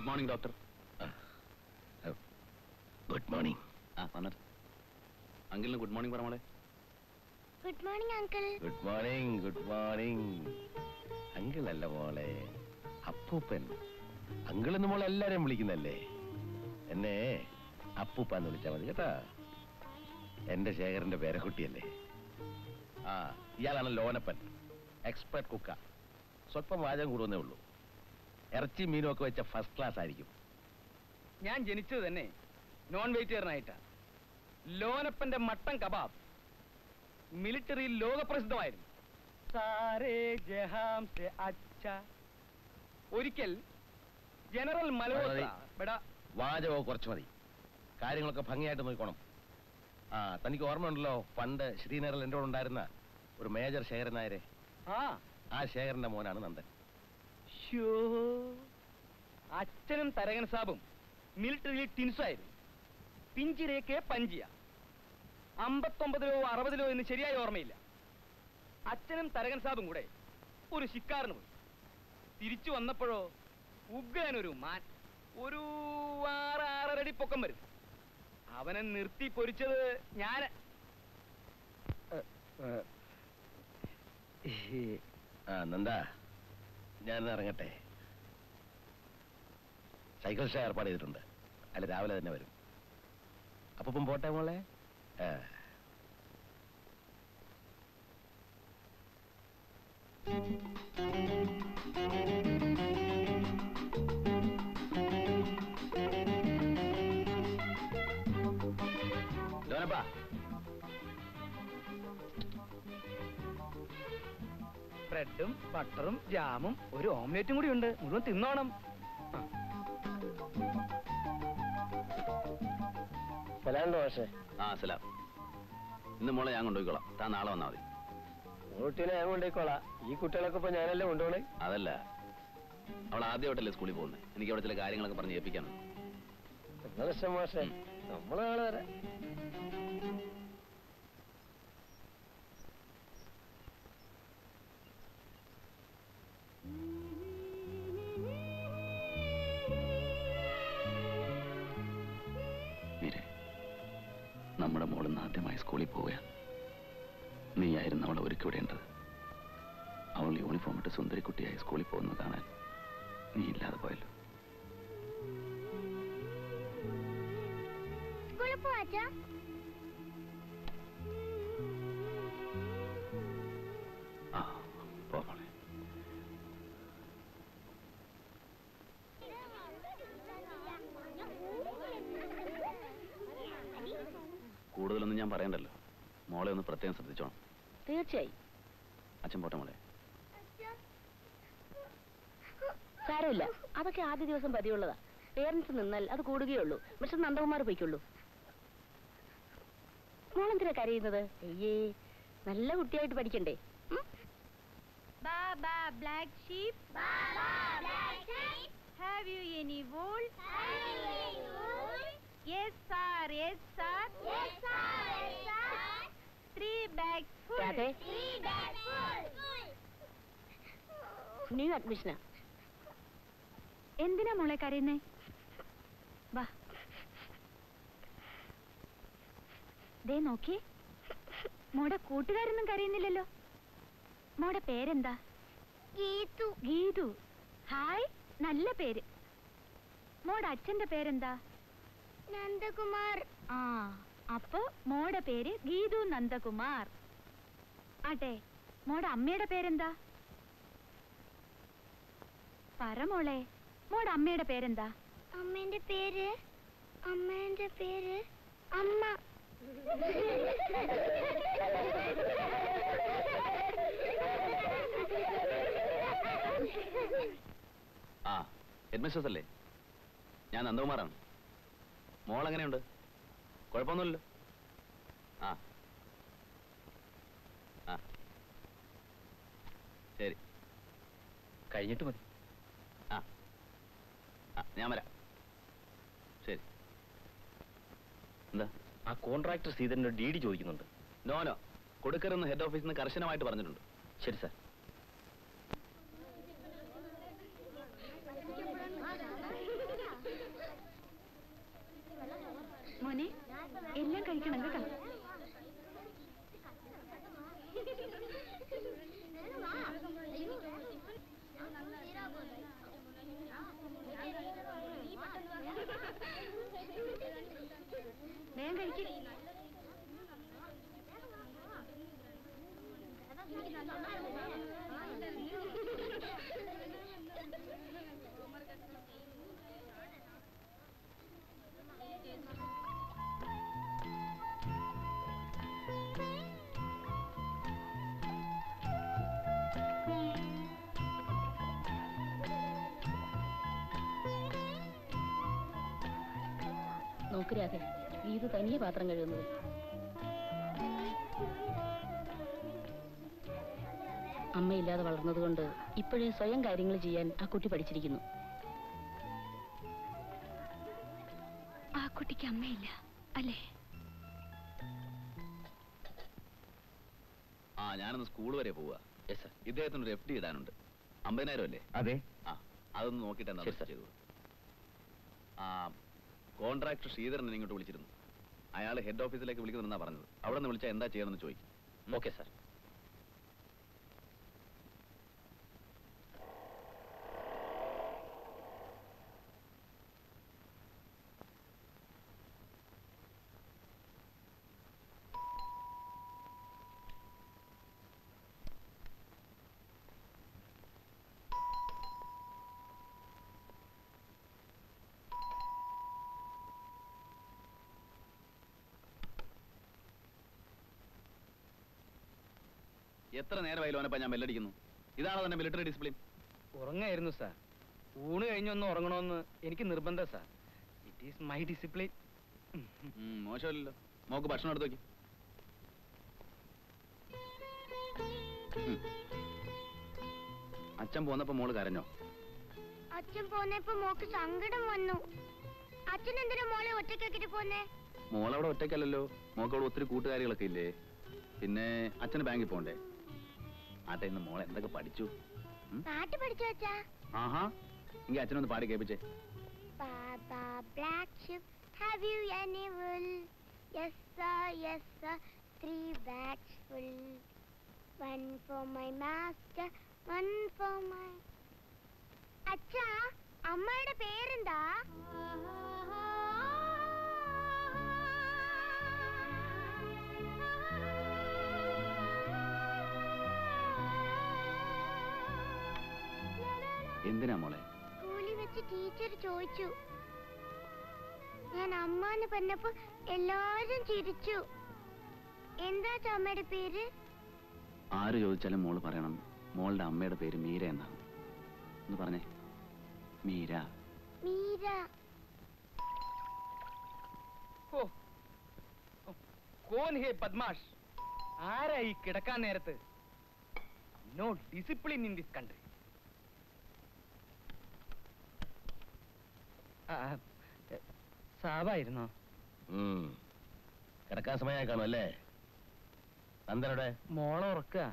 good morning doctor good morning ആ വന്നിട്ട് അങ്കിളിന് ഗുഡ് മോർണിംഗ് പറ മോളെ good morning uncle good morning good morning uncle അല്ല മോളെ അപ്പൂപ്പൻ അങ്കിൾ എന്ന് മോളെ എല്ലാരെയും വിളിക്കുന്നല്ലേ എന്നെ അപ്പൂപ്പ എന്ന് വിളിച്ചാൽ മതി കേട്ടാ എന്റെ ശേഖരന്റെ പേരക്കുട്ടിയല്ലേ ആ ഇയാളാണ് ലോനപ്പൻ എക്സ്പെർട്ട് കുക്ക സ്വല്പം വാചകം കൂടുന്നേ ഉള്ളൂ ഇറച്ചി മീനും ഒക്കെ വെച്ച ഫസ്റ്റ് ക്ലാസ് ആയിരിക്കും ഞാൻ ജനിച്ചത് തന്നെ നോൺ വെജിറ്റേറിയനായിട്ടാ ലോനപ്പന്റെ മട്ടൻ കബാബ് മിലിറ്ററിയിൽ ലോകപ്രസിദ്ധമായിരുന്നു സാരേ ജഹാം സെ അച്ഛ ഒരിക്കൽ ജനറൽ മൽഹോത്ര മതി. ബടാ വാചകമോ കുറച്ച് മതി കാര്യങ്ങളൊക്കെ ഭംഗിയായിട്ട് നോക്കണം ആ തനിക്ക് ഓർമ്മയുണ്ടല്ലോ പണ്ട് ശ്രീനഗറിൽ എൻ്റെ കൂടെ ഉണ്ടായിരുന്ന ഒരു മേജർ ശേഖരൻ നായരെ ആ ആ ശേഖരന്റെ മോനാണ് നന്ദൻ ശ്ശോ. അച്ഛനും തരകൻ സാബും മിലിറ്ററിയിൽ ടിൻസായിരുന്നു പിഞ്ചിരേക്ക് പഞ്ചിയ അമ്പത്തൊമ്പതിലോ അറുപതിലോ എന്ന് ശരിയായ ഓർമ്മയില്ല അച്ഛനും തരകൻ സാബും കൂടെ ഒരു ശിക്കാറിന് പോയി തിരിച്ചു വന്നപ്പോഴോ ഉഗ്രനൊരു മാൻ ഒരു ആറ് ആറരടി പൊക്കം വരും അവനെ നിർത്തി പൊരിച്ചത് ഞാൻ ആ നന്ദ ഞാൻ ഇറങ്ങട്ടെ സൈക്കിൾ ഷോ ഏർപ്പാട് ചെയ്തിട്ടുണ്ട് അല്ല രാവിലെ തന്നെ വരും അപ്പം പോട്ടെ മോളെ ആ ലോനപ്പാ ബ്രെഡും ബട്ടറും ജാമും ഒരു ഓംലേറ്റും കൂടി ഉണ്ട് മുഴുവൻ തിന്നോണം സലാമുണ്ടോ പക്ഷേ ആ സലാം ഇന്ന് മോളെ ഞാൻ കൊണ്ടുപോയിക്കോളാം താൻ നാളെ വന്നാൽ മതി കുട്ടീനെ ഞാൻ കൊണ്ടേക്കോളാം ഈ കുട്ടികളൊക്കെ ഇപ്പൊ ഞാനല്ലേ കൊണ്ടുപോണേ അതല്ല അവൾ ആദ്യമായിട്ടല്ലേ സ്കൂളിൽ പോകുന്നത് എനിക്ക് അവിടെ ചില കാര്യങ്ങളൊക്കെ പറഞ്ഞ് ഏൽപ്പിക്കാനുണ്ട് നിങ്ങളെ ഇഷ്ടം മാഷേ നമ്മള് നാളെ വരാം മീരെ നമ്മുടെ മോളിന്ന് ആദ്യമായി സ്കൂളിൽ പോവുകയാണ് നീയായിരുന്നു അവളെ ഒരുക്കി വിടേണ്ടത് അവൾ യൂണിഫോം ഇട്ട് സുന്ദരിക്കുട്ടിയായി സ്കൂളിൽ പോകുന്നത് കാണാൻ നീ ഇല്ലാതെ പോയല്ലോ സ്കൂളിൽ പോവാച്ചാ ആ പോ മോളെ കൂടുതലൊന്നും ഞാൻ പറയണ്ടല്ലോ മോളെ ഒന്ന് പ്രത്യേകം ശ്രദ്ധിച്ചോണം തീർച്ചയായും അച്ഛൻ പോട്ടെ മോളെ സാരമില്ല അതൊക്കെ ആദ്യ ദിവസം പതിവുള്ളതാ പേരൻസ് നിന്നാൽ അത് കൂടുകയുള്ളൂ മിസ്റ്റർ നന്ദകുമാർ പോയിക്കുള്ളൂ മോളെന്തിനാ കരയുന്നത് അയ്യേ നല്ല കുട്ടിയായിട്ട് പഠിക്കണ്ടേ ഉം? Baba, black sheep. Have you any wool? Yes, sir. Yes, sir. Three bags full. രാധേ ന്യൂ അഡ്മിഷനാ എന്തിനാ മോളെ കരയുന്നേ വാ ദേ നോക്കി മോടെ കൂട്ടുകാരൊന്നും കരയുന്നില്ലല്ലോ മോടെ പേരെന്താ ഗീതു ഗീതു ഹായ് നല്ല പേര് മോടെ അച്ഛന്റെ പേരെന്താ നന്ദകുമാർ ആ അപ്പൊ മോടെ പേര് ഗീതു നന്ദകുമാർ ആട്ടെ മോടെ അമ്മയുടെ പേരെന്താ പറ മോളെ മോടെ അമ്മയുടെ പേരെന്താ അമ്മേന്റെ പേര് അമ്മേന്റെ പേര് അമ്മ ആ ഹെഡ്മിസ്ട്രസ് അല്ലേ ഞാൻ നന്ദകുമാറാണ് മോൾ എങ്ങനെയുണ്ട് കുഴപ്പമൊന്നുമില്ലല്ലോ ആ ആ ശരി കഴിഞ്ഞിട്ട് മതി ആ ആ ഞാൻ വരാം ശരി എന്താ ആ കോൺട്രാക്ടർ സീതന്റെ ഡി ഡി ചോദിക്കുന്നുണ്ട് നോ നോ കൊടുക്കരുന്ന് ഹെഡ് ഓഫീസിൽ നിന്ന് കർശനമായിട്ട് പറഞ്ഞിട്ടുണ്ട് ശരി സാർ മോനെ എല്ലാം കഴിക്കണം കേട്ടോ വേഗം കഴിക്കും നോക്ക് രാധേ ഇത് തനിയെ പാത്രം കഴുകുന്നത് അമ്മയില്ലാതെ വളർന്നതുകൊണ്ട് ഇപ്പോഴേ സ്വയം കാര്യങ്ങൾ ചെയ്യാൻ ആ കുട്ടി പഠിച്ചിരിക്കുന്നു ആ കുട്ടിക്ക് അമ്മയില്ല അല്ലേ ആ ഞാനൊന്ന് സ്കൂൾ വരെ പോവുക യെസ് സർ ഇദ്ദേഹത്തിന് ഒരു എഫ് ഡി ഇടാനുണ്ട് അമ്പതിനായിരം അല്ലേ അതെ ആ അതൊന്ന് നോക്കിയിട്ട് എന്താ ശരി, സർ. ചെയ്തു ആ കോൺട്രാക്ടർ ശ്രീധരൻ ഇങ്ങോട്ട് വിളിച്ചിരുന്നു അയാൾ ഹെഡ് ഓഫീസിലേക്ക് വിളിക്കുന്നെന്നാ പറഞ്ഞത് അവിടെ നിന്ന് വിളിച്ചാൽ എന്താ ചെയ്യണമെന്ന് ചോദിക്കും ഓക്കെ സർ എത്ര നേരമായാലും അവനപ്പ ഞാൻ ബെല്ലടിക്കുന്നു ഇതാണോ തന്നെ മിലിറ്ററി ഡിസിപ്ലിൻ ഉറങ്ങായിരുന്നു സാർ ഊണ് കഴിഞ്ഞൊന്ന് ഉറങ്ങണമെന്ന് എനിക്ക് നിർബന്ധം sir it is my discipline മോശമല്ലല്ലോ മോക്ക് ഭക്ഷണം എടുത്ത് നോക്കി അച്ഛൻ പോന്നപ്പോ മോള് കരഞ്ഞോ അച്ഛൻ പോന്നപ്പോ മോക്ക് സങ്കടം വന്നു അച്ഛൻ എന്തിനാ മോളെ ഒറ്റക്കാക്കിട്ട് പോന്നേ മോളവിടെ ഒറ്റയ്ക്കല്ലല്ലോ മോക്ക് അവിടെ ഒത്തിരി കൂട്ടുകാരികളൊക്കെ ഇല്ലേ പിന്നെ അച്ഛന് ബാങ്കിൽ പോണ്ടേ ആട്ടെ ഇന്ന് മോൾ എന്തൊക്കെ പഠിച്ചു ഉം? പാട്ട് പഠിച്ചു വെച്ചാ ആഹാ എങ്കിൽ അച്ഛനൊന്ന് പാടി കേൾപ്പിച്ചേ Baba black sheep, have you any wool? Yes sir, yes sir, three bags full. One for my master, one for my. അച്ഛാ അമ്മയുടെ പേരെന്താ എന്തിനാ മോളെ സ്കൂളിൽ വെച്ച് ടീച്ചർ ചോദിച്ചു ഞാൻ അമ്മാന്ന് പറഞ്ഞപ്പോ എല്ലാരും ചിരിച്ചു എന്താ അമ്മയുടെ പേര് ആര് ചോദിച്ചാലും മോള് പറയണം മോളുടെ അമ്മയുടെ പേര് മീര എന്നാണ് ഒന്ന് പറഞ്ഞേ മീര മീര ഓ കോൻ ഹേ ബദ്മാഷ് ആരാ ഈ കിടക്കാൻ നേരത്ത് no discipline in this country സാബായിരുന്നോ ഉം. കിടക്കാൻ സമയമായി കാണും അല്ലേ നന്ദനോടെ മോളെ ഉറക്കുക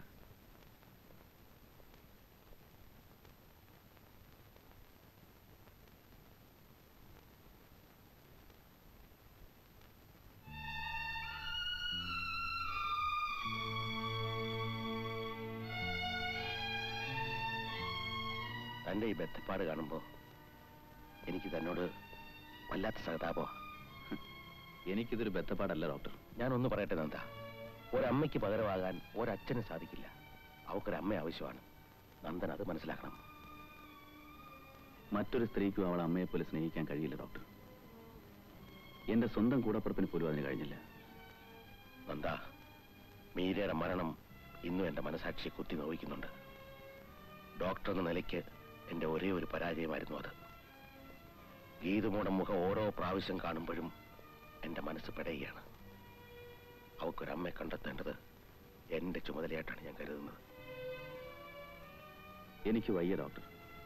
തന്റെ ഈ ബന്ധപ്പാട് കാണുമ്പോ എനിക്ക് തന്നോട് വല്ലാത്ത സഹതാപോ എനിക്കിതൊരു ബന്ധപ്പാടല്ല ഡോക്ടർ ഞാനൊന്ന് പറയട്ടെ നന്ദ ഒരമ്മയ്ക്ക് പകരമാകാൻ ഒരച്ഛന് സാധിക്കില്ല അവക്കൊരമ്മ ആവശ്യമാണ് നന്ദൻ അത് മനസ്സിലാക്കണം മറ്റൊരു സ്ത്രീക്കും അവൾ അമ്മയെ പോലെ സ്നേഹിക്കാൻ കഴിയില്ല ഡോക്ടർ എന്റെ സ്വന്തം കൂടപ്പുറപ്പിന് പോലും അതിന് കഴിഞ്ഞില്ല നന്ദ മീരയുടെ മരണം ഇന്നും എന്റെ മനസാക്ഷിയെ കുത്തി നോവിക്കുന്നുണ്ട് ഡോക്ടർ എന്ന നിലയ്ക്ക് എന്റെ ഒരേ ഒരു പരാജയമായിരുന്നു അത് ഗീതുമോടെ മുഖം ഓരോ പ്രാവശ്യം കാണുമ്പോഴും എന്റെ മനസ്സ് പിടയുകയാണ് അവക്കൊരമ്മയെ കണ്ടെത്തേണ്ടത് എന്റെ ചുമതലയായിട്ടാണ് ഞാൻ കരുതുന്നത് എനിക്ക് വയ്യ ഡോക്ടർ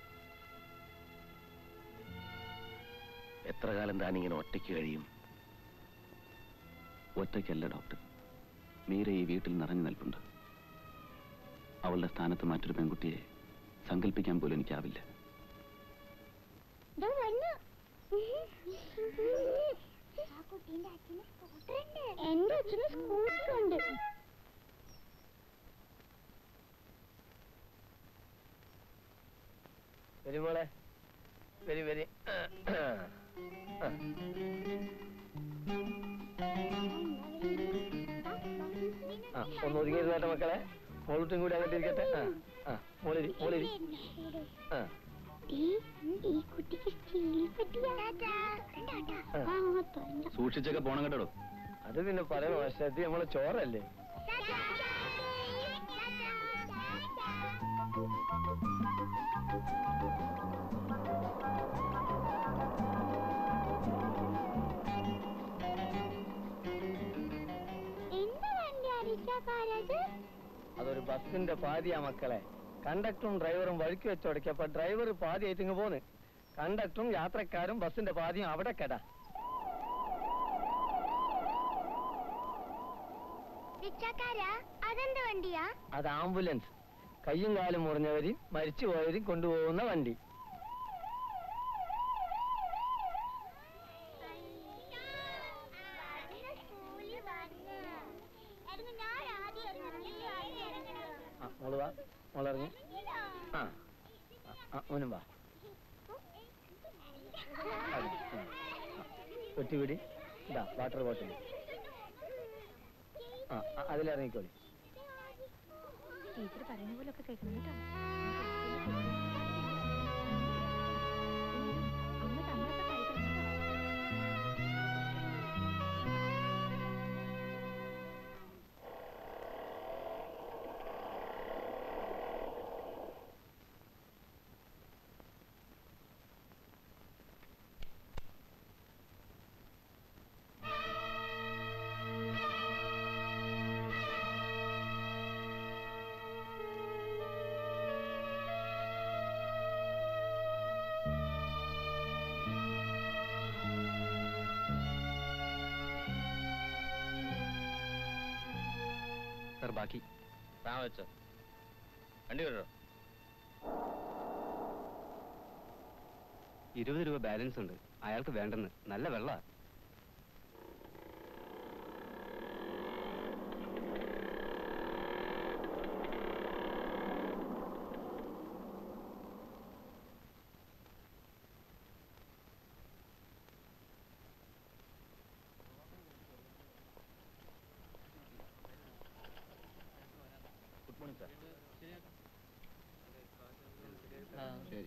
എത്ര കാലം താനിങ്ങനെ ഒറ്റയ്ക്ക് കഴിയും ഒറ്റയ്ക്കല്ല ഡോക്ടർ മീര ഈ വീട്ടിൽ നിറഞ്ഞു നിൽപ്പുണ്ട് അവളുടെ സ്ഥാനത്ത് മറ്റൊരു പെൺകുട്ടിയെ സങ്കല്പിക്കാൻ പോലും എനിക്കാവില്ല ദോ വന്നു ആ കുട്ടീന്റെ ആ ഒന്ന് ഒതുങ്ങിയിരുന്നേട്ടെ മക്കളെ മോളൂട്ടും കൂടി അങ്ങോട്ട് ഇരിക്കട്ടെ ആ ആ മോളിരി മോളിരി ആ ഈ ഈ കുട്ടിക്ക് സ്റ്റീൽ പറ്റിയ ആ തുറന്നു സൂക്ഷിച്ചൊക്കെ പോണം കേട്ടോ അത് പിന്നെ പറയണോ ശ്രദ്ധ നമ്മളെ ചോറല്ലേ എന്ത് വണ്ടിയാ റിക്ഷക്കാരത് അതൊരു ബസ്സിന്റെ പാതിയാ മക്കളെ കണ്ടക്ടറും ഡ്രൈവറും വഴിക്ക് വെച്ചോടക്കി അപ്പൊ ഡ്രൈവർ പാതി ആയിട്ടിങ് പോന്ന് കണ്ടക്ടറും യാത്രക്കാരും ബസ്സിന്റെ പാതിയും അവിടെ കെടാ റിക്ഷക്കാരാ അതെന്ത് വണ്ടിയാ അത് ആംബുലൻസ് കയ്യും കാലും മുറിഞ്ഞവരും മരിച്ചുപോയവരും കൊണ്ടുപോകുന്ന വണ്ടി ആ മോള് വാ മോളിറങ്ങി ആ ആ മോനും വാ അത്, ആ. പെട്ടിപിടി ഇതാ വാട്ടർ ബോട്ടിൽ ആ ആ, അതിലിറങ്ങിക്കോളി ടീച്ചർ പറയുന്ന പോലെ ഒക്കെ കേൾക്കണം കേട്ടോ അമ്മ തന്നൊക്കെ കഴിക്കണം കേട്ടോ സാർ ബാക്കി താൻ വെച്ചോ വണ്ടി വിടോ ഇരുപത് രൂപ ബാലൻസ് ഉണ്ട് അയാൾക്ക് വേണ്ടെന്ന് നല്ല വെള്ള ഗുഡ് മോർണിംഗ് സാർ ശരി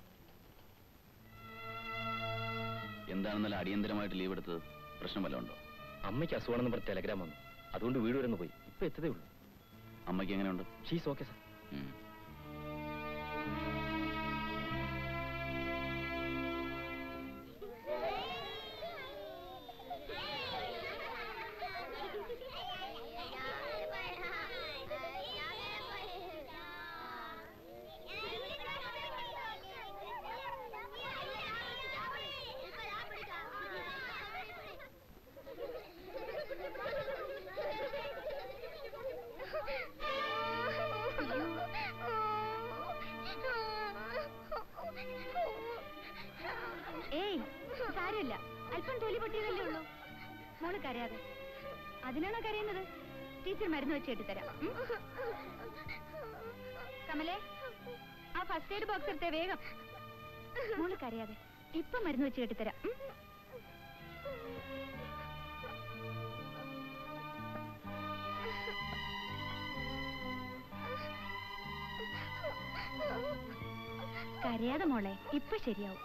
എന്താണ് ഇന്നലെ അടിയന്തരമായിട്ട് ലീവ് എടുത്തത് പ്രശ്നം വല്ലതും ഉണ്ടോ അമ്മയ്ക്ക് അസുഖമാണെന്ന് പറഞ്ഞ ടെലഗ്രാം വന്നു അതുകൊണ്ട് വീട് വരെ ഒന്ന് പോയി ഇപ്പൊ എത്തതേ ഉള്ളൂ അമ്മയ്ക്ക് എങ്ങനെയുണ്ട് ഷീസ് ഓക്കെ സാർ ഉം. ഏയ് സാരമില്ല അല്പം തൊലി പൊട്ടിയതല്ലേ ഉള്ളൂ മോള് കരയാതെ അതിനാണോ കരയുന്നത് ടീച്ചർ മരുന്ന് വെച്ച് കെട്ടിത്തരാം ഉം? കമലേ ആ ഫസ്റ്റ് എയ്ഡ് ബോക്സ് എടുത്തേ വേഗം മോള് കരയാതെ ഇപ്പൊ മരുന്ന് വെച്ച് കെട്ടിത്തരാം ഉം? കരയാതെ മോളെ ഇപ്പൊ ശരിയാവും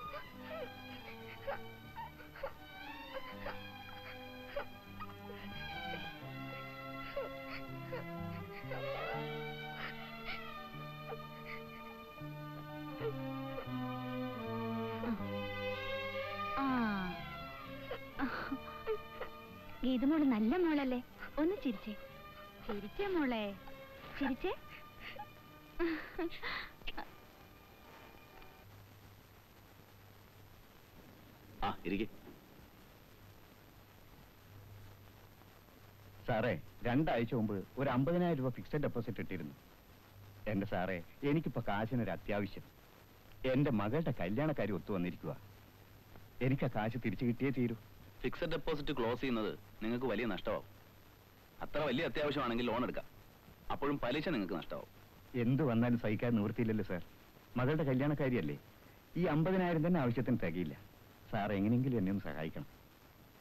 ആ ഗീത മോള് നല്ല മോളല്ലേ ഒന്ന് ചിരിച്ചേ ചിരിച്ചേ മോളെ ചിരിച്ചേ ആ ഇരിക്കെ സാറേ രണ്ടാഴ്ച മുമ്പ് ഒരു അമ്പതിനായിരം രൂപ ഫിക്സഡ് ഡെപ്പോസിറ്റ് ഇട്ടിരുന്നു എന്റെ സാറേ എനിക്കിപ്പോ കാശിനൊരു അത്യാവശ്യം എന്റെ മകളുടെ കല്യാണക്കാരി ഒത്തു വന്നിരിക്കുക എനിക്ക് ആ കാശ് തിരിച്ചു കിട്ടിയേ തീരൂ ഫിക്സഡ് ഡെപ്പോസിറ്റ് ക്ലോസ് ചെയ്യുന്നത് നിങ്ങൾക്ക് വലിയ നഷ്ടമാവും അത്ര വലിയ അത്യാവശ്യമാണെങ്കിൽ ലോൺ എടുക്കാം അപ്പോഴും പലിശ നിങ്ങൾക്ക് നഷ്ടമാവും എന്ത് വന്നാലും സഹിക്കാൻ നിവൃത്തിയില്ലല്ലോ സാർ മകളുടെ കല്യാണക്കാരിയല്ലേ ഈ അമ്പതിനായിരം തന്നെ ആവശ്യത്തിന് തികയില്ല സാർ എങ്ങനെയെങ്കിലും എന്നെ ഒന്ന് സഹായിക്കണം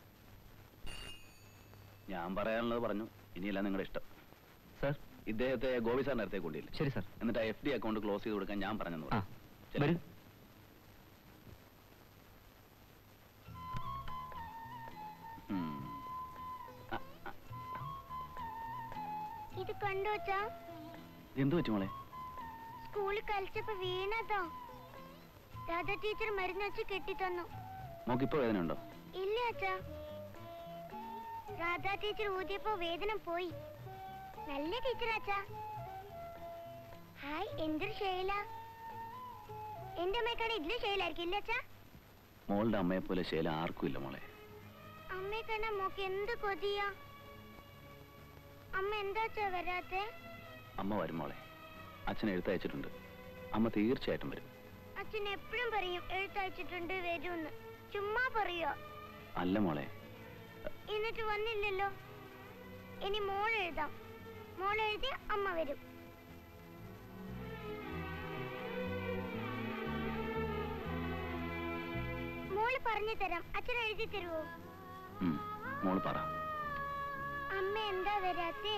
ഞാൻ പറയാനുള്ളത് പറഞ്ഞു ഇനിയല്ല നിങ്ങളുടെ ഇഷ്ടം സാർ ഇദ്ദേഹത്തെ ഗോപി സാറിന്റെ അടുത്തേക്ക് കൊണ്ടില്ല ശരി സാർ എന്നിട്ട് എഫ് ഡി അക്കൗണ്ട് ക്ലോസ് ചെയ്ത് കൊടുക്കാൻ ഞാൻ പറഞ്ഞെന്ന് ആ പറഞ്ഞു ശരി. വരൂ ഉം. ഇത് കണ്ടോ അച്ഛാ എന്ത് പറ്റി മോളെ സ്കൂളിൽ കളിച്ചപ്പോ വീണതോ രാധ ടീച്ചർ മരുന്ന് വെച്ച് കെട്ടിത്തന്നു മോക്കിപ്പോ വേദന ഉണ്ടോ ഇല്ല അച്ഛാ രാധാ ടീച്ചർ ഊതിയപ്പോ വേദന പോയി നല്ല ടീച്ചർ അച്ഛാ ഹായ് എന്തൊരു ശൈല എന്റെ അമ്മയെക്കാണ് ഇതിലും ശൈലായിരിക്കും ഇല്ല അച്ഛാ മോളുടെ അമ്മയെ പോലെ ശീലം ആർക്കും ഇല്ല മോളെ അമ്മയെ കാണാൻ മോക്ക് എന്ത് കൊതിയാ അമ്മ എന്താ അച്ഛാ വരാത്തെ അമ്മ വരും മോളെ അച്ഛൻ എഴുത്തയച്ചിട്ടുണ്ട് അമ്മ തീർച്ചയായിട്ടും വരും അച്ഛൻ എപ്പോഴും പറയും എഴുത്തയച്ചിട്ടുണ്ട് വരുമെന്ന് ചുമ്മാ പറയോ അല്ല മോളെ എന്നിട്ട് വന്നില്ലല്ലോ ഇനി മോൾ എഴുതാം മോൾ എഴുതി അമ്മ വരും മോള് പറഞ്ഞു തരാം അച്ഛൻ എഴുതി തരുവോ ഉം, മോള് പറ അമ്മ എന്താ വരാത്തെ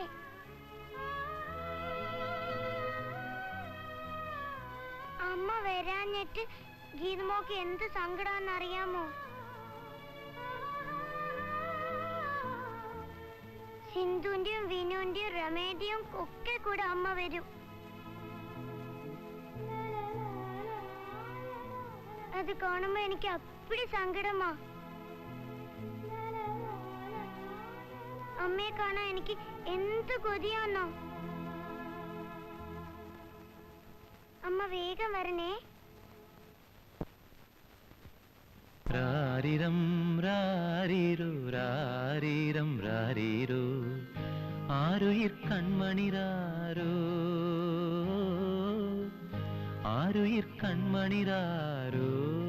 അമ്മ വരാഞ്ഞിട്ട് ഗീതമോക്ക് എന്ത് സങ്കടാന്ന് അറിയാമോ സിന്ധുവിന്റെയും വിനുവിന്റെയും രമേന്റെയും ഒക്കെ കൂടെ അമ്മ വരും അത് കാണുമ്പോ എനിക്ക് അപ്പടി സങ്കടമാ അമ്മയെ കാണാൻ എനിക്ക് എന്ത് കൊതിയാന്നോ അമ്മ വേഗം വരണേ രാരിരം രാരീരു രാരീരം രാരീരു ആരുയിർ കൺമണിരാരോ ആരുയിർ കൺമണിരാരോ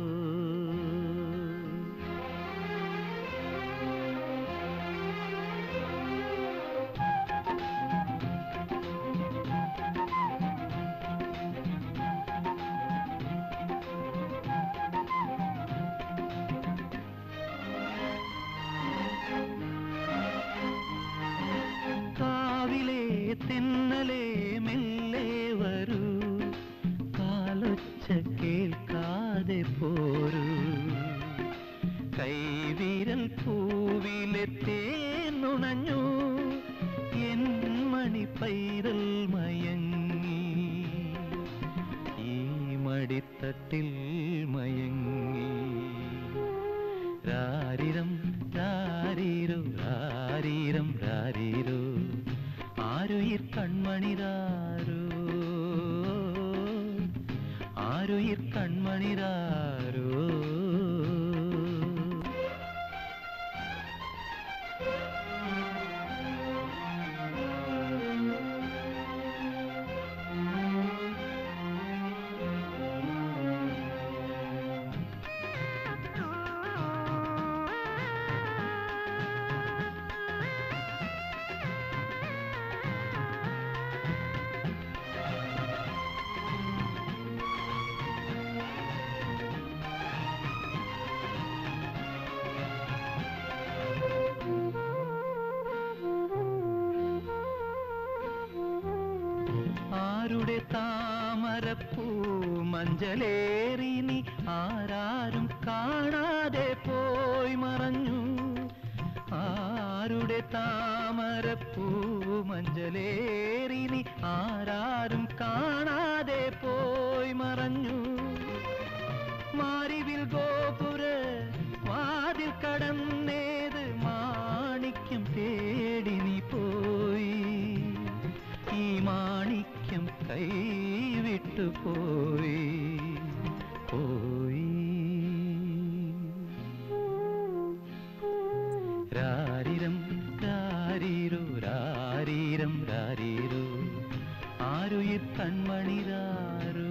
കാവിലെ തെന്നലെ മെല്ലെ വരൂ കാലൊച്ച കേൾക്കാതെ പോരൂ കൈവിരൽ പൂവിലെ തേനുണഞ്ഞു എൻ മണി പൈതൽ മയങ്ങി ഈ മടിത്തട്ടിൽ മയങ്ങി രാരിരം രാരീരോ രാരീരം രാരീരോ ആരുയിർ കൺമണിരാരോ ആരുയിർ കൺമണിരാരോ ആരുടെ താമരപ്പൂ മഞ്ചലേറി നീ ആരാരും കാണാതെ പോയി മറഞ്ഞു ആരുടെ താമരപ്പൂ മഞ്ചലേറി നീ ആരാരും കാണാതെ പോയി മറഞ്ഞു മാറിവിൽ ഗോപുര വാതിൽ കടന്നേത് മാണിക്യം തേടി നീ പോയി ഈ മാണിക്യം കൈവിട്ടു പോയി പോയി രാരിരം രാരീരോ രാരീരം രാരീരോ ആരുയിർ കൺമണിരാരോ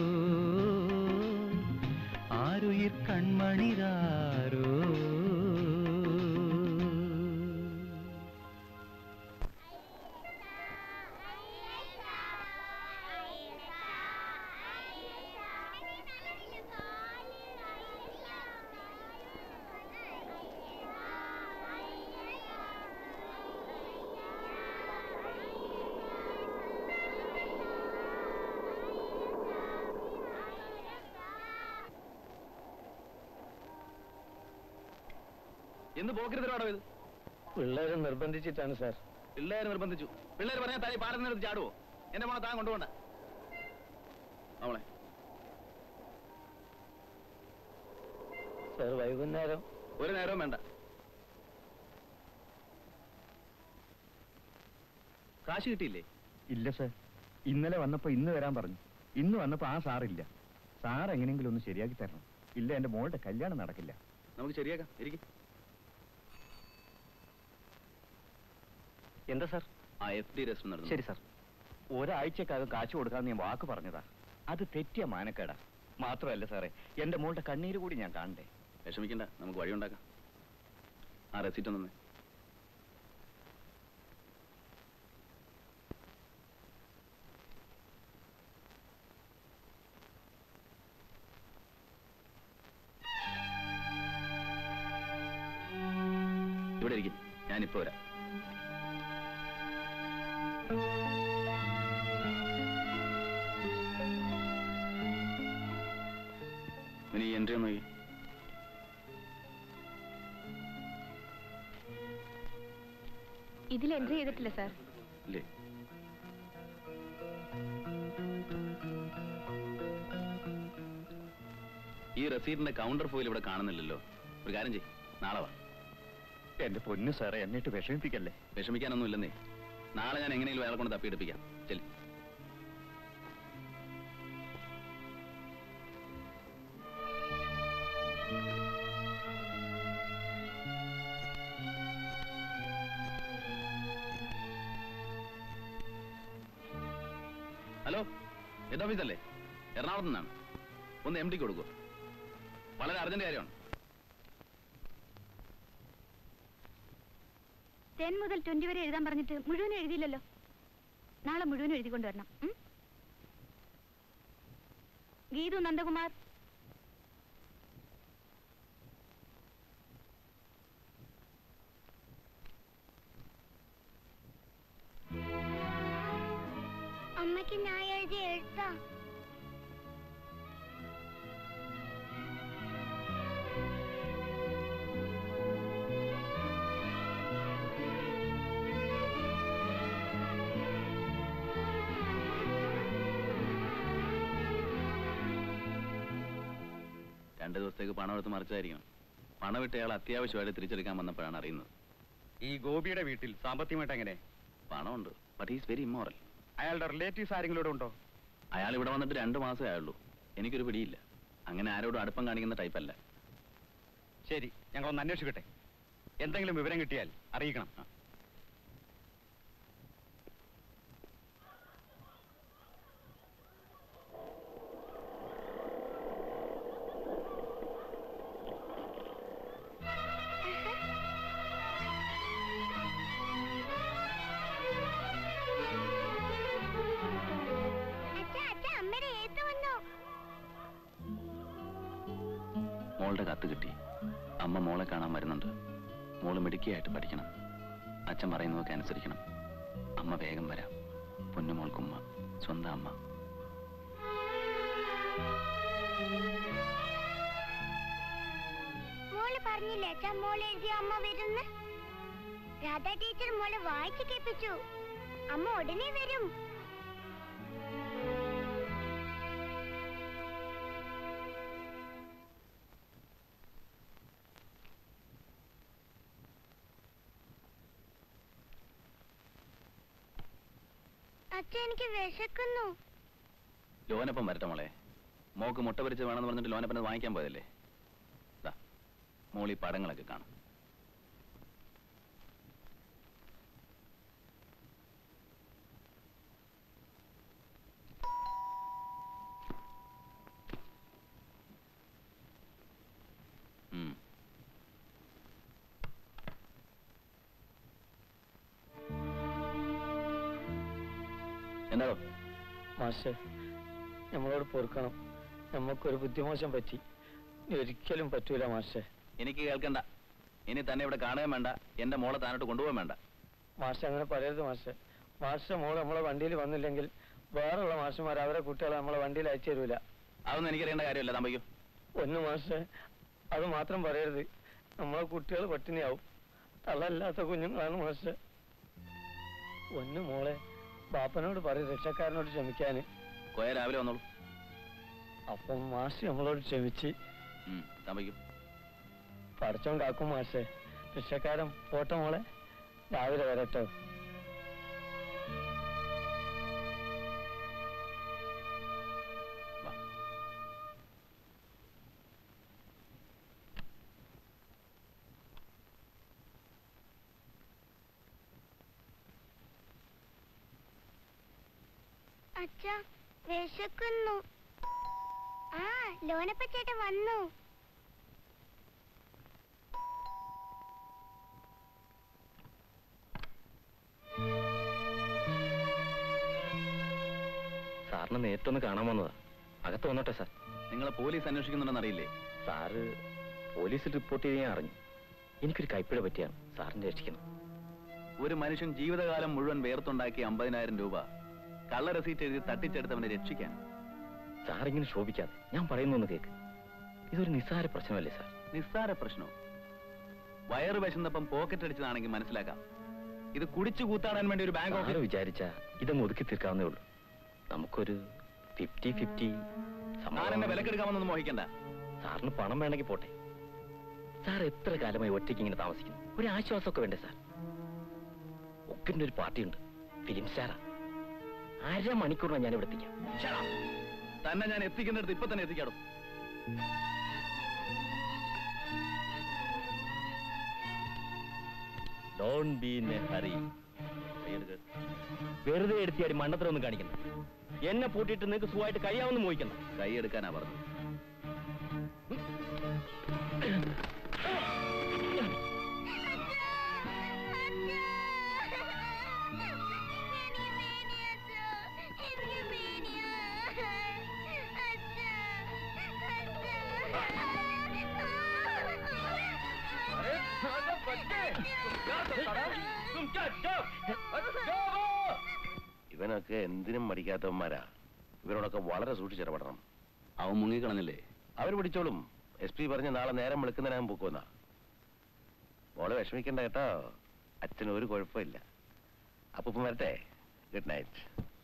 ആരുയിർ കൺമണിരാരോ എന്ത് പോക്കരുത്തരാടോ ഇത് പിള്ളേരെ നിർബന്ധിച്ചിട്ടാണ് സാർ പിള്ളേർ നിർബന്ധിച്ചു പിള്ളേർ പറഞ്ഞാൽ തനി പാടത്തിനടുത്ത് ചാടുവോ എന്റെ മോളെ താൻ കൊണ്ടുപോണ്ട അവളെ സാർ വൈകുന്നേരം ഒരു നേരവും വേണ്ട കാശ് കിട്ടിയില്ലേ ഇല്ല സർ ഇന്നലെ വന്നപ്പോ ഇന്ന് വരാൻ പറഞ്ഞു ഇന്ന് വന്നപ്പോ ആ സാറില്ല സാർ എങ്ങനെയെങ്കിലും ഒന്ന് ശരിയാക്കി തരണം ഇല്ല എന്റെ മോളുടെ കല്യാണം നടക്കില്ല നമുക്ക് ശരിയാക്കാം ഇരിക്കും എന്താ സാർ ആ എഫ് ഡി രജിസ്റ്റർ നടന്നു ശരി സാർ ഒരാഴ്ചക്കകം കാശ് കൊടുക്കാമെന്ന് ഞാൻ വാക്ക് പറഞ്ഞതാ അത് തെറ്റിയ മാനക്കേടാ മാത്രമല്ല സാറേ എന്റെ മോളുടെ കണ്ണീര് കൂടി ഞാൻ കാണണ്ടേ വിഷമിക്കണ്ട നമുക്ക് വഴിയുണ്ടാക്കാം ആ റെസിറ്റ് ഒന്ന് ഇവിടെ ഇരിക്കും ഞാനിപ്പോ വരാം ഇനി എൻട്രി ഒന്ന് നോക്കി ഇതിൽ എൻട്രി ചെയ്തിട്ടില്ല സാർ ഇല്ലേ ഈ റസീറ്റിന്റെ കൗണ്ടർ ഫോയിൽ ഇവിടെ കാണുന്നില്ലല്ലോ ഒരു കാര്യം ചെയ് നാളെ വാ എന്റെ പൊന്നു സാറേ എന്നിട്ട് വിഷമിപ്പിക്കല്ലേ വിഷമിക്കാനൊന്നും ഇല്ലെന്നേ നാളെ ഞാൻ എങ്ങനെയെങ്കിലും അയാളെ കൊണ്ട് തപ്പിയെടുപ്പിക്കാം ചെല്ലി ഹലോ ഹെഡ് ഓഫീസല്ലേ എറണാകുളത്ത് നിന്നാണ് ഒന്ന് എം ഡിക്ക് കൊടുക്കൂ വളരെ അർജന്റ് കാര്യമാണ് ടെൻ മുതൽ ട്വന്റി വരെ എഴുതാൻ പറഞ്ഞിട്ട് മുഴുവൻ എഴുതിയില്ലല്ലോ നാളെ മുഴുവൻ എഴുതി കൊണ്ടുവരണം ഉം? ഗീതു നന്ദകുമാർ അമ്മയ്ക്ക് ഞാൻ എഴുതി എഴുത്താ രണ്ട് ദിവസത്തേക്ക് പണം എടുത്ത് മറിച്ചായിരിക്കണം പണം ഇട്ട് അയാൾ അത്യാവശ്യമായിട്ട് തിരിച്ചെടുക്കാൻ വന്നപ്പോഴാണ് അറിയുന്നത് ഈ ഗോപിയുടെ വീട്ടിൽ സാമ്പത്തികമായിട്ട് എങ്ങനെ പണമുണ്ട് ബട്ട് ഈസ് വെരി ഇമ്മോറൽ അയാളുടെ റിലേറ്റീവ്സ് ആരെങ്കിലും ഇവിടെ ഉണ്ടോ അയാൾ ഇവിടെ വന്നിട്ട് രണ്ട് മാസമേ ആയുള്ളൂ എനിക്കൊരു പിടിയില്ല അങ്ങനെ ആരോടും അടുപ്പം കാണിക്കുന്ന ടൈപ്പല്ല ശരി ഞങ്ങളൊന്ന് അന്വേഷിക്കട്ടെ എന്തെങ്കിലും വിവരം കിട്ടിയാൽ അറിയിക്കണം അച്ഛാ അച്ഛാ അമ്മയുടെ എഴുത്ത് വന്നു മോളുടെ കത്ത് കിട്ടി അമ്മ മോളെ കാണാൻ വരുന്നുണ്ട് മോള് മിടുക്കിയായിട്ട് പഠിക്കണം അച്ഛൻ പറയുന്നതൊക്കെ അനുസരിക്കണം അമ്മ വേഗം വരാം പൊന്നുമോൾക്കുമ്മ സ്വന്തം അമ്മ മോള് പറഞ്ഞില്ലേ അച്ഛാ മോള് എഴുതിയ അമ്മ വരുന്ന് രാധാ ടീച്ചർ മോളെ വായിച്ചു കേൾപ്പിച്ചു അമ്മ ഉടനെ വരും അച്ഛൻ എനിക്ക് വിശക്കുന്നു ലോനപ്പം വരട്ടെ മോളെ മോക്ക് മുട്ട പൊരിച്ച് വേണമെന്ന് പറഞ്ഞിട്ട് ലോനപ്പനെ വാങ്ങിക്കാൻ പോയതല്ലേ ദാ, മോൾ ഈ പടങ്ങളൊക്കെ കാണും ഉം. എന്താടോ മാഷെ നമ്മളോട് പൊറുക്കണം നമുക്കൊരു ബുദ്ധിമോശം പറ്റി ഇനി ഒരിക്കലും പറ്റൂല മാഷെ എനിക്ക് കേൾക്കണ്ട ഇനി തന്നെ ഇവിടെ കാണുകയും വേണ്ട എന്റെ മോളെ താനോട്ട് കൊണ്ടുപോകാൻ വേണ്ട മാഷെ അങ്ങനെ പറയരുത് മാഷെ മാഷ മോള് നമ്മളെ വണ്ടിയിൽ വന്നില്ലെങ്കിൽ വേറെയുള്ള മാഷന്മാർ അവരെ കുട്ടികളെ നമ്മളെ വണ്ടിയിൽ അയച്ചു തരൂല അതൊന്നും എനിക്കറിയേണ്ട കാര്യമല്ല തമ്പയ്ക്കും ഒന്ന് മാഷെ അത് മാത്രം പറയരുത് നമ്മളെ കുട്ടികൾ പട്ടിണിയാവും തള്ളല്ലാത്ത കുഞ്ഞുങ്ങളാണ് മാഷെ ഒന്ന് മോളെ ബാപ്പനോട് പറയും രക്ഷക്കാരനോട് ക്ഷമിക്കാന് കോയ രാവിലെ വന്നോളൂ അപ്പം മാഷ് നമ്മളോട് ക്ഷമിച്ച് ഉം, സമ്മതിക്കും പഠിച്ചോൻ കാക്കും മാഷെ രക്ഷക്കാരൻ പോട്ടെ മോളെ രാവിലെ വരട്ടോ വാ. അച്ഛ വിശക്കുന്നു ആ ലോനപ്പച്ചേട്ടൻ വന്നു സാറിനെ നേരിട്ടൊന്ന് കാണാൻ വന്നതാ അകത്ത് വന്നോട്ടെ സാർ നിങ്ങളെ പോലീസ് അന്വേഷിക്കുന്നുണ്ടെന്ന് അറിയില്ലേ സാറ് പോലീസിൽ റിപ്പോർട്ട് ചെയ്ത് ഞാൻ അറിഞ്ഞു എനിക്കൊരു കൈപ്പിഴ പറ്റിയാണ് സാറിനെ രക്ഷിക്കണം ഒരു മനുഷ്യൻ ജീവിതകാലം മുഴുവൻ വേർത്തുണ്ടാക്കിയ അമ്പതിനായിരം രൂപ കള്ള റെസീറ്റ് എഴുതി തട്ടിച്ചെടുത്തവനെ രക്ഷിക്കാൻ സാറിങ്ങനെ ശോഭിക്കാതെ ഞാൻ പറയുന്നൊന്ന് കേക്ക് ഇതൊരു നിസ്സാര പ്രശ്നമല്ലേ സാർ നിസ്സാര പ്രശ്നോ വയറ് വിശന്നപ്പം പോക്കറ്റ് അടിച്ചതാണെങ്കിൽ മനസ്സിലാക്കാം ഇത് കുടിച്ചു കൂത്താടാൻ വേണ്ടി ഒരു ബാങ്ക് സാറ് ഓഫീസ് വിചാരിച്ച ഇതങ്ങ് ഒതുക്കി തീർക്കാവുന്നേ ഉള്ളൂ നമുക്കൊരു ഫിഫ്റ്റി ഫിഫ്റ്റി ഞാൻ എന്നെ വിലക്കെടുക്കാമെന്നൊന്നും മോഹിക്കണ്ട സാറിന് പണം വേണമെങ്കിൽ പോട്ടെ സാർ എത്ര കാലമായി ഒറ്റയ്ക്ക് ഇങ്ങനെ താമസിക്കുന്നു ഒരു ആശ്വാസമൊക്കെ വേണ്ടേ സാർ ഒക്കിന്റെ ഒരു പാർട്ടിയുണ്ട് ഫിലിം സ്റ്റാറാ അര മണിക്കൂറിനാണ് ഞാൻ ഇവിടെ എത്തിക്കാം ശ്ശടാ. തന്നെ ഞാൻ എത്തിക്കുന്നിടത്ത് ഇപ്പൊ തന്നെ എത്തിക്കാടും don't be in a hurry വെറുതെ എടുത്തിയാടി മണ്ണത്തിലൊന്നും കാണിക്കണം എന്നെ പൂട്ടിയിട്ട് നിങ്ങൾക്ക് സുഖമായിട്ട് കഴിയാമെന്ന് മോഹിക്കണം കൈ എടുക്കാനാ പറഞ്ഞത് ഇവനൊക്കെ എന്തിനും മടിക്കാത്തവന്മാരാ ഇവരോടൊക്കെ വളരെ സൂക്ഷിച്ചിടപെടണം അവൻ മുങ്ങിക്കളഞ്ഞില്ലേ അവർ പിടിച്ചോളും എസ് പി പറഞ്ഞ് നാളെ നേരം വിളിക്കുന്നതിനാകും പൊക്കുമെന്നാ മോളെ വിഷമിക്കണ്ട കേട്ടോ അച്ഛന് ഒരു കുഴപ്പമില്ല അപ്പൊ ഇപ്പം വരട്ടെ ഗുഡ് നൈറ്റ്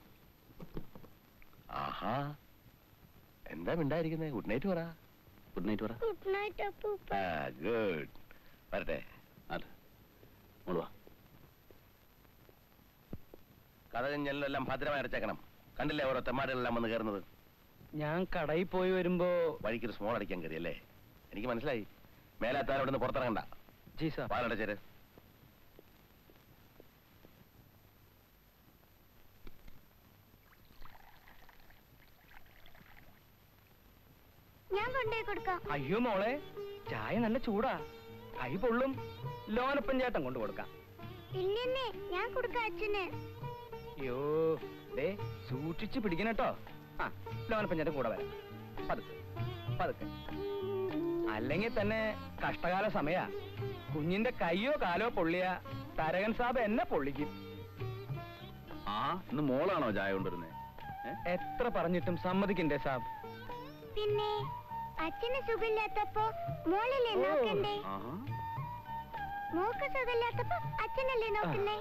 ആഹാ എന്താ മിണ്ടായിരിക്കുന്നേ ഗുഡ് നൈറ്റ് പറ ഗുഡ് നൈറ്റ് പറ ഗുഡ് നൈറ്റ് അപ്പൂപ്പ ആ ഗുഡ് വരട്ടെ അല്ല മോള് വാ കഥ ഞെല്ലാം ഭദ്രമായി അടച്ചേക്കണം കണ്ടില്ലേ ഓരോ തെമ്മാടികളെല്ലാം വന്ന് കയറുന്നത് ഞാൻ കടയിൽ പോയി വരുമ്പോ വഴിക്കൊരു സ്മോൾ അടിക്കാൻ കയറിയല്ലേ എനിക്ക് മനസ്സിലായി മേലാത്താൻ അവിടെ നിന്ന് പുറത്തിറങ്ങണ്ട ജി സാർ പാലടച്ചേര് ഞാൻ കൊണ്ടുപോയി കൊടുക്കാം അയ്യോ മോളെ ചായ നല്ല ചൂടാ കൈ പൊള്ളും ലോനപ്പൻ ചേട്ടൻ കൊണ്ടു കൊടുക്കാം ഇല്ലെന്നേ ഞാൻ കൊടുക്കാം അച്ഛന് അയ്യോ ദേ സൂക്ഷിച്ച് പിടിക്കണട്ടോ ആ ലോനപ്പൻ ചേട്ടൻ കൂടെ വരാം പതുക്കെ പതുക്കെ അല്ലെങ്കിൽ തന്നെ കഷ്ടകാല സമയാ കുഞ്ഞിന്റെ കയ്യോ കാലോ പൊള്ളിയ തരകൻ സാബ് എന്നെ പൊള്ളിക്കും ആ ഇന്ന് മോളാണോ ചായ കൊണ്ടുവരുന്നേ എത്ര പറഞ്ഞിട്ടും സമ്മതിക്കണ്ടേ സാബ് പിന്നെ അച്ഛന് സുഖമില്ലാത്തപ്പോ മോളല്ലേ നോക്കണ്ടേ ആഹാ മോക്ക് സുഖമില്ലാത്തപ്പോ അച്ഛനല്ലേ നോക്കുന്നേ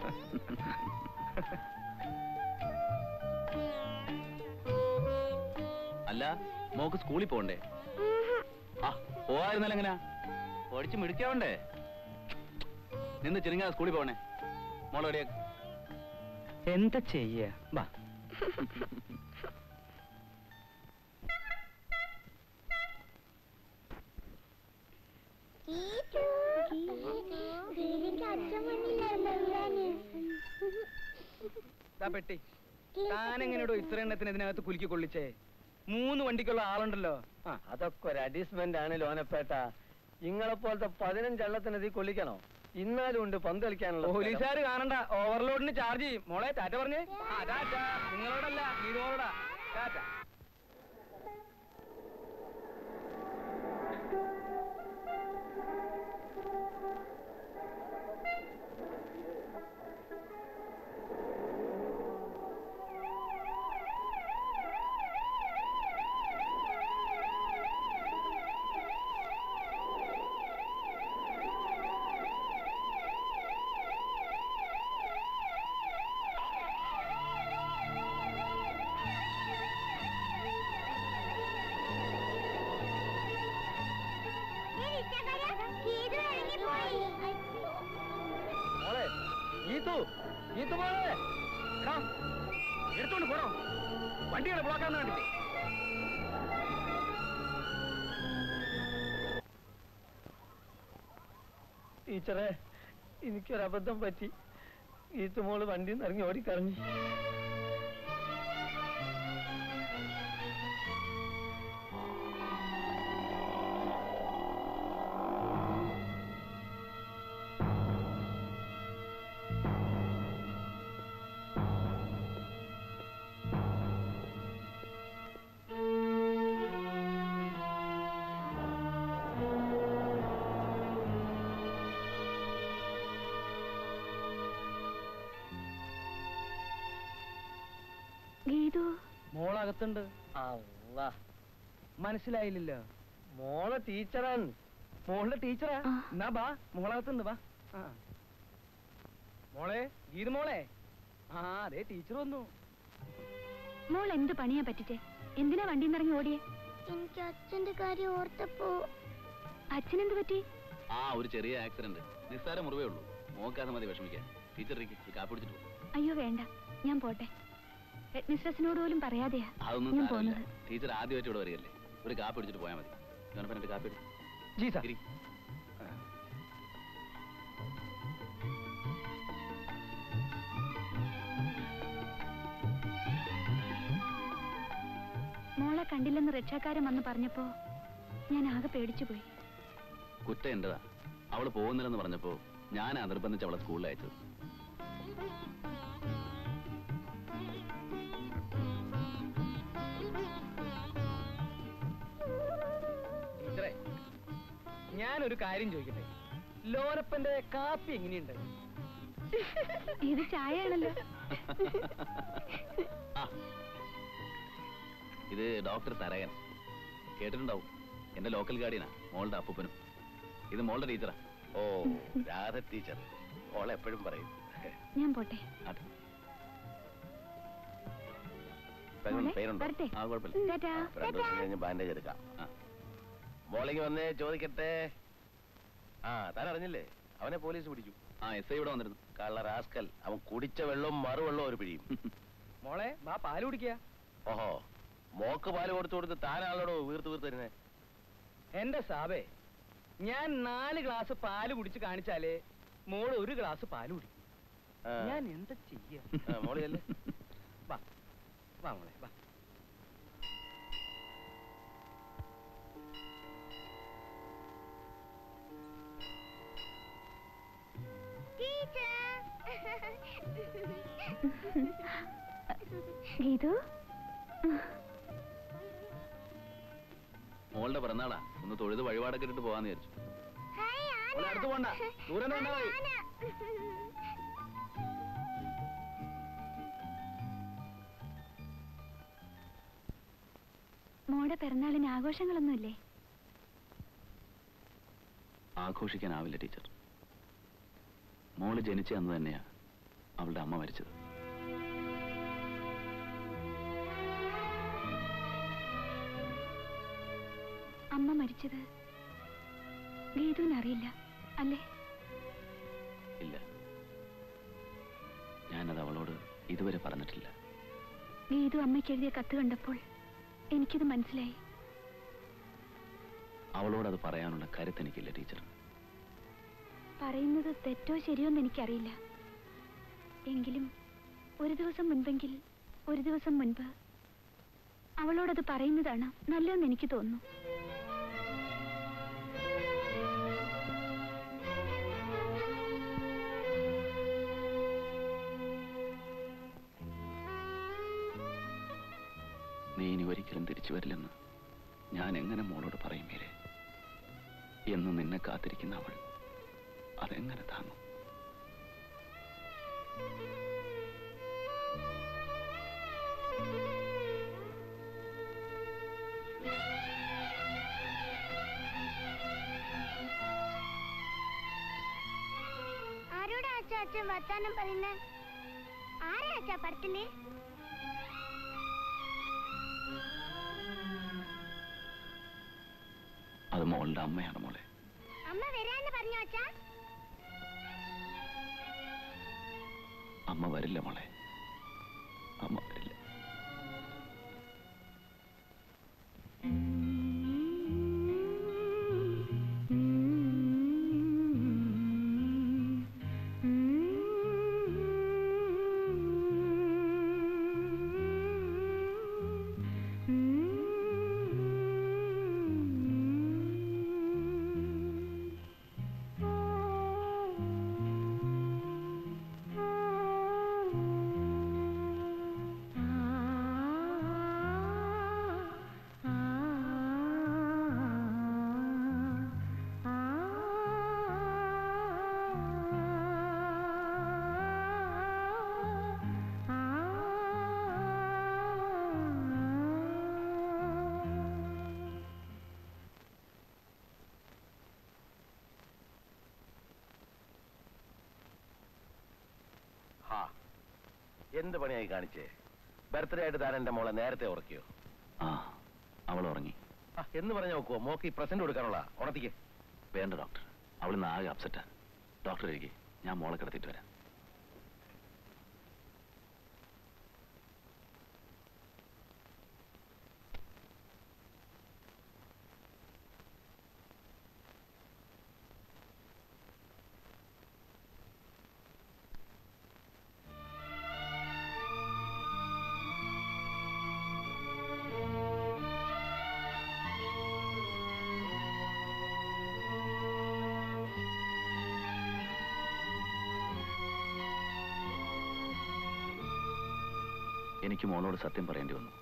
അല്ല മോക്ക് സ്കൂളിൽ പോകണ്ടേ ഉഹും. ആ പോവായിരുന്നല്ലോ എങ്ങനെയാ പഠിച്ച് മിടിക്കാവണ്ടേ നിന്ന് ചെറുങ്ങാ സ്കൂളിൽ പോകണേ മോളെ എവിടെയാ എന്താ ചെയ്യ വാ എനിക്ക് അച്ഛൻ മുന്നിലായിരുന്നു വീഴാന്. ദാ പെട്ടി താനെങ്ങനെയോ ഇത്ര എണ്ണത്തിന് ഇതിനകത്ത് കുലുക്കി കൊള്ളിച്ചേ മൂന്ന് വണ്ടിക്കുള്ള ആളുണ്ടല്ലോ ആ അതൊക്കെ ഒരു അഡീസ്മെന്റ് ആണ് ലോനപ്പേട്ട ഇങ്ങളെ പോലത്തെ പതിനഞ്ചെണ്ണത്തിന് ഇതിൽ കൊള്ളിക്കണോ ഇന്നാലും ഉണ്ട് പന്ത് കളിക്കാനുള്ള സ്ഥലം. പോലീസുകാർ കാണണ്ട ഓവർലോഡിന് ചാർജ് ചെയ്യും മോളെ ടാറ്റ പറഞ്ഞേ ആ ടാറ്റ നിങ്ങളോടല്ല ഇതോടാ ടാറ്റ ഗീതു ഗീതു മോളെ എടാ, എടുത്തോണ്ട് പോണോ വണ്ടികളെ ബ്ലോക്കാന്ന് കണ്ടില്ലേ ടീച്ചറെ എനിക്കൊരബദ്ധം പറ്റി ഈത്തുമോള് വണ്ടിയിൽ നിന്ന് ഇറങ്ങി ഓടിക്കറങ്ങി ഗീതു മോളകത്തുണ്ട് അല്ലാ മനസ്സിലായില്ലല്ലോ മോളെ ടീച്ചറാണ് മോളുടെ ടീച്ചറാ ആ. എന്നാ ബാ മോളകത്തുണ്ട് ബാ ആ. മോളെ ഗീത് മോളെ ആ അതെ ടീച്ചർ വന്നു മോൾ എന്ത് പണിയാ പറ്റിച്ചേ എന്തിനാ വണ്ടിയിൽ നിന്ന് ഇറങ്ങി ഓടിയേ എനിക്ക് അച്ഛന്റെ കാര്യം ഓർത്തപ്പോ അച്ഛനെന്ത് പറ്റി ആ ഒരു ചെറിയ ആക്സിഡന്റ് നിസ്സാര മുറിവേ ഉള്ളൂ മോക്കാതെ മതി വിഷമിക്കാൻ ടീച്ചർ ഇരിക്ക്, ഈ കാപ്പി പിടിച്ചിട്ട് പോകും അയ്യോ വേണ്ട ഞാൻ പോട്ടെ ഹെഡ് മിസ്ട്രസിനോട് പോലും പറയാതെയാ അതൊന്നും ഞാൻ സാരമില്ല പോകുന്നത് ടീച്ചർ ആദ്യമായിട്ട് ഇവിടെ വരികയല്ലേ ഒരു കാപ്പി പിടിച്ചിട്ട് പോയാൽ മതി ഞാനിപ്പോ എന്റെ കാപ്പി എടുക്കും ജി സാർ ഇരി. മോളെ കണ്ടില്ലെന്ന് രക്ഷാക്കാരൻ വന്ന് പറഞ്ഞപ്പോ ഞാൻ ആകെ പേടിച്ചു പോയി കുറ്റം എന്റേതാ അവള് പോകുന്നില്ലെന്ന് പറഞ്ഞപ്പോ ഞാനാ നിർബന്ധിച്ച് അവളെ സ്കൂളിൽ അയച്ചത് ടീച്ചറെ ഞാനൊരു കാര്യം ചോദിക്കട്ടെ ലോരപ്പന്റെ കാപ്പി എങ്ങനെയുണ്ട് ഇത് ചായ ആണല്ലോ ആ. ഇത് ഡോക്ടർ തരകൻ കേട്ടിട്ടുണ്ടാവും എന്റെ ലോക്കൽ ഗാർഡിയനാ മോളുടെ അപ്പൂപ്പനും ഇത് മോളുടെ ടീച്ചറാ ഓ രാധ ടീച്ചർ ഓളെ എപ്പോഴും പറയും ഞാൻ പോട്ടെ അതെ മോളെ, പേരുണ്ടോ വരട്ടെ ആ കുഴപ്പമില്ല ടാറ്റാ. അപ്പൊ രണ്ടു ദിവസം കഴിഞ്ഞ് ബാൻഡേജ് എടുക്കാം ആ. മോളിങ് വന്നേ ചോദിക്കട്ടെ ആ താൻ അറിഞ്ഞില്ലേ അവനെ പോലീസ് പിടിച്ചു ആ എസ് ഐ ഇവിടെ വന്നിരുന്നു കള്ള റാസ്കൽ അവൻ കുടിച്ച വെള്ളവും മറുവെള്ളവും ഒരു പിടിയും മോളെ ബാ പാല് കുടിക്കുക ഓഹോ മോക്ക് പാല് കൊടുത്തു കൊടുത്ത് താനാളോട് വീർത്ത് വീർത്ത് തരുന്നേ എന്റെ സാബേ ഞാൻ നാല് ഗ്ലാസ് പാല് കുടിച്ച് കാണിച്ചാലേ മോള് ഒരു ഗ്ലാസ് പാല് കുടിക്കും ആ. ഞാൻ എന്താ ചെയ്യാ ആ, മോളി അല്ലേ വാ വാ മോളെ വാ ഗീതു മോളുടെ പിറന്നാളാ ഒന്ന് തൊഴുത് വഴിപാടൊക്കെ ഇട്ടിട്ട് പോകാന്ന് വിചാരിച്ചു ഹായ് ആന. മോളെ അടുത്ത് പോണ്ട ദൂരെ നിന്ന് കണ്ടാ മതി. ആന. മോടെ പിറന്നാളിന് ആഘോഷങ്ങളൊന്നുമില്ലേ ആഘോഷിക്കാനാവില്ല ടീച്ചർ മോള് ജനിച്ച അന്ന് തന്നെയാ അവളുടെ അമ്മ മരിച്ചത് അമ്മ മരിച്ചത് ഗീതുവിനറിയില്ല അല്ലേ ഇല്ല ഞാനത് അവളോട് ഇതുവരെ പറഞ്ഞിട്ടില്ല ഗീതു അമ്മയ്ക്ക് എഴുതിയ കത്ത് കണ്ടപ്പോൾ എനിക്കത് മനസ്സിലായി അവളോട് അത് പറയാനുള്ള കരുത്ത് എനിക്കില്ല ടീച്ചർ പറയുന്നത് തെറ്റോ ശരിയോ എന്ന് എനിക്കറിയില്ല എങ്കിലും ഒരു ദിവസം മുൻപെങ്കിൽ ഒരു ദിവസം മുൻപ് അവളോടത് പറയുന്നതാണ് നല്ലതെന്ന് എനിക്ക് തോന്നുന്നു നീ ഇനി ഒരിക്കലും തിരിച്ചു വരില്ലെന്ന് ഞാൻ എങ്ങനെ മോളോട് പറയും മീരെ എന്ന് നിന്നെ കാത്തിരിക്കുന്ന അവൾ അതെങ്ങനെ താങ്ങും ആരോടാ അച്ഛാ അച്ഛൻ വർത്താനം പറയുന്നേ ആരാ അച്ഛാ പടത്തില് അത് മോളുടെ അമ്മയാണ് മോളെ അമ്മ വരാന്ന് പറഞ്ഞോ അച്ഛാ അമ്മ വരില്ല മോളെ അമ്മ വരില്ല ഹാ എന്ത് പണിയായി കാണിച്ചേ ബർത്ത്ഡേ ആയിട്ട് താൻ എന്റെ മോളെ നേരത്തെ ഉറക്കിയോ ആ അവൾ ഉറങ്ങി ആ, എന്ന് പറഞ്ഞ നോക്കുവോ മോക്ക് ഈ പ്രസന്റ് കൊടുക്കാനുള്ള ഉണർത്തിക്ക് വേണ്ട ഡോക്ടർ അവളിന്ന് ആകെ അപ്സെറ്റാ ഡോക്ടർ ഇരിക്കെ ഞാൻ മോളെ കിടത്തിയിട്ട് വരാം എനിക്ക് മോളോട് സത്യം പറയേണ്ടി വന്നു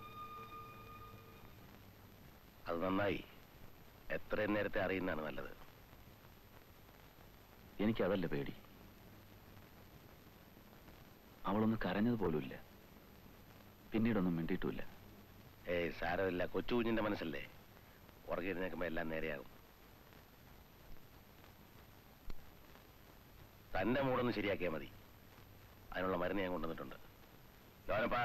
അത് നന്നായി എത്രയും നേരത്തെ അറിയുന്നതാണ് നല്ലത് എനിക്ക് അതല്ല പേടി അവളൊന്ന് കരഞ്ഞത് പോലുമില്ല പിന്നീടൊന്നും മിണ്ടിയിട്ടുമില്ല ഏയ് സാരമില്ല കൊച്ചു കുഞ്ഞിന്റെ മനസ്സല്ലേ ഉറങ്ങി എഴുന്നേക്കുമ്പോ എല്ലാം നേരെയാകും തന്റെ മൂടൊന്ന് ശരിയാക്കിയാൽ മതി അതിനുള്ള മരുന്ന് ഞാൻ കൊണ്ടുവന്നിട്ടുണ്ട് ലോനപ്പാ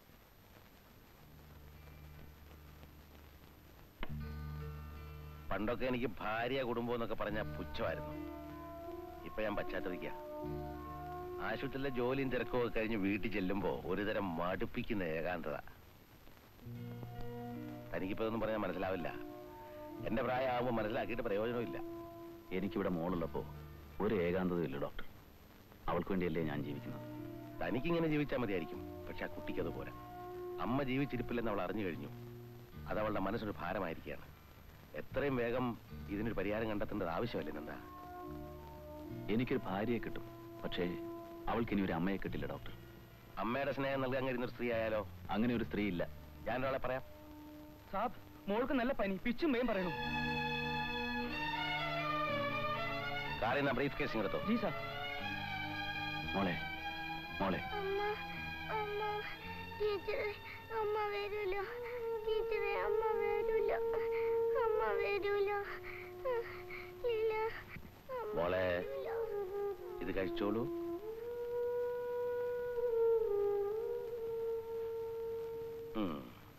പണ്ടൊക്കെ എനിക്ക് ഭാര്യ കുടുംബം എന്നൊക്കെ പറഞ്ഞ പുച്ഛമായിരുന്നു ഇപ്പൊ ഞാൻ പശ്ചാത്തപിക്ക ആശുപത്രിയിലെ ജോലിയും തിരക്കും ഒക്കെ കഴിഞ്ഞ് വീട്ടിൽ ചെല്ലുമ്പോ ഒരുതരം മടുപ്പിക്കുന്ന ഏകാന്തത തനിക്കിപ്പോ ഇതൊന്നും പറഞ്ഞാൽ മനസ്സിലാവില്ല എന്റെ പ്രായമാകുമ്പോൾ മനസ്സിലാക്കിയിട്ട് പ്രയോജനമില്ല എനിക്കിവിടെ മോളുള്ളപ്പോ ഒരു ഏകാന്തതയില്ല ഡോക്ടർ അവൾക്ക് വേണ്ടിയല്ലേ ഞാൻ ജീവിക്കുന്നത് തനിക്കിങ്ങനെ ജീവിച്ചാൽ മതിയായിരിക്കും പക്ഷെ ആ കുട്ടിക്ക് അത് പോരാ അമ്മ ജീവിച്ചിരിപ്പില്ലെന്ന് അവൾ അറിഞ്ഞു കഴിഞ്ഞു അത് അവളുടെ മനസ്സൊരു ഭാരമായിരിക്കുകയാണ് എത്രയും വേഗം ഇതിനൊരു പരിഹാരം കണ്ടെത്തേണ്ടത് ആവശ്യമല്ലേ എന്താ എനിക്കൊരു ഭാര്യയെ കിട്ടും പക്ഷേ അവൾക്ക് ഇനി ഒരു അമ്മയെ കിട്ടില്ല ഡോക്ടർ അമ്മയുടെ സ്നേഹം നൽകാൻ കഴിയുന്ന ഒരു സ്ത്രീ ആയാലോ അങ്ങനെ ഒരു സ്ത്രീ ഇല്ല ഞാനൊരാളെ പറയാം സാബ് മോൾക്ക് നല്ല പനി പിച്ചും വേം പറയണു കാറിൽ നിന്ന് ബ്രീഫ് കേസ് എടുത്തോ ജി സാർ മോളെ മോളെ അമ്മ അമ്മ ടീച്ചറെ അമ്മ വരൂല ടീച്ചറെ അമ്മ വരൂല അമ്മ വരൂല ഇല്ല അമ്മ മോളെ വരൂല. ഇത് കഴിച്ചോളൂ ഉം.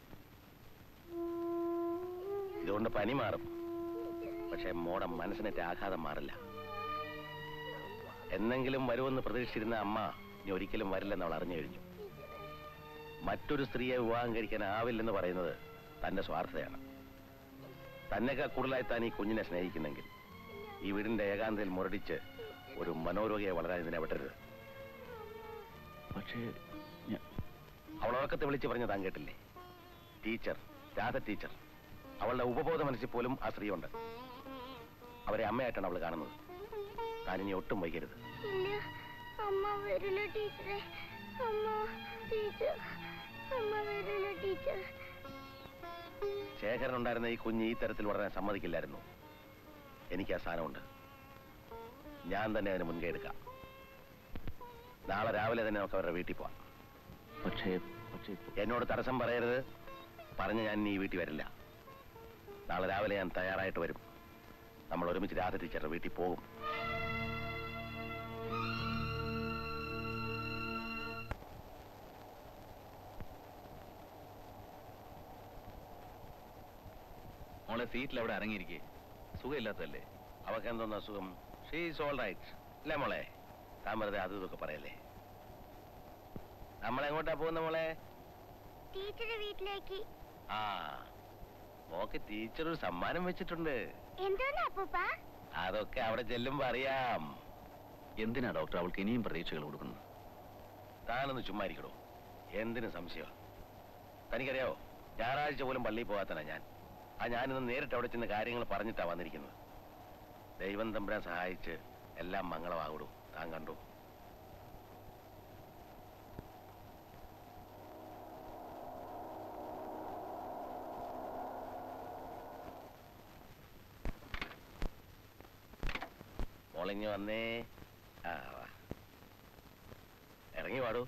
ഇതുകൊണ്ട് പനി മാറും പക്ഷെ മോടെ മനസ്സിനേറ്റ ആഘാതം മാറില്ല എന്നെങ്കിലും വരുമെന്ന് പ്രതീക്ഷിച്ചിരുന്ന അമ്മ ഇനി ഒരിക്കലും വരില്ലെന്ന് അവൾ അറിഞ്ഞു കഴിഞ്ഞു മറ്റൊരു സ്ത്രീയെ വിവാഹം കഴിക്കാനാവില്ലെന്ന് പറയുന്നത് തന്റെ സ്വാർത്ഥതയാണ് തന്നെക്കാൾ കൂടുതലായി താൻ ഈ കുഞ്ഞിനെ സ്നേഹിക്കുന്നെങ്കിൽ ഈ വീടിന്റെ ഏകാന്തയിൽ മുരടിച്ച് ഒരു മനോരോഗിയെ വളരാൻ ഇതിനെ വിടരുത് പക്ഷേ അവൾ ഉറക്കത്തെ വിളിച്ച് പറഞ്ഞ താൻ കേട്ടില്ലേ ടീച്ചർ രാധ ടീച്ചർ അവളുടെ ഉപബോധ മനസ്സിൽ പോലും ആ സ്ത്രീയുണ്ട് അവരെ അമ്മയായിട്ടാണ് അവൾ കാണുന്നത് താൻ ഇനി ഒട്ടും വൈകരുത് ഇല്ല അമ്മ വരൂല ടീച്ചറെ അമ്മ ടീച്ചർ അമ്മ വരൂല ടീച്ചർ ശേഖരൻ ഉണ്ടായിരുന്ന ഈ കുഞ്ഞ് ഈ തരത്തിൽ വളരാൻ സമ്മതിക്കില്ലായിരുന്നു എനിക്ക് ആ സ്ഥാനമുണ്ട് ഞാൻ തന്നെ അതിന് മുൻകൈ എടുക്കാം നാളെ രാവിലെ തന്നെ നമുക്ക് അവരുടെ വീട്ടിൽ പോവാം പക്ഷേ പക്ഷേ ഇപ്പൊ- എന്നോട് തടസ്സം പറയരുത് പറഞ്ഞ് ഞാൻ ഇനി ഈ വീട്ടിൽ വരില്ല നാളെ രാവിലെ ഞാൻ തയ്യാറായിട്ട് വരും നമ്മൾ ഒരുമിച്ച് രാധ ടീച്ചറുടെ വീട്ടിൽ പോകും മോളെ സീറ്റിൽ അവിടെ ഇറങ്ങിയിരിക്കേ സുഖമില്ലാത്തതല്ലേ അവക്ക് എന്തോന്ന് അസുഖം ഷീസ് ഓൾ റൈറ്റ് അല്ലേ മോളെ താൻ വെറുതെ അതും ഇതൊക്കെ പറയല്ലേ നമ്മളെങ്ങോട്ടാ പോകുന്ന മോളെ ടീച്ചറുടെ വീട്ടിലേക്ക് ആ മോക്ക് ടീച്ചർ ഒരു സമ്മാനം വെച്ചിട്ടുണ്ട് എന്തോന്നാ അപ്പൂപ്പ അതൊക്കെ അവിടെ ചെല്ലുമ്പോ അറിയാം എന്തിനാ ഡോക്ടർ അവൾക്ക് ഇനിയും പ്രതീക്ഷകൾ കൊടുക്കുന്നത് താനൊന്ന് ചുമ്മാ ഇരിക്കണോ എന്തിനു സംശയം തനിക്കറിയാവോ ഞായറാഴ്ച പോലും പള്ളിയിൽ പോകാത്തനാ ഞാൻ ആ ഞാനിന്ന് നേരിട്ട് അവിടെ ചെന്ന് കാര്യങ്ങൾ പറഞ്ഞിട്ടാ വന്നിരിക്കുന്നത് ദൈവം തമ്പുരാൻ സഹായിച്ച് എല്ലാം മംഗളമാകൂടൂ താൻ കണ്ടു മോളിങ്ങി വന്നേ ആ വാ ഇറങ്ങി പാടൂ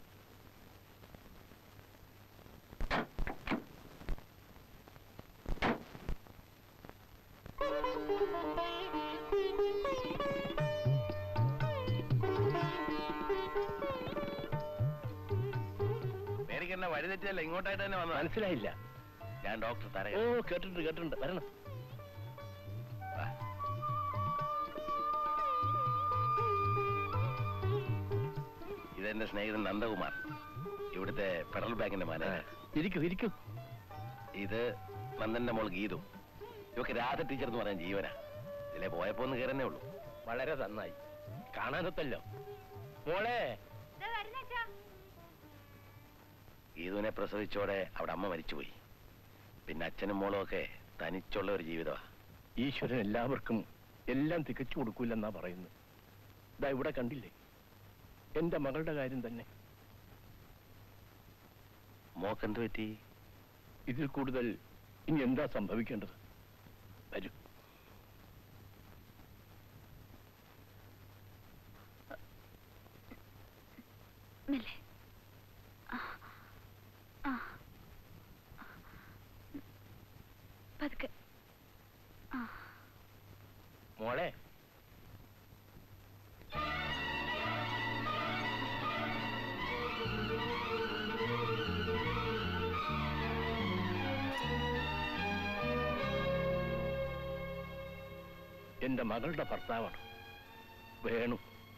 മേരിക്ക് എന്നെ വഴി തെറ്റിയല്ല ഇങ്ങോട്ടായിട്ട് തന്നെ വന്നു മനസ്സിലായില്ല ഞാൻ ഡോക്ടർ തര ഓ കേട്ടിട്ടുണ്ട് കേട്ടിട്ടുണ്ട് വരണം വാ. ഇതെന്റെ സ്നേഹിതൻ നന്ദകുമാർ ഇവിടുത്തെ ഫെഡറൽ ബാങ്കിന്റെ മാനേജർ ഇരിക്കൂ ഇരിക്കൂ ഇത് നന്ദന്റെ മോൾ ഗീതു ഇവക്ക് രാധ ടീച്ചർ എന്ന് പറയാൻ ജീവനാ ഇതിലെ പോയപ്പോ ഒന്ന് കയറുന്നേ ഉള്ളൂ വളരെ നന്നായി കാണാനൊത്തല്ലോ മോളെ ഗീതുവിനെ പ്രസവിച്ചോടെ അവിടെ അമ്മ മരിച്ചുപോയി പിന്നെ അച്ഛനും മോളും ഒക്കെ തനിച്ചുള്ള ഒരു ജീവിതമാ ഈശ്വരൻ എല്ലാവർക്കും എല്ലാം തികച്ചു കൊടുക്കൂലെന്നാ പറയുന്നത് ഇതാ ഇവിടെ കണ്ടില്ലേ എന്റെ മകളുടെ കാര്യം തന്നെ മോക്കെന്ത് പറ്റി ഇതിൽ കൂടുതൽ ഇനി എന്താ സംഭവിക്കേണ്ടത് വരൂ മെല്ലെ ആ ആ പതുക്കെ ആ മോളെ എന്റെ മകളുടെ ഭർത്താവാണ് വേണു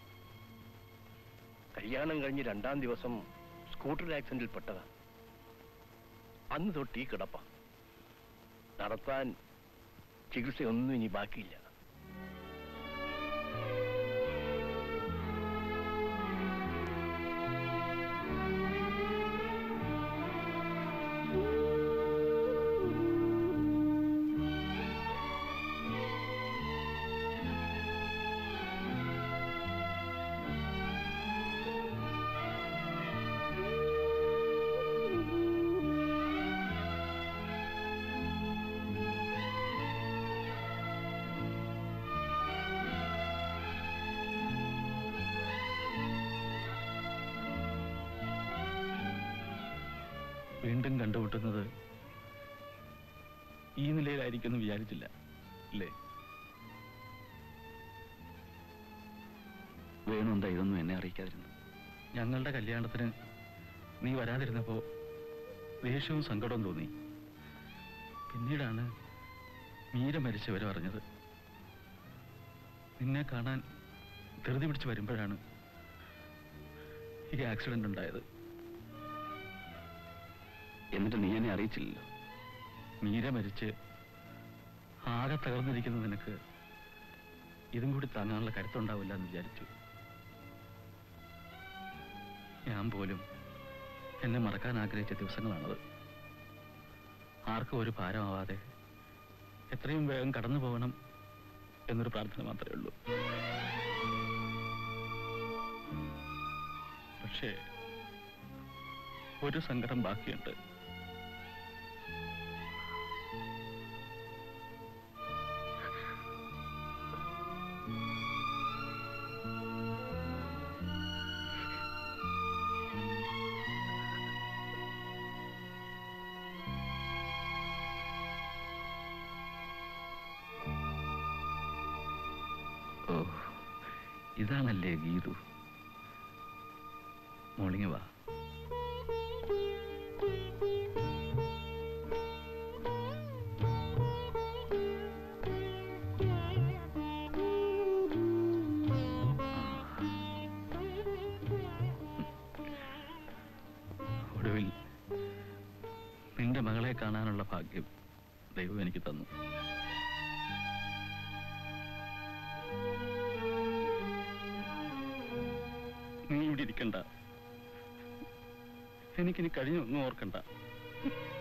കല്യാണം കഴിഞ്ഞ് രണ്ടാം ദിവസം സ്കൂട്ടർ ആക്സിഡന്റിൽ പെട്ടതാ അന്ന് തൊട്ട് ഈ കിടപ്പ നടത്താൻ ചികിത്സയൊന്നും ഇനി ബാക്കിയില്ല വീണ്ടും കണ്ടുമുട്ടുന്നത് ഈ നിലയിലായിരിക്കുമെന്ന് വിചാരിച്ചില്ല അല്ലേ വേണു എന്താ ഇതൊന്നും എന്നെ അറിയിക്കാതിരുന്നു ഞങ്ങളുടെ കല്യാണത്തിന് നീ വരാതിരുന്നപ്പോ ദേഷ്യവും സങ്കടവും തോന്നി പിന്നീടാണ് മീര മരിച്ച വിവരം അറിഞ്ഞത് നിന്നെ കാണാൻ ധൃതി പിടിച്ച് വരുമ്പോഴാണ് ഈ ആക്സിഡന്റ് ഉണ്ടായത് എന്നിട്ട് നീ എന്നെ അറിയിച്ചില്ലല്ലോ മീര മരിച്ച് ആകെ തകർന്നിരിക്കുന്ന നിനക്ക് ഇതും കൂടി താങ്ങാനുള്ള കരുത്തുണ്ടാവില്ല എന്ന് വിചാരിച്ചു ഞാൻ പോലും എന്നെ മറക്കാൻ ആഗ്രഹിച്ച ദിവസങ്ങളാണത് ആർക്കും ഒരു ഭാരമാവാതെ എത്രയും വേഗം കടന്നു പോകണം എന്നൊരു പ്രാർത്ഥന മാത്രമേ ഉള്ളൂ പക്ഷേ ഒരു സങ്കടം ബാക്കിയുണ്ട് ഓ ഇതാണല്ലേ ഗീതു മോളിങ് വാ കാണാനുള്ള ഭാഗ്യം ദൈവം എനിക്ക് തന്നു നീ ഇവിടെ ഇരിക്കണ്ട എനിക്കിനി കഴിഞ്ഞൊന്നും ഓർക്കണ്ട